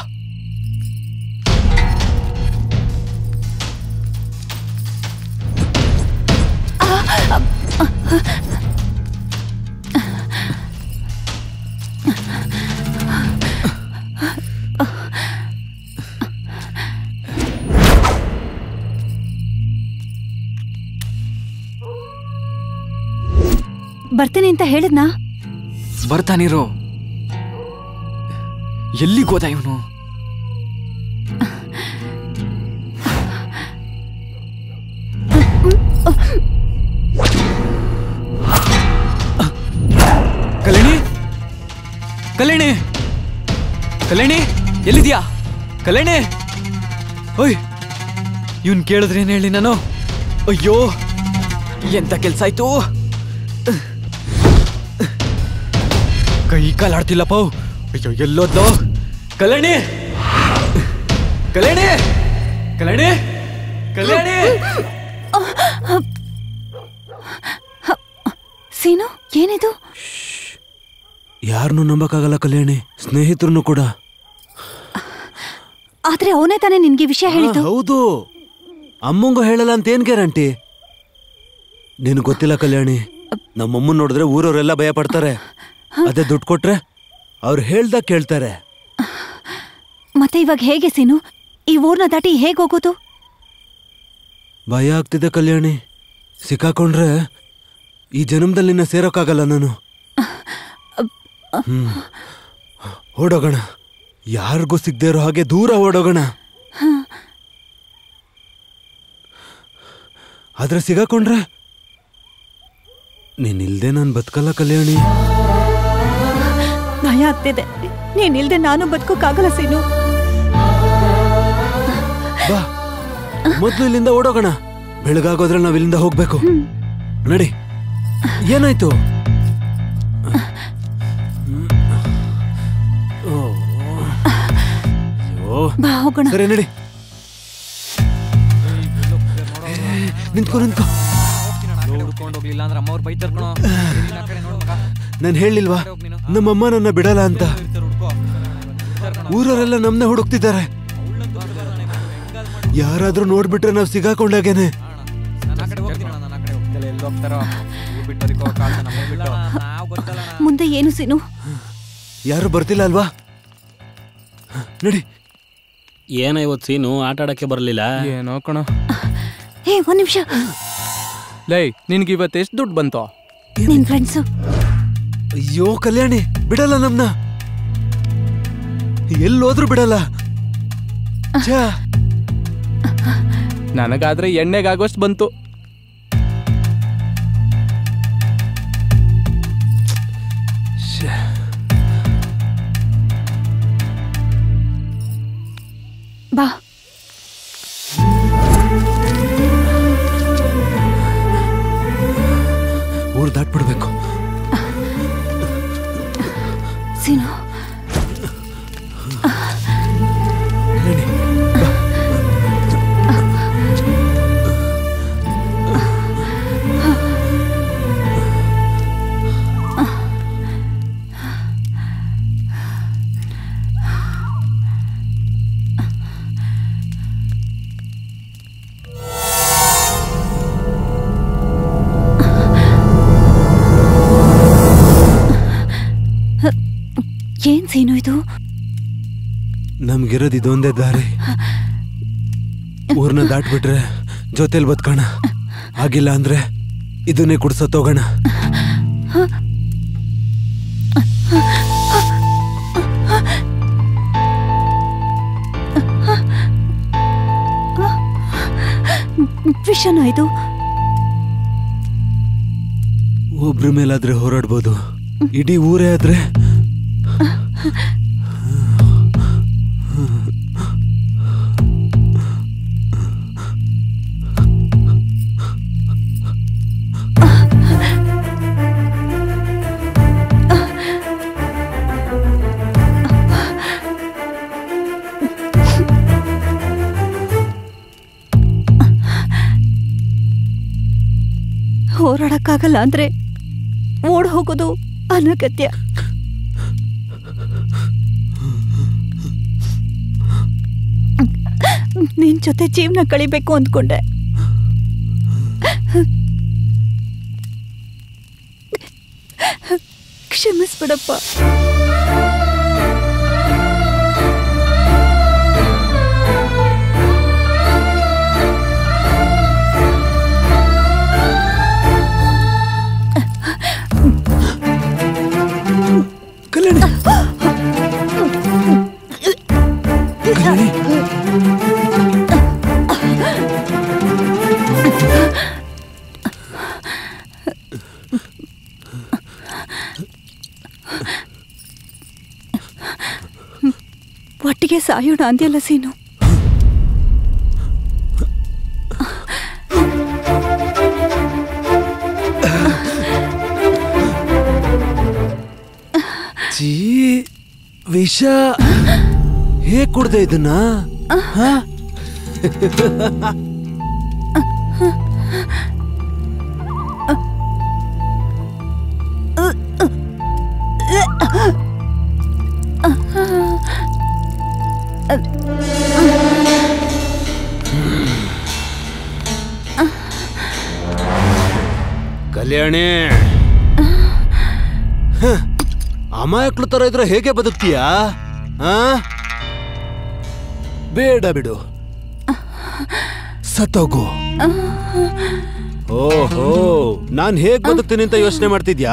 ಬರ್ತೀನಿ ಅಂತ ಹೇಳಿದ್ನಾ
ಬರ್ತಾನಿರೋ ಎಲ್ಲಿಗೆ ಹೋದ ಇವನು ಕಲ್ಯಾಣಿ ಕಲ್ಯಾಣಿ ಕಲ್ಯಾಣಿ ಎಲ್ಲಿದ್ಯಾ ಕಲ್ಯಾಣಿ ಓಯ್ ಇವನ್ ಕೇಳಿದ್ರೆ ಏನ್ ಹೇಳಿ ನಾನು ಅಯ್ಯೋ ಎಂತ ಕೆಲ್ಸ ಆಯ್ತು ಕೈ ಕಾಲಾಡ್ತಿಲ್ಲಪ್ಪ ಅಯ್ಯೋ ಎಲ್ಲೋದ್ಲು ಕಲ್ಯಾಣಿ ಕಲ್ಯಾಣಿ ಕಲ್ಯಾಣಿ ಕಲ್ಯಾಣಿ
ಸೀನು ಏನಿದು
ಯಾರನ್ನೂ ನಂಬಕ್ಕಾಗಲ್ಲ ಕಲ್ಯಾಣಿ ಸ್ನೇಹಿತರನ್ನು ಕೂಡ
ಆದ್ರೆ ಅವನೇ ತಾನೇ ನಿನ್ಗೆ ವಿಷಯ ಹೇಳಿದ್ದು
ಹಾ, ಹೌದು ಅಮ್ಮಂಗೂ ಹೇಳಲ್ಲ ಅಂತ ಏನ್ ಗ್ಯಾರಂಟಿ ನಿನ್ ಗೊತ್ತಿಲ್ಲ ಕಲ್ಯಾಣಿ ನಮ್ಮಮ್ಮನ್ ನೋಡಿದ್ರೆ ಊರವರೆಲ್ಲ ಭಯ ಪಡ್ತಾರೆ ಅದೇ ದುಡ್ಡು ಕೊಟ್ರೆ ಅವ್ರು ಹೇಳ್ದಾಗ ಕೇಳ್ತಾರೆ
ಮತ್ತೆ ಇವಾಗ ಹೇಗೆ ಸೀನು ಈ ಊರ್ನ ದಾಟಿ ಹೇಗ್ ಹೋಗೋದು
ಭಯ ಆಗ್ತಿದೆ ಕಲ್ಯಾಣಿ ಸಿಕ್ಕಾಕೊಂಡ್ರೆ ಈ ಜನ್ಮದಲ್ಲಿ ನಿನ್ನ ಸೇರೋಕ್ಕಾಗಲ್ಲ ನಾನು ಹ್ಮ್ ಓಡೋಗೋಣ ಯಾರಿಗೂ ಸಿಗದೆ ಇರೋ ಹಾಗೆ ದೂರ ಓಡೋಗೋಣ ಆದ್ರೆ ಸಿಗಾಕೊಂಡ್ರೆ ನೀನಿಲ್ದೆ ನಾನು ಬದುಕಲ್ಲ ಕಲ್ಯಾಣಿ
ಭಯ ಆಗ್ತಿದೆ ನೀನಿಲ್ದೆ ನಾನು ಬದುಕೋಕ್ಕಾಗಲ್ಲ ಸೀನು
ಬಾ ಮೊದ್ಲು ಇಲ್ಲಿಂದ ಓಡೋಗೋಣ ಬೆಳಗಾಗೋದ್ರಲ್ಲಿ ನಾವ್ ಇಲ್ಲಿಂದ ಹೋಗ್ಬೇಕು ನಡಿ ಏನಾಯ್ತು ಓ. ಅಯ್ಯೋ.
ಬಾ ಹೋಗೋಣ
ಸರಿ ನಡಿ ನಿಂತ್ಕೊ ನಿಂತ್ಕೊ
ಹೋಗ್ಲಿಲ್ಲ ಅಂದ್ರೆ ಅಮ್ಮ ಅವ್ರು ಬೈತಾರ್ ಕಣೋ
ನಾನು ಹೇಳಿಲ್ವಾ ನಮ್ಮಮ್ಮ ನನ್ನ ಬಿಡಲ್ಲ ಅಂತ ಊರವರೆಲ್ಲ ನಮ್ನ ಹುಡುಕ್ತಿದ್ದಾರೆ ಯಾರಾದ್ರೂ ನೋಡ್ಬಿಟ್ರೆ ನಾವ್ ಸಿಗಾಕೊಂಡಾಗೇನೆ
ಮುಂದೆ ಏನು ಸೀನು
ಯಾರು ಬರ್ತಿಲ್ಲ ಅಲ್ವಾ ನಡಿ
ಏನೋ ಇವತ್ತು ಸೀನು ಆಟ ಆಡಕ್ಕೆ ಬರಲಿಲ್ಲ
ಏನೋ ಕಣ
ಏ ಒಂದ್ ನಿಮಿಷ
ಲೈ ನಿನ್ಗೆ ಇವತ್ತು ಎಷ್ಟು ದುಡ್ಡು ಬಂತು
ನಿನ್ ಫ್ರೆಂಡ್ಸು
ಅಯ್ಯೋ ಕಲ್ಯಾಣಿ ಬಿಡಲ್ಲ ನಮ್ನ ಎಲ್ಲೋದ್ರೂ ಬಿಡಲ್ಲ ಛೇ,
ನನಗಾದ್ರೆ ಎಣ್ಣೆಗಾಗೋಷ್ಟು ಬಂತು
ಬಾ
ಊರ್ ದಾಟ್ಬಿಡ್ಬೇಕು
ಸೀನು ಏನ್ ಸೀನು ಇದು
ನಮ್ಗಿರೋದು ಇದೊಂದೇ ದಾರಿ ಊರ್ನ ದಾಟ್ಬಿಟ್ರೆ ಜೊತೆಲಿ ಬದುಕೋಣ ಆಗಿಲ್ಲ ಅಂದ್ರೆ ಇದನ್ನೇ ಕುಡ್ಸತ್ತೋಗೋಣ
ವಿಷನ ಇದು
ಒಬ್ರ ಮೇಲಾದ್ರೆ ಹೋರಾಡ್ಬೋದು ಇಡೀ ಊರೇ ಆದ್ರೆ
ಹೋರಾಡಕ್ಕಾಗಲ್ಲ ಅಂದ್ರೆ ಓಡ್ ಹೋಗೋದು ಅನಗತ್ಯ ನಿನ್ ಜೊತೆ ಜೀವನ ಕಳಿಬೇಕು ಅಂದ್ಕೊಂಡೆ ಕ್ಷಮಿಸ್ಬಿಡಪ್ಪ
ಕಲ್ಯಾಣಿ ಕಲ್ಯಾಣಿ
ಒಟ್ಟಿಗೆ ಸಾಯೋಣ ಅಂದ್ಯಲ್ಲ ಸೀನು
ಚೀ ವಿಷ ಹೇಗ್ ಕುಡ್ದೆ ಇದನ್ನ ಹಾ? ಕಲ್ಯಾಣಿ ಹ, ಅಮಾಯಕ್ಳು ತರ ಇದ್ರೆ ಹೇಗೆ ಬದುಕ್ತೀಯಾ ಆ? ಬೇಡ ಬಿಡು ಸತ್ತೋಗು ಓಹೋ ನಾನ್ ಹೇಗ್ ಬದುಕ್ತೀನಿ ಅಂತ ಯೋಚನೆ ಮಾಡ್ತಿದ್ಯಾ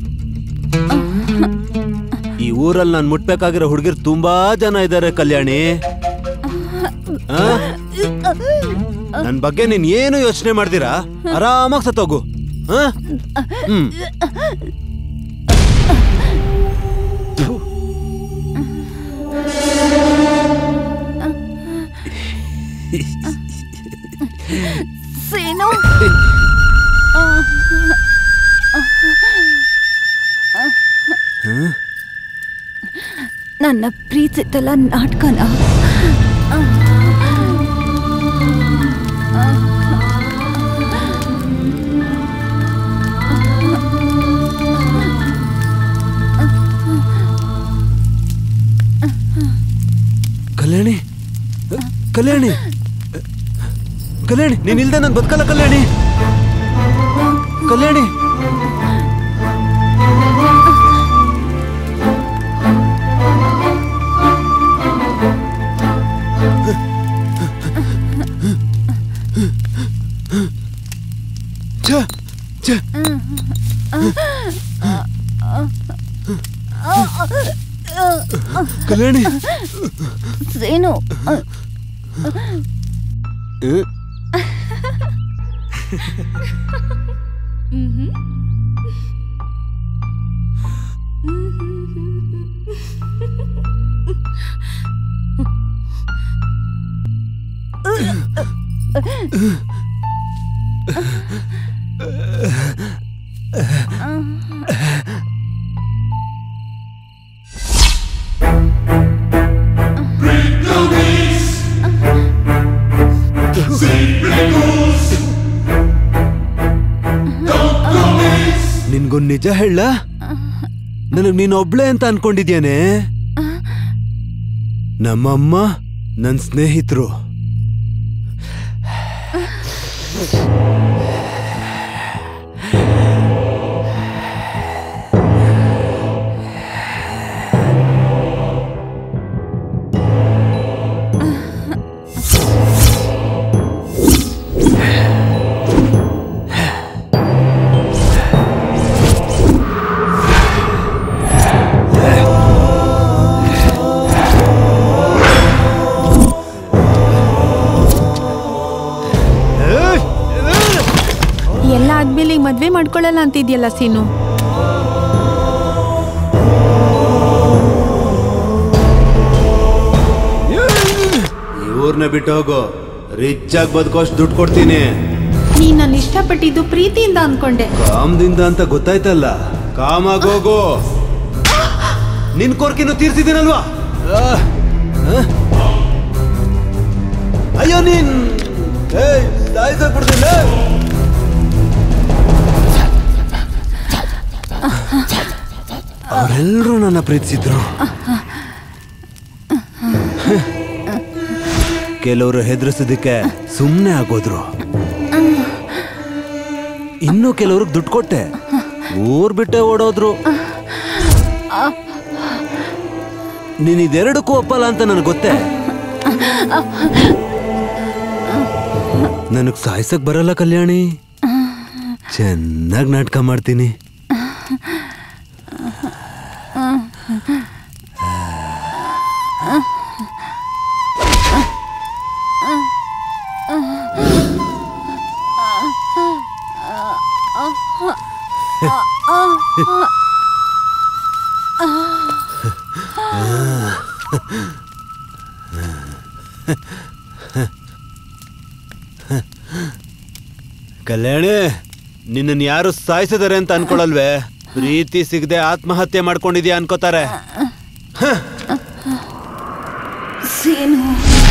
ಈ ಊರಲ್ಲಿ ನಾನ್ ಮುಟ್ಬೇಕಾಗಿರೋ ಹುಡುಗಿರ್ ತುಂಬಾ ಜನ ಇದ್ದಾರೆ ಕಲ್ಯಾಣಿ ಆ? ನನ್ ಬಗ್ಗೆ ನೀನ್ ಏನು ಯೋಚನೆ ಮಾಡ್ತೀರಾ ಆರಾಮಾಗಿ ಸತ್ತೋಗು ಆ? ಹ್ಮ್
ಸೀನು
ಹ್ಮ್?
ನನ್ನ ಪ್ರೀತಿದ್ದಲ್ಲ ನಾಟಕನ
ಕಲ್ಯಾಣಿ ಕಲ್ಯಾಣಿ ಕಲ್ಯಾಣಿ ನೀನ್ ಇಲ್ದೆ ನಾನು ಬದುಕಲ್ಲ ಕಲ್ಯಾಣಿ ಕಲ್ಯಾಣಿ ಛ, ಛ. ಕಲ್ಯಾಣಿ
ಸೀನು
ಹ್ಮ್? ನಿನ್ಗೊಂದ್ ನಿಜ ಹೇಳ ನನಗ್ ನೀನ್ ಒಬ್ಳೆ ಅಂತ ಅನ್ಕೊಂಡಿದ್ಯಾನೆ ನಮ್ಮಮ್ಮ ನನ್ ಸ್ನೇಹಿತರು
ಎಲ್ಲ ಆದ್ಮೇಲೆ ಈಗ ಮದ್ವೆ ಮಾಡ್ಕೊಳ್ಳಲ್ಲ ಅಂತಿದ್ಯಲ್ಲ ಸೀನು
ಇವ್ರನ್ನ ಬಿಟ್ಟು ಹೋಗು ರಿಚ್ ಆಗಿ ಬದುಕೋಷ್ಟು ದುಡ್ಡು ಕೊಡ್ತೀನಿ
ನೀನ್ ನಾನು ಇಷ್ಟಪಟ್ಟಿದ್ದು ಪ್ರೀತಿಯಿಂದ ಅನ್ಕೊಂಡೆ
ಕಾಮದಿಂದ ಅಂತ ಗೊತ್ತಾಯ್ತಲ್ಲ ಕಾಮಾಗ್ ಹೋಗು ನಿನ್ ಕೋರ್ಕಿನ್ನು ತೀರ್ಸಿದ್ದೀನಲ್ವಾ ಆ, ಆ? ಅಯ್ಯೋ ನೀನ್ ಏಯ್ ಸಾಯ್ಸಕ್ ಬಿಡ್ದಿಲ್ಲ ಅವರೆಲ್ಲರೂ ನನ್ನ ಪ್ರೀತಿಸಿದ್ರು ಕೆಲವರು ಹೆದರಿಸೋದಕ್ಕೆ ಸುಮ್ಮನೆ ಆಗೋದ್ರು ಇನ್ನು ಕೆಲವ್ರಿಗೆ ದುಡ್ಡು ಕೊಟ್ಟೆ ಊರ್ ಬಿಟ್ಟೆ ಓಡೋದ್ರು ನೀನ್ ಇದೆರಡಕ್ಕೂ ಒಪ್ಪಲ್ಲ ಅಂತ ನನಗೆ ಗೊತ್ತೇ ನನಗ್ ಸಾಯ್ಸಕ್ ಬರಲ್ಲ ಕಲ್ಯಾಣಿ ಚೆನ್ನಾಗಿ ನಾಟಕ ಮಾಡ್ತೀನಿ ಕಲ್ಯಾಣಿ ನಿನ್ನನ್ ಯಾರು ಸಾಯಿಸಿದಾರೆ ಅಂತ ಅನ್ಕೊಳಲ್ವೇ ಪ್ರೀತಿ ಸಿಗದೆ ಆತ್ಮಹತ್ಯೆ ಮಾಡ್ಕೊಂಡಿದ್ಯಾ ಅನ್ಕೋತಾರೆ
ಸೀನು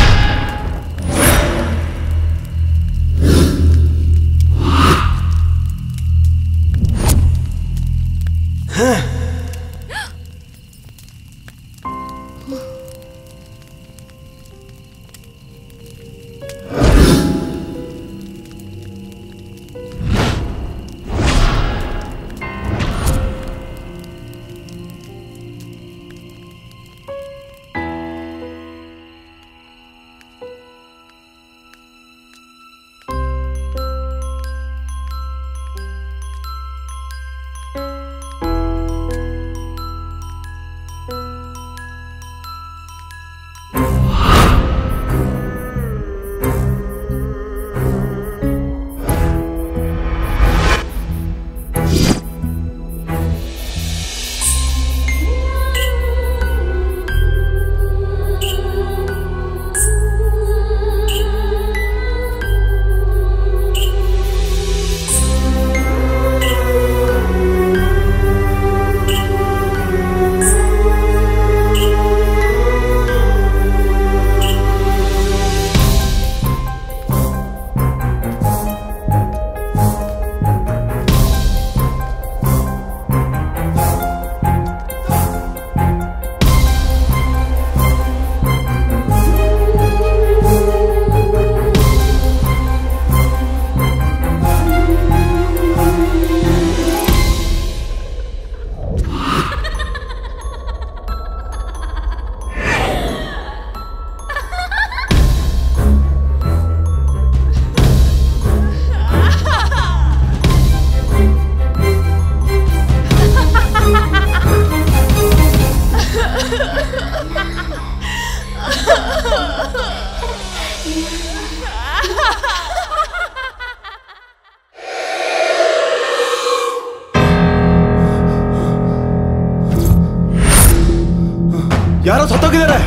ಯಾರೋ ಸತ್ತೋಗಿದ್ದಾರೆ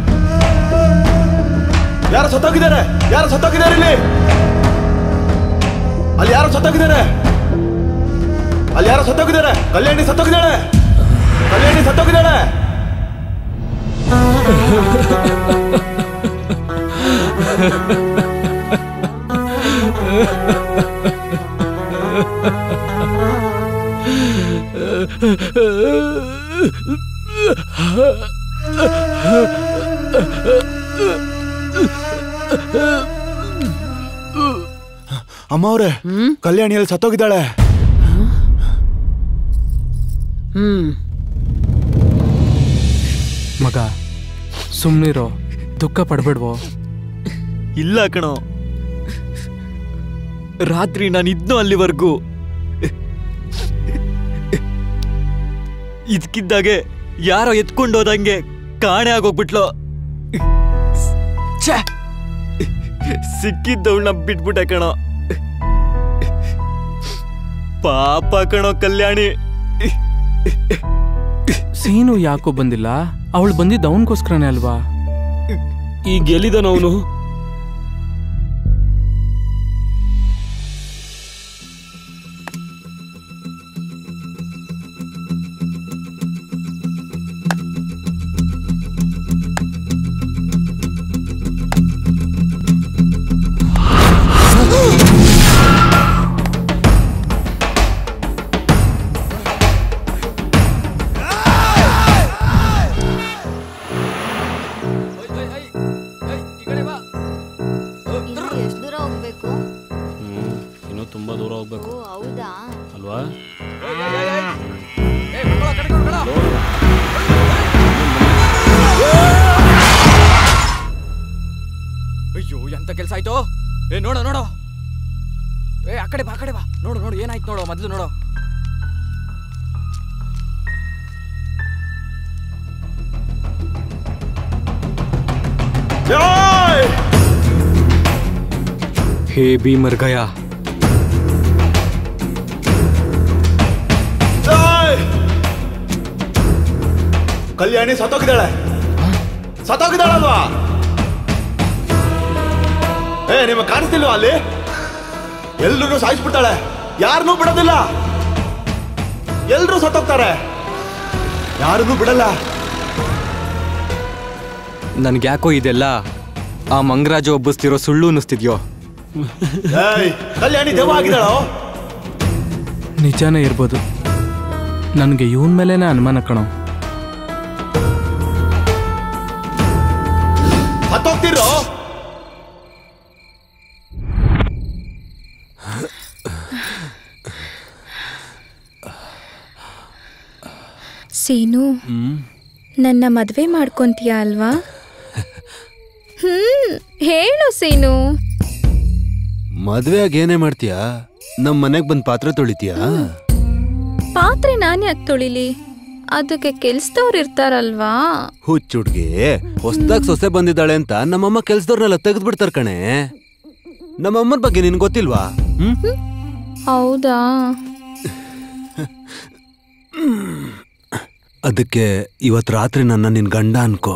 ಯಾರೋ ಸತ್ತೋಗಿದ್ದಾರೆ ಯಾರೋ ಸತ್ತೋಗಿದ್ದಾರೆ ಇಲ್ಲಿ ಅಲ್ಲಿ ಯಾರೋ ಸತ್ತೋಗಿದ್ದಾರೆ ಅಲ್ಲಿ ಯಾರೋ ಸತ್ತೋಗಿದ್ದಾರೆ ಕಲ್ಯಾಣಿ ಸತ್ತೋಗಿದ್ದಾಳೆ ಕಲ್ಯಾಣಿ ಸತ್ತೋಗಿದ್ದಾಳೆ ಅಮ್ಮ ಅವ್ರೆ ಕಲ್ಯಾಣಿಯಲ್ಲಿ ಸತ್ತೋಗಿದ್ದಾಳೆ
ಹ್ಮ್
ಮಗ ಸುಮ್ನಿರೋ ದುಃಖ ಪಡ್ಬೇಡ್ವೋ
ಇಲ್ಲ ಕಣೋ ರಾತ್ರಿ ನಾನು ಇದ್ನೋ ಅಲ್ಲಿವರೆಗೂ ಇದ್ಕಿದ್ದಾಗೆ ಯಾರೋ ಎತ್ಕೊಂಡೋದಂಗೆ ಕಾಣೆ ಆಗೋಗ್ಬಿಟ್ಲು ಛೆ! ಸಿಕ್ಕಿದ್ದವಳನ್ನ ಬಿಟ್ಬಿಟ್ಟೆ ಕಣೋ ಪಾಪ ಕಣೋ ಕಲ್ಯಾಣಿ
ಸೀನು ಯಾಕೋ ಬಂದಿಲ್ಲ ಅವಳು ಬಂದಿದ್ದು ಅವನಿಗೋಸ್ಕರನೇ ಅಲ್ವಾ
ಈಗ ಎಲ್ಲಿದ್ದಾನ ಅವನು
ಎಷ್ಟು ದೂರ ಹೋಗ್ಬೇಕು
ಹ್ಮ್ ಇನ್ನೂ ತುಂಬಾ ದೂರ ಹೋಗ್ಬೇಕು
ಓ ಹೌದಾ
ಅಲ್ವಾ
ಅಯ್ಯೋ ಎಂತ ಕೆಲಸ ಆಯ್ತು ಏ ನೋಡು ನೋಡು ಏ ಆ ಕಡೆ ಬಾ ಆ ಕಡೆ ಬಾ ನೋಡು ನೋಡು ಏನಾಯ್ತು ನೋಡು ಮೊದಲು ನೋಡು हे भी मर गया
ಕಲ್ಯಾಣಿ ಸತ್ತೋಗಿದ್ದಾಳೆ ಸತ್ತೋಗಿದ್ದಾಳಲ್ವಾ ಏ ನಿಮಗೆ ಕಾಣಿಸ್ತಿಲ್ವಾ ಅಲ್ಲಿ ಎಲ್ರೂ ಸಾಯಿಸ್ಬಿಡ್ತಾಳೆ ಯಾರನ್ನೂ ಬಿಡೋದಿಲ್ಲ ಎಲ್ರೂ ಸತ್ತೋಗ್ತಾರೆ ಯಾರನ್ನೂ ಬಿಡಲ್ಲ
ನನ್ಗೆ ಯಾಕೋ ಇದೆಲ್ಲ ಆ ಮಂಗರಾಜು ಒಬ್ಬಿಸ್ತಿರೋ ಸುಳ್ಳು ಅನ್ನಿಸ್ತಿದ್ಯೋ
ಏಯ್, ಕಲ್ಯಾಣಿ ದೆವ್ವ ಆಗಿದ್ದಾಳೋ
ನಿಜಾನೇ ಇರ್ಬೋದು ನನಗೆ ಇವನ್ ಮೇಲೇನೆ ಅನುಮಾನ ಕಣೋ
ಹತ್ತೋಗ್ತಿರೋ
ಸೀನು ನನ್ನ ಮದ್ವೆ ಮಾಡ್ಕೊಂತೀಯ ಅಲ್ವಾ ಹ್ಮ್ ಹೇಳು ಸೀನು
ಮದ್ವೆ ಆಗಿ ಏನೇ ಮಾಡ್ತೀಯಾ ನಮ್ ಮನೆಗ್ ಬಂದ್ ಪಾತ್ರೆ ತೊಳಿತೀಯಾ
ಪಾತ್ರೆ ನಾನು ಯಾಕೆ ತೊಳಿಲಿ ಅದಕ್ಕೆ ಕೆಲ್ಸದವ್ರು ಇರ್ತಾರಲ್ವಾ
ಹುಚ್ಚುಡ್ಗಿ ಹೊಸ್ದಾಗ್ ಸೊಸೆ ಬಂದಿದ್ದಾಳೆ ಅಂತ ನಮ್ಮಮ್ಮ ಕೆಲ್ಸದವ್ರನ್ನೆಲ್ಲ ತೆಗೆದು ಬಿಡ್ತಾರ ಕಣೆ ನಮ್ಮಮ್ಮನ ಬಗ್ಗೆ ನಿನ್ ಗೊತ್ತಿಲ್ವಾ ಹ್ಮ್
ಹೌದಾ
ಅದಕ್ಕೆ ಇವತ್ ರಾತ್ರಿ ನನ್ನ ನಿನ್ ಗಂಡ ಅನ್ಕೋ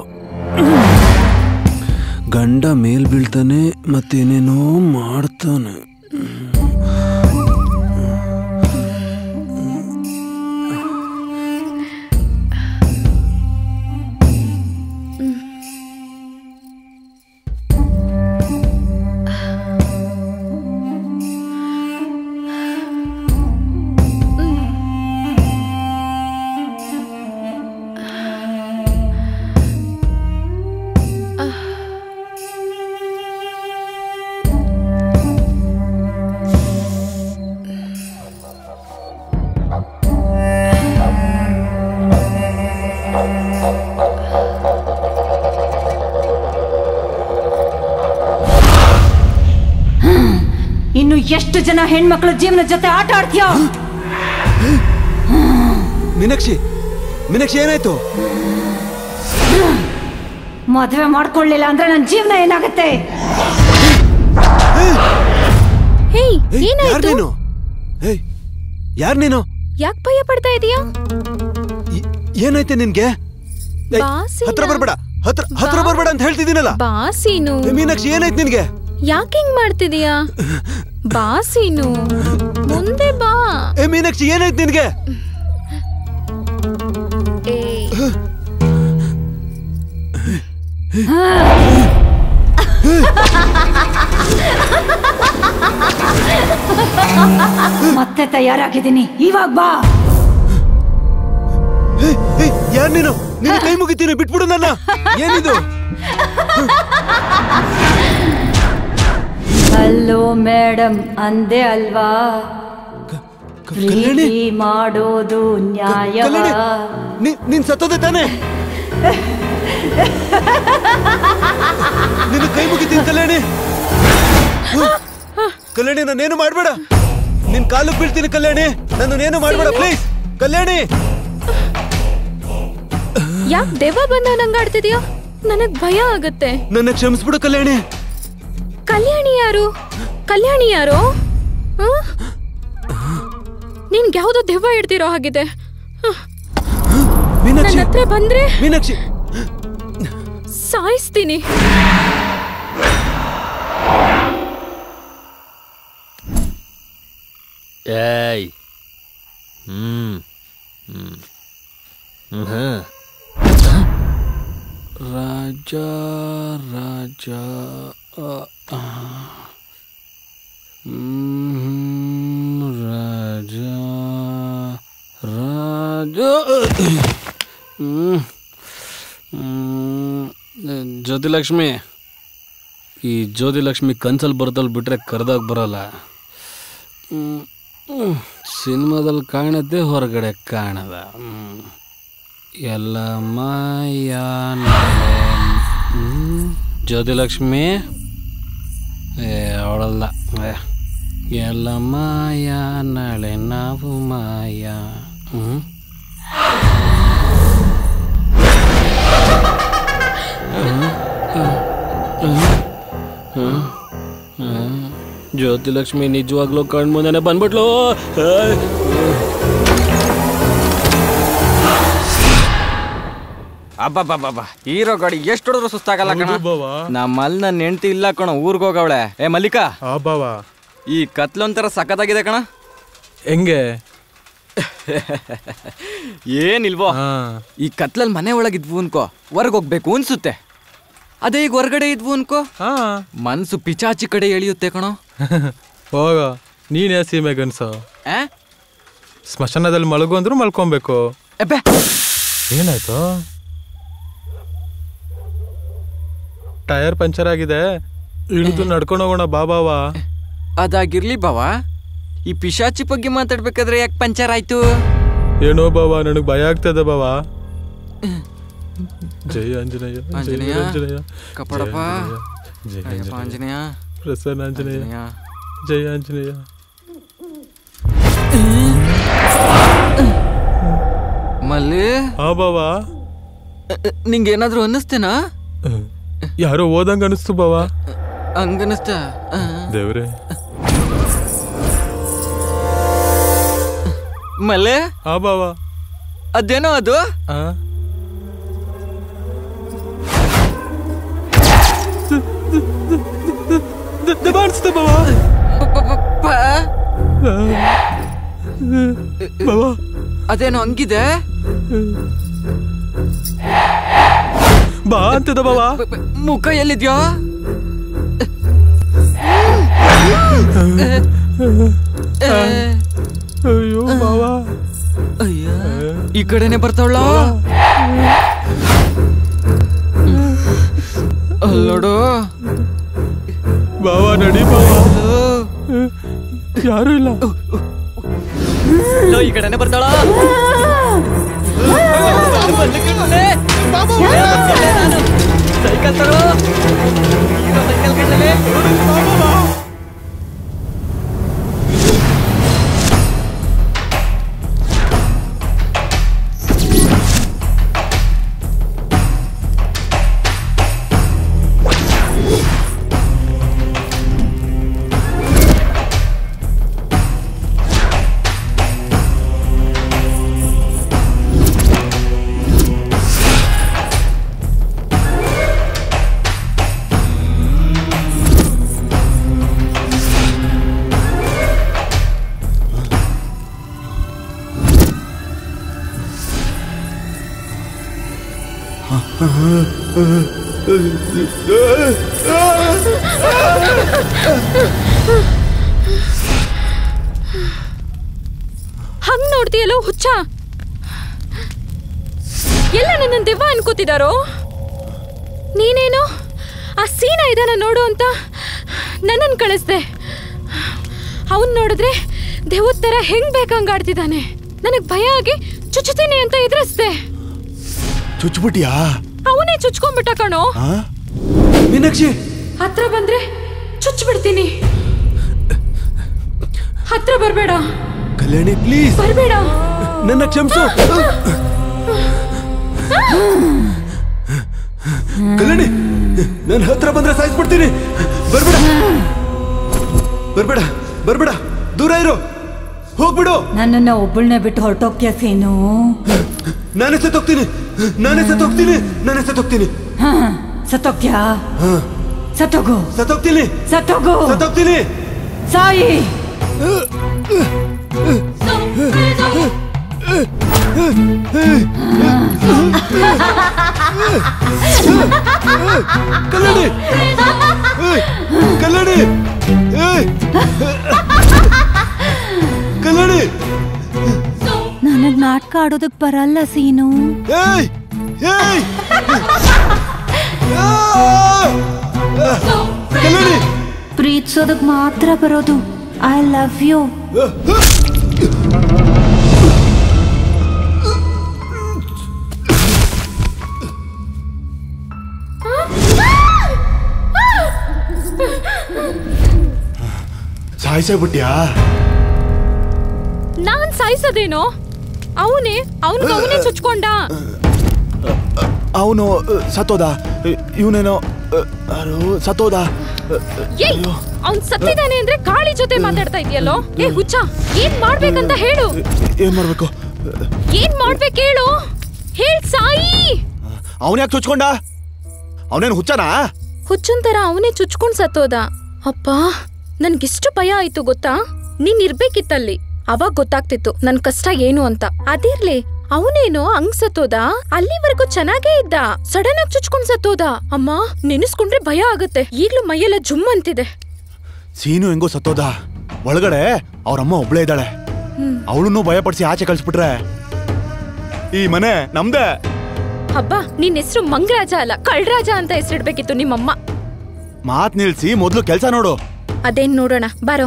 ಗಂಡ ಮೇಲ್ ಬೀಳ್ತಾನೆ ಮತ್ತೇನೇನೋ ಮಾಡ್ತಾನೆ
ಇನ್ನು ಎಷ್ಟು ಜನ ಹೆಣ್ಮಕ್ಳ ಜೀವನದ ಜೊತೆ ಆಟ ಆಡ್ತೀಯ
ಮೀನಾಕ್ಷಿ ಮೀನಾಕ್ಷಿ ಏನಾಯ್ತು
ಮದ್ವೆ ಮಾಡ್ಕೊಳ್ಳಿಲ್ಲ ಅಂದ್ರೆ ನನ್ನ ಜೀವನ ಏನಾಗುತ್ತೆ
ಹೇಯ್
ಯಾರ್
ಏನಾಯ್ತು
ನೀನು ಏಯ್ ಯಾರ್ ನೀನು
ಯಾಕೆ ಭಯ ಪಡ್ತಾ ಇದೀಯಾ
ಏನಾಯ್ತೆ ನಿನ್ಗೆ ಏಯ್,
ಬಾ
ಹತ್ರ ಬರ್ಬೇಡ ಹತ್ರ ಹತ್ರ ಬರ್ಬೇಡ ಅಂತ ಹೇಳ್ತಿದ್ದೀನಲ್ಲ
ಬಾ ಸೀನು
ಏ, ಮೀನಾಕ್ಷಿ ಏನಾಯ್ತು ನಿನ್ಗೆ
ಯಾಕೆ ಹಿಂಗ್ ಮಾಡ್ತಿದೀಯಾ ಬಾ ಸೀನು ಮುಂದೆ ಬಾ
ಏ ಮೀನಾಕ್ಷಿ ಏನಾಯ್ತು ನಿನ್ಗೆ
ಮತ್ತೆ ತಯಾರಾಗಿದ್ದೀನಿ ಇವಾಗ ಬಾ
ಯಾರ್ ನೀನು ನಿನ್ನ ಕೈ ಮುಗಿತೀನಿ ಬಿಟ್ಬಿಡು ನನ್ನ ಏನಿದು
ಹಲೋ ಮೇಡಮ್ ಅಂದೆ ಅಲ್ವಾ ಪ್ರೀತಿ ಮಾಡೋದು ನ್ಯಾಯವಾ
ಕಲ್ಯಾಣಿ ನೀ- ನೀನ್ ಸತ್ತೋದೆ ತಾನೆ ನಿನ್ನ ಕೈ ಮುಗಿತೀನಿ ಕಲ್ಯಾಣಿ ಕಲ್ಯಾಣಿ ನಾನೇನು ಮಾಡ್ಬೇಡ ನಿನ್ ಕಾಲು ಬೀಳ್ತೀನಿ ಕಲ್ಯಾಣಿ ನನ್ನನ್ನೇನು ಮಾಡ್ಬೇಡ ಪ್ಲೀಸ್ ಕಲ್ಯಾಣಿ
ಯಾಕೆ ದೆವ್ವ ಬಂದ ನಂಗಾಡ್ತಿದ್ಯಾ ನನಗ್ ಭಯ ಆಗತ್ತೆ
ನನ್ನ ಕ್ಷಮಿಸ್ಬಿಡು ಕಲ್ಯಾಣಿ
ಕಲ್ಯಾಣಿ ಯಾರು ಕಲ್ಯಾಣಿ ಯಾರು ಹ? ನಿನ್ಗೆ ಯಾವುದೋ ದೆವ್ವ ಹಿಡ್ದಿರೋ ಹಾಗಿದೆ ನನ್ನ
ಮೀನಾಕ್ಷಿ
ಹತ್ರ ಬಂದ್ರೆ
ಮೀನಾಕ್ಷಿ
ಸಾಯಿಸ್ತೀನಿ
ಏಯ್ ಹ್ಮ್ ಹ್ಮ್ ಹ್ಮ್ ಹಾ
ರಾಜ ರಾಜ ಅ, ಆ. ಹ್ಮ್, ರಾಜ ರಾಜ ಹ್ಮ್. ಹ್ಮ್. ಜ್ಯೋತಿಲಕ್ಷ್ಮಿ ಈ ಜ್ಯೋತಿಲಕ್ಷ್ಮಿ ಕನ್ಸಲ್ಲಿ ಬರ್ತಲ್ಲಿ ಬಿಟ್ರೆ ಕರ್ದಾಗ ಬರಲ್ಲ ಹ್ಮ್. ಹ್ಮ್. ಸಿನಿಮಾದಲ್ಲಿ ಕಾಣತ್ತೆ ಹೊರಗಡೆ ಕಾಣದ ಹ್ಮ್. ಎಲ್ಲ ಮಾಯಾನ ಹ್ಮ್. ಜ್ಯೋತಿಲಕ್ಷ್ಮಿ ಏ ಅವಳಲ್ಲ ಏ. ಎಲ್ಲ ಮಾಯ ನಾಳೆ ನಾವು ಮಾಯ ಹ್ಮ್ ಹ್ಮ್. ಹ್ಮ್. ಹ್ಮ್. ಹ್ಮ್. ಜ್ಯೋತಿಲಕ್ಷ್ಮಿ ನಿಜವಾಗ್ಲೂ ಕಣ್ಮುಂದೆನೆ ಬಂದ್ಬಿಟ್ಲು ಏಯ್.
ಅಬ್ಬಬ್ಬಬ್ಬ ಹೀರೋ ಗಾಡಿ ಎಷ್ಟು ಹೊಡೆದ್ರು ಸುಸ್ತಾಗಲ್ಲ ಕಣ ನಮ್ಮಲ್ಲಿ ನನ್ನ ಹೆಂಡತಿ ಇಲ್ಲ ಕಣ ಊರ್ಗ್ ಹೋಗವಳೆ ಏ ಮಲ್ಲಿಕಾ ಈ ಕತ್ಲೊಂಥರ ಸಖತ್ತಾಗಿದೆ ಕಣ
ಹೆಂಗೆ
ಏನಿಲ್ವೋ ಈ ಕತ್ಲಲ್ಲಿ ಮನೆ ಒಳಗಿದ್ವು ಅನ್ಕೋ ಹೊರಗೆ ಹೋಗ್ಬೇಕು ಅನ್ಸುತ್ತೆ ಅದೇ ಈಗ ಹೊರಗಡೆ ಇದ್ವು ಅನ್ಕೋ ಮನ್ಸು ಪಿಚಾಚಿ ಕಡೆ ಎಳಿಯುತ್ತೆ ಕಣೋ
ಹೋಗ ನೀನೇ ಸೀಮೆ ಗನ್ಸು
ಆ?
ಸ್ಮಶಾನದಲ್ಲಿ ಮಲಗು ಅಂದ್ರೂ ಮಲ್ಕೊಬೇಕು
ಎಬ್ಬೆ
ಏನಾಯ್ತು ಟೈರ್ ಪಂಚರ್ ಆಗಿದೆ ಇಳಿದು ನಡ್ಕೊಂಡು ಹೋಗೋಣ ಬಾಬಾವಾ
ಅದಾಗಿರ್ಲಿ ಬಾವ ಈ ಪಿಶಾಚಿ ಬಗ್ಗೆ ಮಾತಾಡ್ಬೇಕಾದ್ರೆ ಯಾಕೆ ಪಂಚರ್ ಆಯ್ತು
ಏನೋ ಬಾವಾ ನನಗೆ ಭಯ ಆಗ್ತದೆ ಬಾವಾ ಜೈ ಆಂಜನೇಯ ಜೈ
ಆಂಜನೇಯ,
ಆಂಜನೇಯ
ಕಾಪಾಡಪ್ಪ.
ಜೈ
ಅಯ್ಯಪ್ಪ ಆಂಜನೇಯ.
ಪ್ರಸನ್ನ ಆಂಜನೇಯ
ಆಂಜನೇಯ.
ಜೈ ಆಂಜನೇಯ
ಮಲ್ಲಿ
ಆ ಬಾವಾ
ನಿಂಗೆ ಏನಾದ್ರೂ ಅನ್ನಿಸ್ತೇನಾ
ಯಾರೋ ಓದಂಗ ಅನಿಸ್ತು ಬಾವಾ
ಹಂಗನಿಸ್ತ
ದೇವ್ರೆ
ಮಲ್ಲೆ
ಆ ಬಾವಾ
ಅದೇನೋ ಅದು
ಆ ಅನಿಸ್ತು ಬಾವಾ ಬಾವಾ
ಅದೇನೋ ಹಂಗಿದೆ
ಬಾ ಅಂತದ ಬಾವಾ
ಮುಖ ಎಲ್ಲಿದ್ಯೋ
ಅಯ್ಯೋ ಬಾವಾ
ಈ ಕಡೆನೆ ಬರ್ತಾವಳ ಅಲ್ಲೋಡು
ಬಾವಾ ನಡಿ ಬಾವಾ ಯಾರು ಇಲ್ಲ
ಲೋ, ಈ ಕಡೆನೆ ಬರ್ತಾಳ ಸೈಕಲ್ ತರೋ ಹೀರೋ ಸೈಕಲ್ ಕಣ್ಣಲ್ಲಿ
ಹಂಗ್ ನೋಡ್ತೀಯಲ್ಲೋ ಹುಚ್ಚ ಎಲ್ಲ ನನ್ನ ದೆವ್ವ ಅನ್ಕೋತಿದಾರೋ ನೀನೇನು ಆ ಸೀನ ಇದಾನ ನೋಡು ಅಂತ ನನ್ನನ್ನು ಕಳಿಸ್ದೆ ಅವನ್ ನೋಡಿದ್ರೆ ದೆವ್ವದ ಥರ ಹೆಂಗ್ ಬೇಕಂಗ್ ಆಡ್ತಿದ್ದಾನೆ ನನಗ್ ಭಯ ಆಗಿ ಚುಚ್ಚುತ್ತೀನಿ ಅಂತ ಎದುರಿಸ್ದೆ
ಚುಚ್ಬಿಟ್ಯಾ
ಅವನೇ ಚುಚ್ಕೊಂಡ್ಬಿಟ್ಟ ಕಣೋ
ಮೀನಾಕ್ಷಿ
ಹತ್ರ ಬಂದ್ರೆ ಚುಚ್ಬಿಡ್ತೀನಿ ಹತ್ರ ಬರ್ಬೇಡ
ಕಲ್ಯಾಣಿ ಪ್ಲೀಸ್
ಬರ್ಬೇಡ
ನನ್ನ ಕ್ಷಮಿಸು ಕಲ್ಯಾಣಿ ನನ್ನ ಹತ್ರ ಬಂದ್ರೆ ಸಾಯಿಸ್ಬಿಡ್ತೀನಿ ಬರ್ಬೇಡ ಬರ್ಬೇಡ ಬರ್ಬೇಡ ದೂರ ಇರು
ಹೋಗ್ಬಿಡು
ನನ್ನನ್ನ ಒಬ್ಬಳನ್ನೇ ಬಿಟ್ಟು ಹೊರಟೋಗ್ತೀಯ ಸೀನು
ನಾನೇ ಸತ್ತೋಗ್ತೀನಿ ನಾನೇ ಸತ್ತೋಗ್ತೀನಿ ನಾನೇ ಸತ್ತೋಗ್ತೀನಿ
ಹಾ ಸತ್ತೋಗ್ತ್ಯಾ ಸತ್ತೋಗು
ಸತ್ತೋಗ್ತೀನಿ
ಸತ್ತೋಗು
ಸತ್ತೋಗ್ತೀನಿ
ಸಾಯಿ
ಕಲ್ಲಡಿ ಏಯ್! ಕಲ್ಲಡಿ ಏಯ್! ಕಲ್ಲಡಿ
ನನಗ್ ನಾಟಕ ಆಡೋದಕ್ ಬರಲ್ಲ ಸೀನು
ಏಯ್ ಏಯ್ ಕಲ್ಲಡಿ
ಪ್ರೀತಿಸೋದಕ್ ಮಾತ್ರ ಬರೋದು ಐ ಲವ್ ಯು
ಸಾಯಿಸೇ ಬಿಟ್ಯಾ
ನಾನ್ ಸಾಯಿಸೋದೇನೋ ಅವನೇ ಅವನ್ಗೆ ಅವನೇ ಚುಚ್ಕೊಂಡ
ಅವನು ಸತ್ತೋದ ಇವನೇನೋ ಯಾರು ಸತ್ತೋದ
ಏಯ್ ಅವ್ನ್ ಸತ್ತಿದಾನೆ ಅಂದ್ರೆ ಕಾಳಿ ಜೊತೆ ಮಾತಾಡ್ತಾ ಇದೆಯಲ್ಲೋ ಏ ಹುಚ್ಚ ಏನ್ ಮಾಡ್ಬೇಕಂತ ಹೇಳು
ಏನ್ ಮಾಡ್ಬೇಕು
ಏನ್ ಮಾಡ್ಬೇಕು ಹೇಳು ಹೇಳ್ ಸಾಯಿ
ಅವನ್ ಯಾಕೆ ಚುಚ್ಕೊಂಡ ಅವನೇನು ಹುಚ್ಚನಾ
ಹುಚ್ಚನ್ ತರ ಅವನೇ ಚುಚ್ಕೊಂಡ್ ಸತ್ತೋದ ಅಪ್ಪ ನನ್ಗಿಷ್ಟು ಭಯ ಆಯ್ತು ಗೊತ್ತಾ ನೀನ್ ಇರ್ಬೇಕಿತ್ತಲ್ಲಿ ಅವಾಗ ಗೊತ್ತಾಗ್ತಿತ್ತು ನನ್ ಕಷ್ಟ ಏನು ಅಂತ ಅದಿರ್ಲಿ ಅವನೇನೋ ಹಂಗ್ ಸತ್ತೋದ ಅಲ್ಲಿವರೆಗೂ ಚೆನ್ನಾಗೇ ಇದ್ದ ಸಡನ್ ಆಗಿ ಚುಚ್ಕೊಂಡ್ ಸತ್ತೋದ ಅಮ್ಮ ನೆನೆಸ್ಕೊಂಡ್ರೆ ಭಯ ಆಗುತ್ತೆ ಈಗ್ಲೂ ಮೈಯೆಲ್ಲ ಜುಮ್ ಅಂತಿದೆ
ಸೀನು ಹೆಂಗೋ ಸತ್ತೋದ ಒಳಗಡೆ ಅವ್ರಮ್ಮ ಒಬ್ಳೇ ಇದ್ದಾಳೆ
ಹ್ಮ್.
ಅವಳನ್ನು ಭಯಪಡಿಸಿ ಆಚೆ ಕಳ್ಸ್ಬಿಟ್ರೆ ಈ ಮನೆ ನಮ್ದೇ
ಹಬ್ಬ ನಿನ್ ಹೆಸರು ಮಂಗರಾಜ ಅಲ್ಲ ಕಳ್ರಾಜ ಅಂತ ಹೆಸರಿಡ್ಬೇಕಿತ್ತು ನಿಮ್ಮಮ್ಮ
ಮಾತ್ ನಿಲ್ಸಿ ಮೊದ್ಲು ಕೆಲ್ಸ ನೋಡು
ಅದೇನ್ ನೋಡೋಣ ಬಾರೋ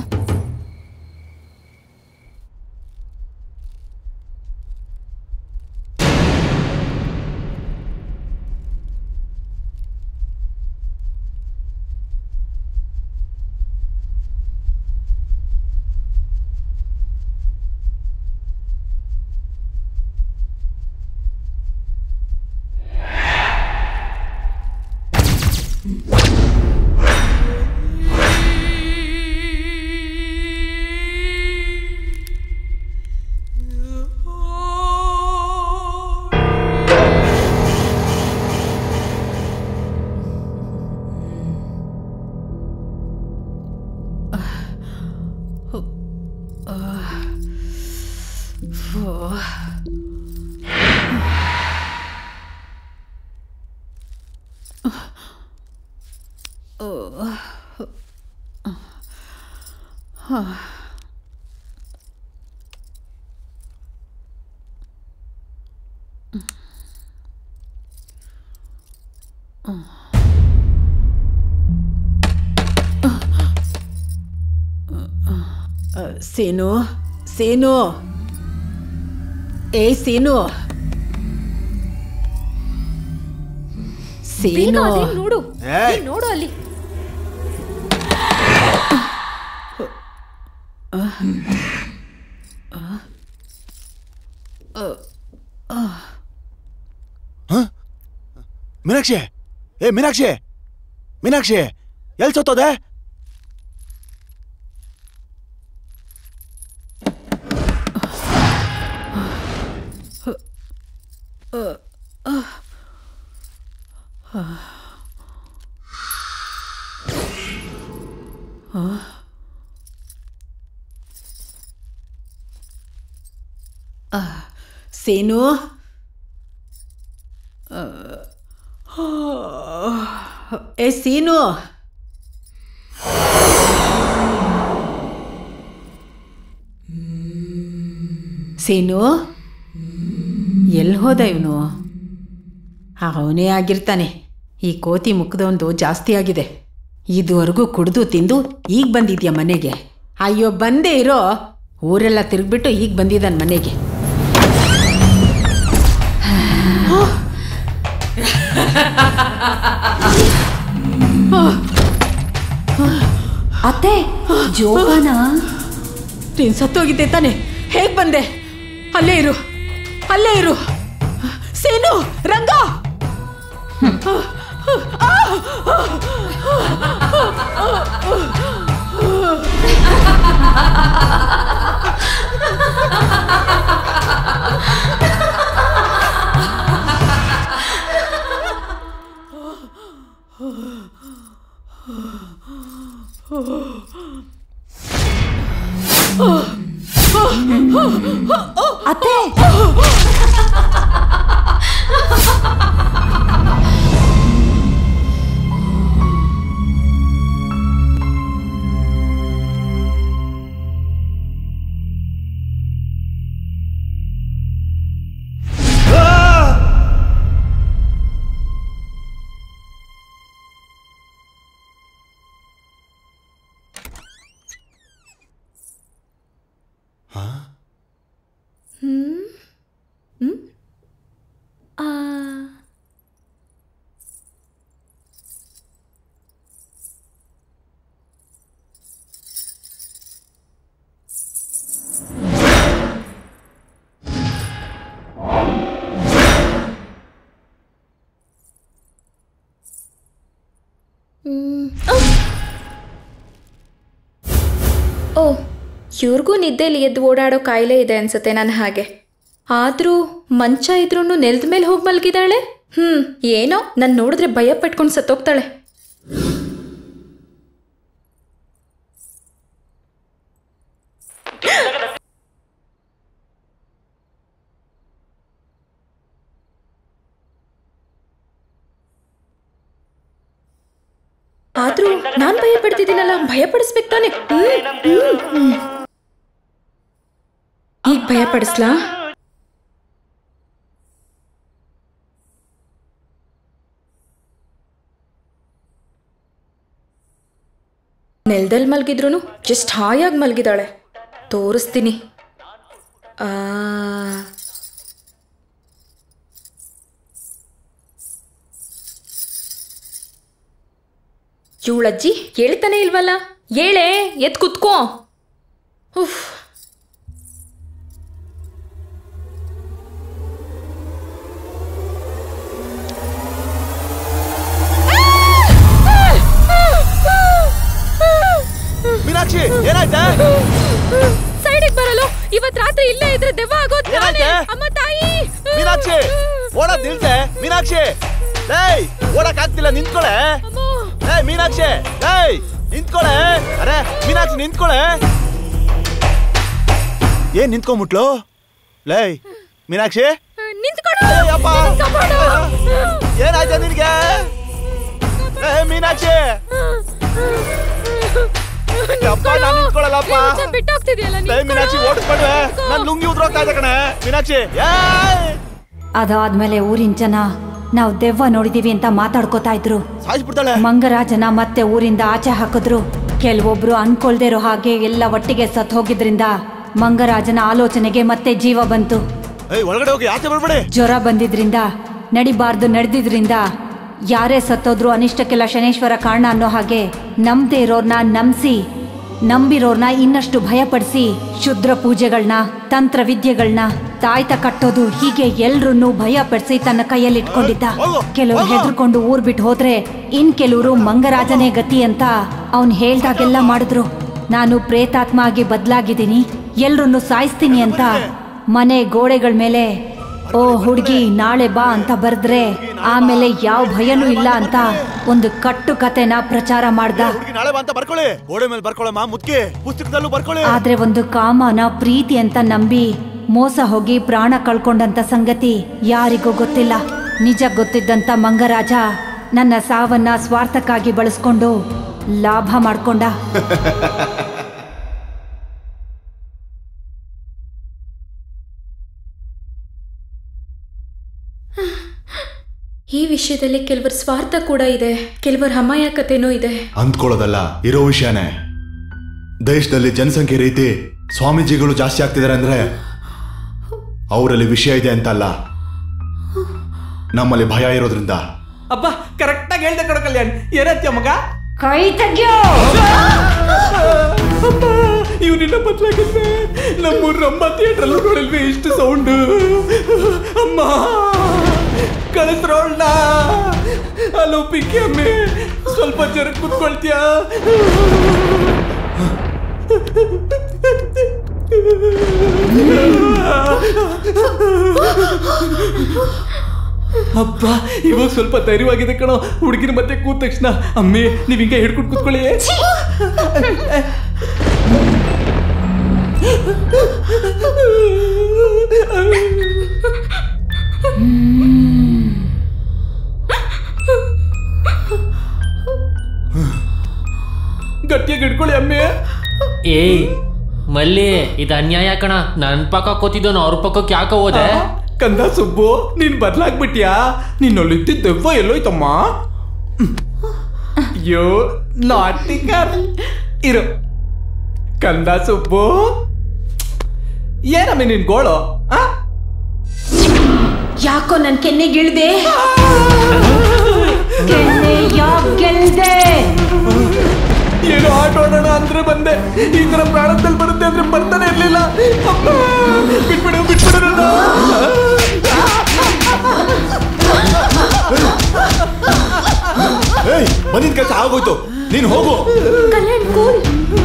ಸೇನು ಸೇನು ಏ ಸೇನು
ಬೇಗ
ಸೇನು
ಅದೇನ್ ನೋಡು
ಏಯ್!
ಏ, ನೋಡು ಅಲ್ಲಿ
ಮೀನಾಕ್ಷಿ ಏ ಮೀನಾಕ್ಷಿ ಮೀನಾಕ್ಷಿ ಎಲ್ ಸತ್ತೋದೆ
ಸೇನು ಏ ಸೀನು ಸೇನು ಎಲ್ಲಿ ಹೋದ ಇವನು ಅವನೇ ಆಗಿರ್ತಾನೆ ಈ ಕೋತಿ ಮುಖದೊಂದು ಜಾಸ್ತಿ ಆಗಿದೆ ಇದುವರೆಗೂ ಕುಡಿದು ತಿಂದು ಈಗ ಬಂದಿದ್ಯಾ ಮನೆಗೆ ಅಯ್ಯೋ ಬಂದೇ ಇರೋ ಊರೆಲ್ಲ ತಿರುಗ್ಬಿಟ್ಟು ಈಗ ಬಂದಿದ್ದಾನೆ ಮನೆಗೆ
ಅತ್ತೆ ಜೋಪಾನ
ನೀನ್ ಸತ್ತೋಗಿದ್ದೆ ತಾನೆ ಹೇಗ್ ಬಂದೆ ಅಲ್ಲೇ ಇರು ಅಲ್ಲೇ ಇರು ಸೇನು ರಂಗ
ಅತ್ತೆ
ಹ್ಮ್ ಹ್ಮ್ ಆ ಹ್ಮ್. ಅಹ್! ಓ ಇವ್ರಿಗೂ ನಿದ್ದೆಲಿ ಎದ್ದು ಓಡಾಡೋ ಕಾಯಿಲೆ ಇದೆ ಅನ್ಸುತ್ತೆ ನನ್ನ ಹಾಗೆ ಆದ್ರೂ ಮಂಚ ಇದ್ರೂ ನೆಲದ ಮೇಲೆ ಹೋಗಿ ಮಲ್ಗಿದಾಳೆ ಹ್ಮ್ ಏನೋ ನಾನು ನೋಡಿದ್ರೆ ಭಯ ಪಟ್ಕೊಂಡು ಸತ್ತೋಗ್ತಾಳೆ ಆದ್ರೂ ನಾನ್ ಭಯ ಪಡ್ತಿದ್ದೀನಲ್ಲ ಭಯ ಪಡಿಸ್ಬೇಕು ತಾನೆ ಹ್ಮ್, ಹ್ಮ್, ಹ್ಮ್. ಈಗ ಭಯ ಪಡಿಸ್ಲಾ ನೆಲದಲ್ಲಿ ಮಲ್ಗಿದ್ರು ಜಸ್ಟ್ ಹಾಯಾಗಿ ಮಲ್ಗಿದಾಳೆ ತೋರಿಸ್ತೀನಿ ಆ ಇವಳಜ್ಜಿ ಹೇಳ್ತಾನೆ ಇಲ್ವಲ್ಲ ಹೇಳೆ ಎತ್ ಕುತ್ಕೋ ಉಫ್
ಮೀನಾಕ್ಷಿ ಏನಾಯ್ತಾ
ಸೈಡಿಗೆ ಬರಲು ಇವತ್ ರಾತ್ರಿ ಇಲ್ಲೇ ಇದ್ರೆ ದೆವ್ವ ಆಗೋದ್ ನಾನೇ.
ಏನಾಯ್ತೆ?
ಅಮ್ಮ ತಾಯಿ
ಮೀನಾಕ್ಷಿ ಓಡೋದ್ ನಿಲ್ತೆ ಮೀನಾಕ್ಷಿ ಏಯ್ ಓಡಕ್ ಆಗ್ತಿಲ್ಲ ನಿಂತ್ಕೊಳೆ ಏಯ್ ಮೀನಾಕ್ಷಿ ಏಯ್ ನಿಂತ್ಕೊಳೆ ಅರೆ ಮೀನಾಕ್ಷಿ ನಿಂತ್ಕೊಳೆ ಏನ್ ನಿಂತ್ಕೊಂಬಿಟ್ಲು ಲೇ ಮೀನಾಕ್ಷಿ
ನಿಂತ್ಕೊಡು
ಅಯ್ಯಪ್ಪ.
ಕಾಪಾಡು.
ಏನಾಯ್ತಾ ನಿನ್ಗೆ ಏ ಮೀನಾಕ್ಷಿ ಯಪ್ಪ ನಾನ್ ನಿಂತ್ಕೊಳಲ್ಲಪ್ಪ
ಇವತ್ತು ಬಿಟ್ಟೋಗ್ತಿದ್ಯಲ್ಲ
ಏ ಮೀನಾಕ್ಷಿ ಓಡಿಸ್ಬೇಡ್ವೆ ನನ್ ಲುಂಗಿ ಉದ್ರೋಗ್ತಾ ಇದೆ ಕಣೆ ಮೀನಾಕ್ಷಿ ಏಯ್
ಅದಾದ್ಮೇಲೆ ಊರಿನ ಜನ ನಾವು ದೆವ್ವ ನೋಡಿದೀವಿ ಅಂತ ಮಾತಾಡ್ಕೋತಾ ಇದ್ರು
ಸಾಯಿಸ್ಬಿಡ್ತಾಳೆ
ಮಂಗರಾಜನ ಮತ್ತೆ ಊರಿಂದ ಆಚೆ ಹಾಕಿದ್ರು ಕೆಲವೊಬ್ರು ಅನ್ಕೊಳ್ದೇ ಇರೋ ಹಾಗೆ ಎಲ್ಲ ಒಟ್ಟಿಗೆ ಸತ್ ಹೋಗಿದ್ರಿಂದ ಮಂಗರಾಜನ ಆಲೋಚನೆಗೆ ಮತ್ತೆ ಜೀವ ಬಂತು
ಏಯ್ ಒಳಗಡೆ ಹೋಗಿ ಆಚೆ ಬರ್ಬೇಡಿ
ಜ್ವರ ಬಂದಿದ್ರಿಂದ ನಡಿಬಾರ್ದು ನಡೆದಿದ್ರಿಂದ ಯಾರೇ ಸತ್ತೋದ್ರು ಅನಿಷ್ಟಕ್ಕೆಲ್ಲ ಶನೇಶ್ವರ ಕಾರಣ ಅನ್ನೋ ಹಾಗೆ ನಂಬದೇ ಇರೋರ್ನ ನಂಬಿಸಿ ನಂಬಿರೋರ್ನ ಇನ್ನಷ್ಟು ಭಯಪಡಿಸಿ ಶುದ್ರ ಪೂಜೆಗಳನ್ನ ತಂತ್ರ ವಿದ್ಯೆಗಳನ್ನ ತಾಯ್ತ ಕಟ್ಟೋದು ಹೀಗೆ ಎಲ್ರನ್ನೂ ಭಯಪಡಿಸಿ ತನ್ನ ಕೈಯಲ್ಲಿ ಇಟ್ಕೊಂಡಿದ್ದ ಕೆಲವ್ರು ಹೆದರ್ಕೊಂಡು ಊರ್ ಬಿಟ್ಟು ಹೋದ್ರೆ ಇನ್ ಕೆಲವರು ಮಂಗರಾಜನೇ ಗತಿ ಅಂತ ಅವನ್ ಹೇಳ್ದಾಗೆಲ್ಲ ಮಾಡಿದ್ರು ನಾನು ಪ್ರೇತಾತ್ಮ ಆಗಿ ಬದಲಾಗಿದ್ದೀನಿ ಎಲ್ರನ್ನೂ ಸಾಯಿಸ್ತೀನಿ ಅಂತ ಮನೆ ಗೋಡೆಗಳ ಮೇಲೆ ಓ ಹುಡುಗಿ ನಾಳೆ ಬಾ ಅಂತ ಬರೆದ್ರೆ ಆಮೇಲೆ ಯಾವ ಭಯನೂ ಇಲ್ಲ ಅಂತ ಒಂದು ಕಟ್ಟು ಕತೆನ ಪ್ರಚಾರ ಮಾಡ್ದ
ಹುಡುಗಿ ನಾಳೆ ಬಾ ಅಂತ ಬರ್ಕೊಳ್ಳಿ ಗೋಡೆ ಮೇಲೆ ಬರ್ಕೊಳ್ಳಮ್ಮ ಮುದ್ಕಿ ಪುಸ್ತಕದಲ್ಲೂ ಬರ್ಕೊಳ್ಳಿ
ಆದ್ರೆ ಒಂದು ಕಾಮನ ಪ್ರೀತಿ ಅಂತ ನಂಬಿ ಮೋಸ ಹೋಗಿ ಪ್ರಾಣ ಕಳ್ಕೊಂಡಂತ ಸಂಗತಿ ಯಾರಿಗೂ ಗೊತ್ತಿಲ್ಲ ನಿಜ ಗೊತ್ತಿದ್ದಂತ ಮಂಗರಾಜ ನನ್ನ ಸಾವನ್ನ ಸ್ವಾರ್ಥಕ್ಕಾಗಿ ಬಳಸ್ಕೊಂಡು ಲಾಭ ಮಾಡ್ಕೊಂಡ
ಈ ವಿಷಯದಲ್ಲಿ ಕೆಲವರ ಸ್ವಾರ್ಥ ಕೂಡ ಇದೆ ಕೆಲವರ ಅಮಾಯಕತೆನೂ ಇದೆ
ಅಂದ್ಕೊಳ್ಳೋದಲ್ಲ ಇರೋ ವಿಷಯನೇ ದೇಶದಲ್ಲಿ ಜನಸಂಖ್ಯೆ ರೀತಿ ಸ್ವಾಮೀಜಿಗಳು ಜಾಸ್ತಿ ಆಗ್ತಿದ್ದಾರೆ ಅಂದ್ರೆ ಅವರಲ್ಲಿ ವಿಷಯ ಇದೆ ಅಂತಲ್ಲ ನಮ್ಮಲ್ಲಿ ಭಯ ಇರೋದ್ರಿಂದ
ಅಪ್ಪ ಕರೆಕ್ಟಾಗಿ ಹೇಳ್ದೆ ಕಣ ಕಲ್ಯಾಣ್ ಏನತ್ಯ ಮಗ
ಕೈ ತೆಗ್ಯೋ
ಇವನಿನ್ನ ಬದಲಾಗಿದ್ದೆ ನಮ್ಮೂರ ಅಮ್ಮ ಥಿಯೇಟ್ರಲ್ಲೂ ನೋಡಿಲ್ವೇ ಇಷ್ಟು ಸೌಂಡ್ ಅಮ್ಮ ಕಳಿಸ್ರೋಳ್ನ ಹಲೋ ಪಿಕ್ಕಿ ಅಮ್ಮೆ ಸ್ವಲ್ಪ ಜರ ಕುತ್ಕೊಳ್ತೀಯಾ ಅಪ್ಪ ಇವಾಗ ಸ್ವಲ್ಪ ಧೈರ್ಯವಾಗಿದೆ ಕಣೋ ಹುಡುಗಿನ ಮತ್ತೆ ಕೂತ ತಕ್ಷಣ ಅಮ್ಮೆ ನೀವ್ ಹಿಂಗೆ ಹಿಡ್ಕೊಂಡು ಕೂತ್ಕೊಳ್ಳಿ ಗಟ್ಟಿಯಾಗಿ ಹಿಡ್ಕೊಳ್ಳಿ ಅಮ್ಮೆ
ಏಯ್ ಮಲ್ಲಿ ಇದು ಅನ್ಯಾಯ ಕಣ ನನ್ ಪಕ್ಕ ಕೂತಿದ್ದೋನು ಅವ್ರ ಪಕ್ಕಕ್ಕೆ ಯಾಕೆ ಹೋದೆ
ಕಂದ ಸುಬ್ಬು ನೀನ್ ಬದ್ಲಾಗ್ಬಿಟ್ಯಾ ನಿನ್ನಲ್ಲಿದ್ದ ದೆವ್ವ ಎಲ್ಲೋಯ್ತಮ್ಮ ಅಯ್ಯೋ ನಾಟಿಕರ್ ಇರು ಕಂದ ಸುಬ್ಬು ಏನಮ್ಮೆ ನಿನ್ ಗೋಳು ಆ?
ಯಾಕೋ ನನ್ ಕೆನ್ನೆಗಿಳ್ದೆ
ಕೆನ್ನೆ ಯಾಕ್ ಗೆಲ್ದೆ
ಏನೋ ಆಟ ಆಡೋಣ ಅಂದ್ರೆ ಬಂದೆ ಈ ತರ ಪ್ರಾಣದಲ್ಲಿ ಬರುತ್ತೆ ಅಂದ್ರೆ ಬರ್ತಾನೆ ಇರ್ಲಿಲ್ಲ ಅಮ್ಮ, ಬಿಟ್ಬಿಡು ಬಿಟ್ಬಿಡು ನನ್ನ.
ಏಯ್ ಬಂದಿದ್ ಕೆಲಸ ಆಗೋಯ್ತು ನೀನ್ ಹೋಗು
ಕಲ್ಯಾಣ್ ಕೂಲ್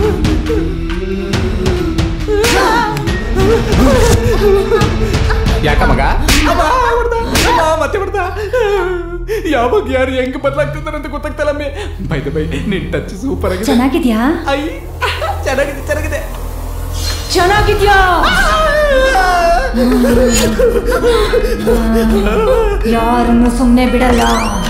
ಯಾಕ ಮಗ ಅಮ್ಮ, ಹೊಡ್ದ. ಅಮ್ಮ, ಮತ್ತೆ ಹೊಡ್ದ. ಯಾವಾಗ ಯಾರು ಹೆಂಗ್ ಬದಲಾಗ್ತಿದ್ದಾರೆ ಅಂತ ಗೊತ್ತಾಗ್ತಲ್ಲ ಮೇ ಬೈದ ಬೈ ನಿನ್ ಟಚ್ ಸೂಪರ್ ಆಗಿದೆ
ಚೆನ್ನಾಗಿದ್ಯಾ
ಐ ಚೆನ್ನಾಗಿದೆ ಚೆನ್ನಾಗಿದೆ
ಚೆನ್ನಾಗಿದ್ಯಾ ಯಾರನ್ನು ಸುಮ್ಮನೆ ಬಿಡಲ್ಲ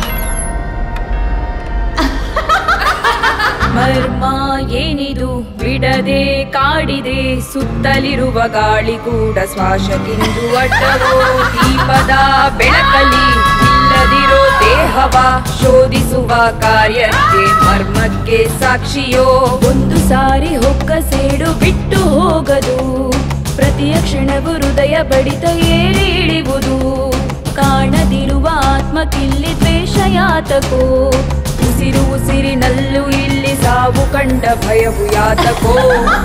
ಮರ್ಮ ಏನಿದು ಬಿಡದೆ ಕಾಡಿದೆ ಸುತ್ತಲಿರುವ ಗಾಳಿ ಕೂಡ ಶ್ವಾಸಕ್ಕಿಂದು ಅಡ್ಡವೋ ದೀಪದ ಬೆಳಕಲಿ ಇಲ್ಲದಿರೋ ದೇಹವ ಶೋಧಿಸುವ ಕಾರ್ಯಕ್ಕೆ ಮರ್ಮಕ್ಕೆ ಸಾಕ್ಷಿಯೋ ಒಂದು ಸಾರಿ ಹೊಕ್ಕ ಸೇಡು ಬಿಟ್ಟು ಹೋಗದು ಪ್ರತಿಯ ಕ್ಷಣವು ಹೃದಯ ಬಡಿತ ಏರಿ ಇಳಿಯುವುದು ಕಾಣದಿರುವ ಆತ್ಮಕ್ಕಿಲ್ಲಿ ದ್ವೇಷ ಯಾತಕೋ ಉಸಿರು ಉಸಿರಿನಲ್ಲೂ ಇಲ್ಲಿ ಸಾವು ಕಂಡ ಭಯವು ಯಾತಕೋ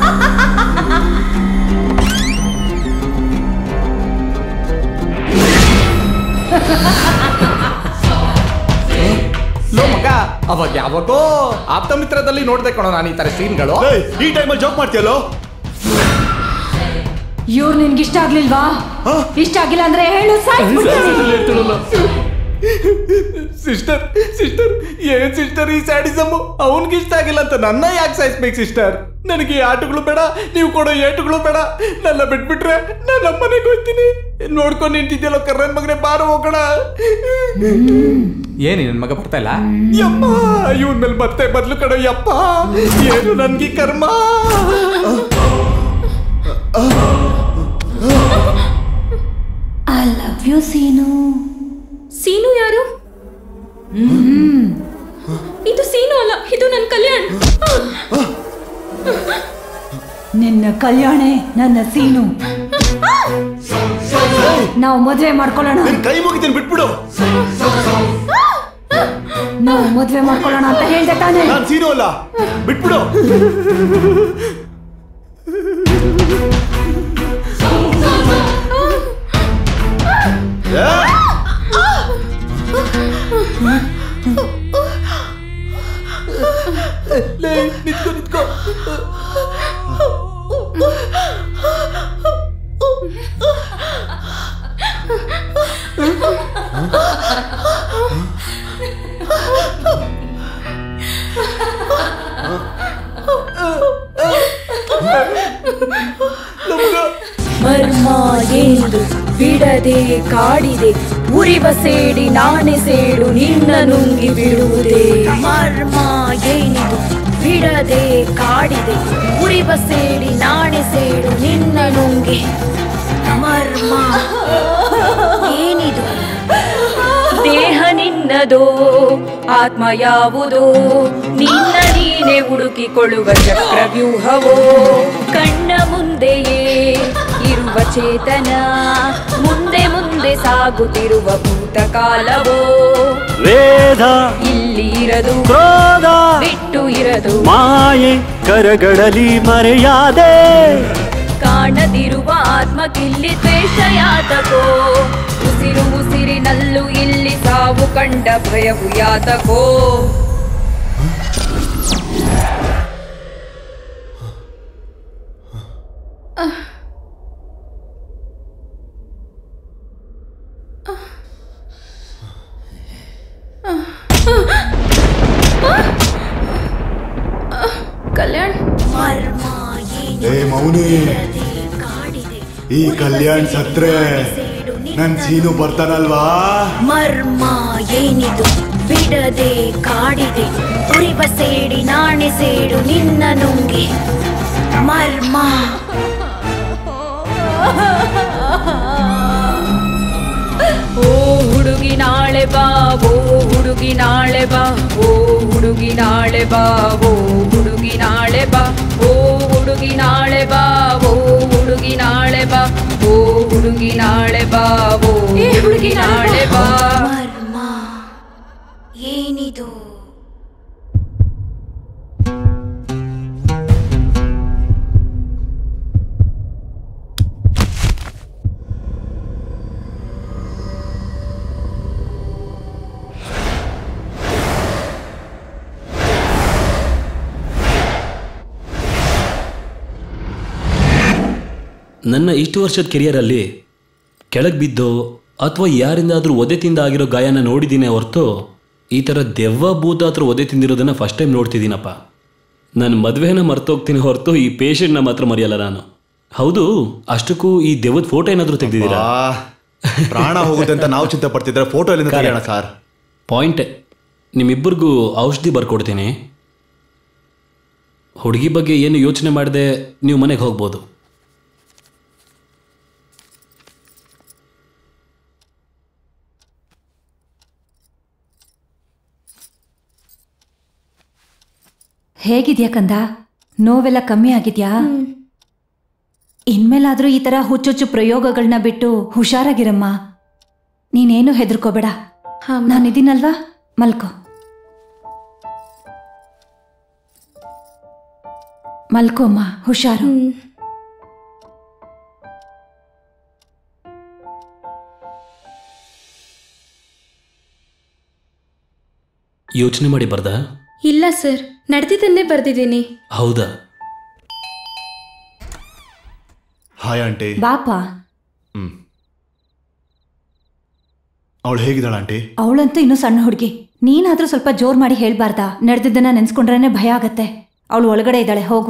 ಲೋ ಮಗ ಅವಾಗ ಯಾವಾಗೋ ಆಪ್ತ ಮಿತ್ರದಲ್ಲಿ ನೋಡ್ದೆ ಕಣೋ ನಾನು ಈ ತರ ಸೀನ್ಗಳು
ಈ ಟೈಮಲ್ಲಿ ಜಾಬ್ ಮಾಡ್ತೀಯಲ್ಲೋ
ಇವ್ರು ನಿನ್ಗೆ ಇಷ್ಟ ಆಗ್ಲಿಲ್ವಾ ಇಷ್ಟ ಆಗಿಲ್ಲ ಅಂದ್ರೆ ಹೇಳು ಸಾಯ್ಸ್ಬಿಡ್ತೀನಿ.
ಸಿಸ್ಟರ್ ಸಿಸ್ಟರ್ ಏನ್ ಸಿಸ್ಟರ್ ಈ ಸ್ಯಾಡಿಸಮ್ ಅವನ್ಗೆ ಇಷ್ಟ ಆಗಿಲ್ಲ ಅಂತ ನನ್ನ ಯಾಕೆ ಸಾಯಿಸ್ಬೇಕು ಸಿಸ್ಟರ್ ನನಗೆ ಈ ಆಟಗಳು ಬೇಡ ನೀವು ಕೊಡೋ ಏಟುಗಳು ಬೇಡ ನನ್ನ ಬಿಟ್ಬಿಟ್ರೆ ನಾನು ನಮ್ಮ ಮನೆಗೆ ಹೋಗ್ತೀನಿ ನೋಡ್ಕೊಂಡು ನಿಂತಿದ್ಯಲ್ಲ ಕರ್ರನ್ ಮಗನೇ ಬಾರ ಹೋಗೋಣ ಏನಿ ನನ್ ಮಗ ಬರ್ತಾ ಇಲ್ಲ ಯಮ್ಮ ಇವನ್ ಮೇಲೆ ಮತ್ತೆ ಬದ್ಲು ಕಡೋ ಯಪ್ಪ ಏನು ನನ್ಗೆ ಕರ್ಮ
I love you Seenu
Seenu ಯಾರು ಇದು ಸೀನು ಅಲ್ಲ ಇದು ನನ್ನ ಕಲ್ಯಾಣ್
ನಿನ್ನ ಕಲ್ಯಾಣೆ ನನ್ನ ಸೀನು ನಾವು ಮದ್ವೆ ಮಾಡ್ಕೊಳ್ಳೋಣ
ಕೈ ಮುಗಿತೀನಿ ಬಿಟ್ಬಿಡು
ನಾವು ಮದ್ವೆ ಮಾಡ್ಕೊಳ್ಳೋಣ ಅಂತ ಹೇಳ್ದೆ ತಾನೇ
ನಾನ್ ಸೀನು ಅಲ್ಲ ಬಿಟ್ಬಿಡು
ಲೇ ನಿತ್ಕೋ ನಿತ್ಕೋ
ಮರ್ಮ ಎಂದು ಬಿಡದೆ ಕಾಡಿದೆ ಉರಿವ ಸೇಡಿ ನಾಣೆ ಸೇಡು ನಿನ್ನ ನುಂಗಿ ಬಿಡುವುದೇ ಮರ್ಮ ಏನಿದು ಬಿಡದೆ ಕಾಡಿದೆ ಉರಿವ ಸೇಡಿ ನಾಣೆ ಸೇಡು ನಿನ್ನ ನುಂಗಿ ಮರ್ಮ ಏನಿದು ದೇಹ ನಿನ್ನದೋ ಆತ್ಮ ಯಾವುದೋ ನಿನ್ನ ನೀನೆ ಹುಡುಕಿಕೊಳ್ಳುವ ಚಕ್ರವ್ಯೂಹವೋ ಕಣ್ಣ ಮುಂದೆಯೇ ಇರುವ ಚೇತನ ಮುಂದೆ ಮುಂದೆ ಸಾಗುತ್ತಿರುವ ಭೂತಕಾಲವೋ
ವೇದ
ಇಲ್ಲಿ ಇರದು
ಕ್ರೋಧ
ಬಿಟ್ಟು ಇರದು
ಮಾಯೆ ಕರಗಡಲಿ ಮರೆಯಾದೆ
ಕಾಣದಿರುವ ಆತ್ಮಕ್ಕಿಲ್ಲಿ ದ್ವೇಷ ಯಾತಕೋ ಉಸಿರು ಉಸಿರಿನಲ್ಲೂ ಇಲ್ಲಿ ಸಾವು ಕಂಡ ಭಯವು ಯಾತಕೋ
ಕಲ್ಯಾಣ್
ಏ ಮೌನಿ ಈ ಕಲ್ಯಾಣ್ ಸತ್ರೆ ನನ್ ಸೀನು ಬರ್ತಾನಲ್ವಾ
ಮರ್ಮ ಏನಿದು ಬಿಡದೆ ಕಾಡಿದೆ ಉರಿವ ಸೇಡಿ ನಾಣೆ ಸೇಡು ನಿನ್ನ ನುಂಗಿ ಮರ್ಮ
ಓ ಹುಡುಗಿ ನಾಳೆ ಬಾ ಓ ಹುಡುಗಿ ನಾಳೆ ಬಾ ಓ ಹುಡುಗಿ ನಾಳೆ ಬಾ ಓ ಹುಡುಗಿ ನಾಳೆ ಬಾ ಓ ಹುಡುಗಿ ನಾಳೆ ಬಾ ಓ ಹುಡುಗಿ ನಾಳೆ ಬಾ ಓ ಹುಡುಗಿ ನಾಳೆ ಬಾ ಓ ಹುಡುಗಿ ನಾಳೆ ಬಾ
ಮರ್ಮ ಏನಿದು
ನನ್ನ ಇಷ್ಟು ವರ್ಷದ ಕೆರಿಯರಲ್ಲಿ ಕೆಳಗೆ ಬಿದ್ದೋ ಅಥವಾ ಯಾರಿಂದಾದ್ರೂ ಒದೆ ತಿಂದ ಆಗಿರೋ ಗಾಯನ ನೋಡಿದ್ದೀನಿ ಹೊರತು ಈ ಥರ ದೆವ್ವ ಭೂತ ಹತ್ರ ಒದೆ ತಿಂದಿರೋದನ್ನ ಫಸ್ಟ್ ಟೈಮ್ ನೋಡ್ತಿದ್ದೀನಪ್ಪ ನನ್ನ ಮದುವೆನ ಮರ್ತೋಗ್ತೀನಿ ಹೊರತು ಈ ಪೇಷಂಟ್ನ ಮಾತ್ರ ಮರೆಯಲ್ಲ ನಾನು ಹೌದು ಅಷ್ಟಕ್ಕೂ ಈ ದೆವ್ವದ ಫೋಟೋ ಏನಾದರೂ ತೆಗೆದಿದ್ದೀರಾ
ಪ್ರಾಣ ಹೋಗುತ್ತೆ ಅಂತ ನಾವು ಚಿಂತೆ ಪಡ್ತಿದ್ರೆ ಫೋಟೋ ಎಲ್ಲಿಂದ ತೆಗೆಯೋಣ ಸರ್
ಪಾಯಿಂಟ್ ನಿಮ್ಮಿಬ್ಬರಿಗೂ ಔಷಧಿ ಬರ್ಕೊಡ್ತೀನಿ ಹುಡುಗಿ ಬಗ್ಗೆ ಏನು ಯೋಚನೆ ಮಾಡದೆ ನೀವು ಮನೆಗೆ ಹೋಗ್ಬೋದು
ಹೇಗಿದ್ಯಾ ಕಂದ ನೋವೆಲ್ಲ ಕಮ್ಮಿ ಆಗಿದ್ಯಾ ಇನ್ಮೇಲಾದ್ರೂ ಈ ತರ ಹುಚ್ಚುಚ್ಚು ಪ್ರಯೋಗಗಳನ್ನ ಬಿಟ್ಟು ಹುಷಾರಾಗಿರಮ್ಮ ನೀನೇನು ಹೆದರ್ಕೋಬೇಡ ನಾನಿದ್ದೀನಲ್ವಾ ಮಲ್ಕೋ ಮಲ್ಕೋಮ್ಮ ಹುಷಾರು
ಯೋಚನೆ ಮಾಡಿ ಬರ್ದ
ಇಲ್ಲ ಸರ್ ನಡೆದಿದ್ದನ್ನೇ ಬರ್ದಿದ್ದೀನಿ
ಹೌದಾ
ಹಾಯ್ ಆಂಟಿ
ಬಾಪ
ಅವಳು ಹೇಗಿದ್ದಾಳ ಆಂಟಿ
ಅವಳಂತೂ ಇನ್ನೂ ಸಣ್ಣ ಹುಡುಗಿ ನೀನಾದ್ರೂ ಸ್ವಲ್ಪ ಜೋರ್ ಮಾಡಿ ಹೇಳ್ಬಾರ್ದಾ ನಡೆದಿದ್ದನ್ನ ನೆನ್ಸ್ಕೊಂಡ್ರೇನೆ ಭಯ ಆಗತ್ತೆ ಅವಳು ಒಳಗಡೆ ಇದ್ದಾಳೆ ಹೋಗು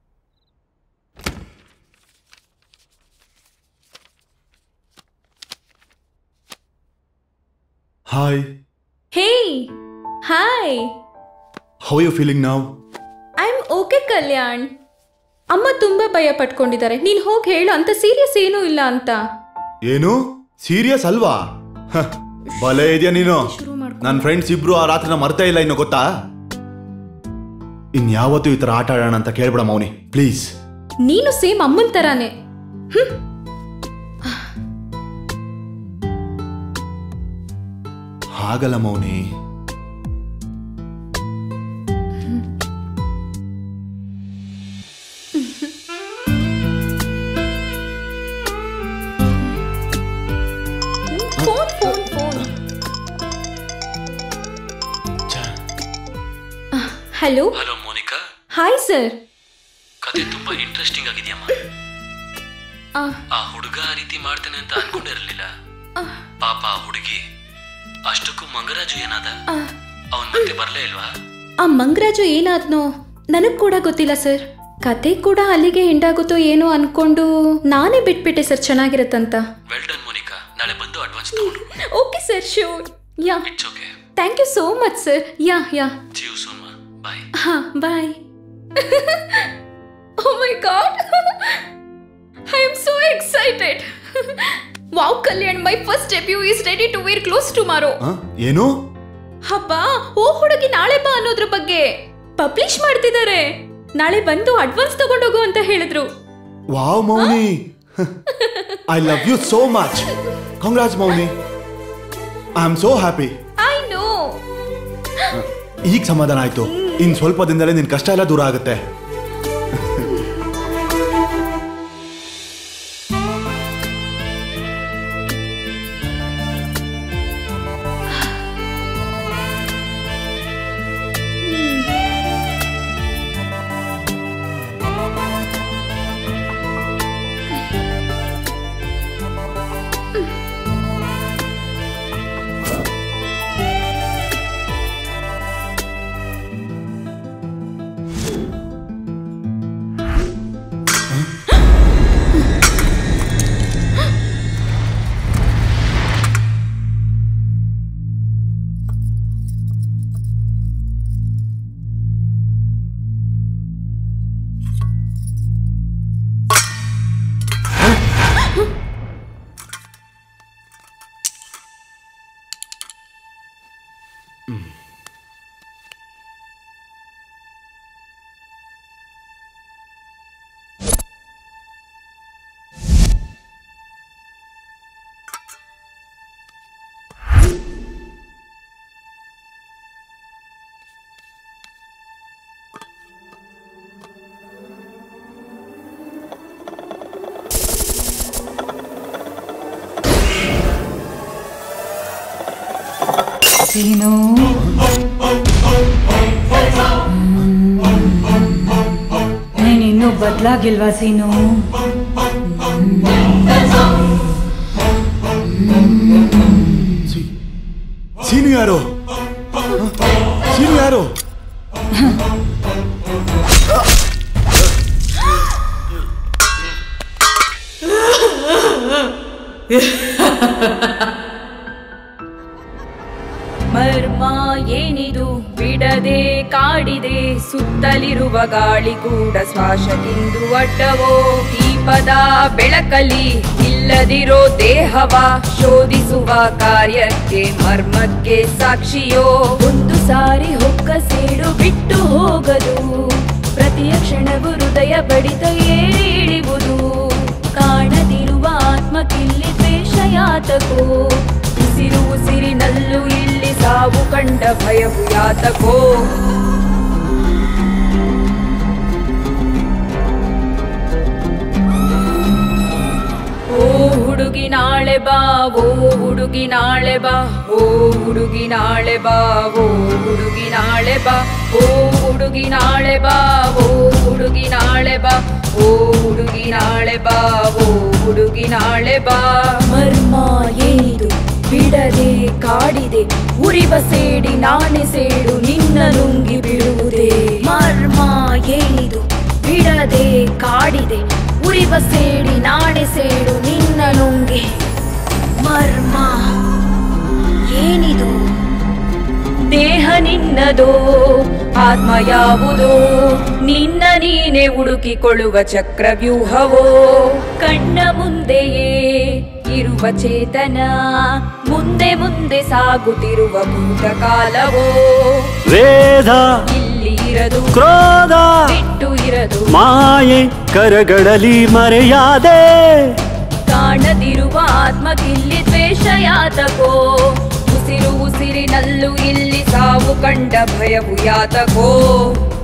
hi
hey hi
how you feeling ನಾವ್
ಐ ಆಮ್ ಓಕೆ ಕಲ್ಯಾಣ್ ಅಮ್ಮ ತುಂಬಾ ಭಯ ಪಟ್ಕೊಂಡಿದ್ದಾರೆ ನೀನ್ ಹೋಗಿ ಹೇಳು ಅಂತ ಸೀರಿಯಸ್ ಏನೂ ಇಲ್ಲ ಅಂತ
ಏನು ಸೀರಿಯಸ್ ಅಲ್ವಾ ಹ, ಬಲೆ ಇದೆಯಾ ನೀನು ನನ್ನ ಫ್ರೆಂಡ್ಸ್ ಇಬ್ರು ಆ ರಾತ್ರಿನ ಮರ್ತೇ ಇಲ್ಲ ಇನ್ನು ಗೊತ್ತಾ ಇನ್ಯಾವತ್ತೂ ಈ ತರ ಆಟ ಆಡೋಣ ಅಂತ ಕೇಳ್ಬೇಡ ಮೌನಿ ಪ್ಲೀಸ್
ನೀನು ಸೇಮ್ ಅಮ್ಮನ್ ತರಾನೇ
ಹಾಗಲ್ಲ Mouni
phone phone phone hello
hello Monica
hi sir
ಕತೆ ತುಂಬಾ ಇಂಟ್ರೆಸ್ಟಿಂಗ್ ಆಗಿದೆಯಮ್ಮ ಆ ಹುಡುಗ ಆ ರೀತಿ ಮಾಡ್ತಾನೆ ಅಂತ ಅನ್ಕೊಂಡಿರಲಿಲ್ಲ ಪಾಪ ಆ ಹುಡುಗಿ ಅಷ್ಟಕ್ಕೂ ಮಂಗರಾಜು ಏನಾದ ಅವನ್ ಮತ್ತೆ ಬರ್ಲೇ ಇಲ್ವಾ
ಆ ಮಂಗರಾಜು ಏನಾದ್ನೋ ನನಗ್ ಕೂಡ ಗೊತ್ತಿಲ್ಲ ಸರ್ ಕತೆ ಕೂಡ ಅಲ್ಲಿಗೆ ಎಂಡಾಗುತ್ತೋ ಏನೋ ಅನ್ಕೊಂಡು ನಾನೇ ಬಿಟ್ಬಿಟ್ಟೆ ಸರ್ ಚೆನ್ನಾಗಿರತ್ತಂತ
ವೆಲ್ ಡನ್ ಮೋನಿಕಾ ನಾಳೆ ಬಂದು ಅಡ್ವಾನ್ಸ್ ತಗೊಂಡು
okay sir sure yeah
it's okay
thank you so much sir yeah yeah
see you soon bye
ಹಾ bye oh my god I am so excited wow Kalyan my first debut is ready to wear clothes tomorrow
ಹ? ಏನು
ಹಬ್ಬ ಓ ಹುಡುಗಿ ನಾಳೆ ಬಾ ಅನ್ನೋದ್ರ ಬಗ್ಗೆ publish ಮಾಡ್ತಿದ್ದಾರೆ ನಾಳೆ ಬಂದು ಅಡ್ವಾನ್ಸ್ ತಗೊಂಡೋಗು ಅಂತ ಹೇಳಿದ್ರು
wow Mouni I love you so much congrats Mouni I am so happy
I know
ಈಗ ಸಮಾಧಾನ ಆಯ್ತು ಇನ್ ಸ್ವಲ್ಪ ದಿನದಲ್ಲೇ ನಿನ್ ಕಷ್ಟ ಎಲ್ಲ ದೂರ ಆಗುತ್ತೆ
ಸೀನು ನೀನಿನ್ನೂ ಬದಲಾಗಿಲ್ವಾ ಸೀನು
ಸೀನು ಯಾರು ಸೀನು ಯಾರು
ಮರ್ಮ ಏನಿದು ಬಿಡದೆ ಕಾಡಿದೆ ಸುತ್ತಲಿರುವ ಗಾಳಿ ಕೂಡ ಶ್ವಾಸಕ್ಕಿಂದು ಅಡ್ಡವೋ ದೀಪದ ಬೆಳಕಲಿ ಇಲ್ಲದಿರೋ ದೇಹವ ಶೋಧಿಸುವ ಕಾರ್ಯಕ್ಕೆ ಮರ್ಮಕ್ಕೆ ಸಾಕ್ಷಿಯೋ ಒಂದು ಸಾರಿ ಹೊಕ್ಕ ಸೇಡು ಬಿಟ್ಟು ಹೋಗದು ಪ್ರತಿಯ ಕ್ಷಣವು ಹೃದಯ ಬಡಿತ ಏರಿ ಇಳಿವುದು ಕಾಣದಿರುವ ಆತ್ಮಕ್ಕಿಲ್ಲಿ ದ್ವೇಷ ಯಾತಕೋ ಉಸಿರು ಉಸಿರಿನಲ್ಲೂ ಇಲ್ಲಿ ಸಾವು ಕಂಡ ಭಯವು ಯಾತಕೋ ಓ ಹುಡುಗಿ ನಾಳೆ ಬಾ ಓ ಹುಡುಗಿ ನಾಳೆ ಬಾ ಓ ಹುಡುಗಿ ನಾಳೆ ಬಾ ಓ ಹುಡುಗಿ ನಾಳೆ ಬಾ ಓ ಹುಡುಗಿ ನಾಳೆ ಬಾ ಓ ಹುಡುಗಿ ನಾಳೆ ಬಾ ಓ ಹುಡುಗಿ ನಾಳೆ ಬಾ ಓ ಹುಡುಗಿ ನಾಳೆ ಬಾ ಮರ್ಮ ಏನಿದು ಬಿಡದೆ ಕಾಡಿದೆ ಉರಿವ ಸೇಡಿ ನಾನೆ ಸೇಡು ನಿನ್ನ ನುಂಗಿ ಬಿಡುವುದೇ
ಮರ್ಮ ಏನಿದು ಬಿಡದೆ ಕಾಡಿದೆ ಉರಿವ ಸೇಡಿ ನಾಡೆ ಸೇಡು ನಿನ್ನ ನುಂಗೆ ಮರ್ಮ ಏನಿದು
ದೇಹ ನಿನ್ನದೋ ಆತ್ಮ ಯಾವುದೋ ನಿನ್ನ ನೀನೆ ಹುಡುಕಿಕೊಳ್ಳುವ ಚಕ್ರವ್ಯೂಹವೋ ಕಣ್ಣ ಮುಂದೆಯೇ ಇರುವ ಚೇತನ ಮುಂದೆ ಮುಂದೆ ಸಾಗುತ್ತಿರುವ ಭೂತಕಾಲವೋ
ವೇದ
ಇಲ್ಲಿ ಇರದು
ಕ್ರೋಧ
ಬಿಟ್ಟು ಇರದು
ಮಾಯೆ ಕರಗಳಲಿ ಮರೆಯಾದೆ
ಕಾಣದಿರುವ ಆತ್ಮಕ್ಕಿಲ್ಲಿ ದ್ವೇಷ ಯಾತಕೋ ಉಸಿರು ಉಸಿರಿನಲ್ಲೂ ಇಲ್ಲಿ ಸಾವು ಕಂಡ ಭಯವು ಯಾತಕೋ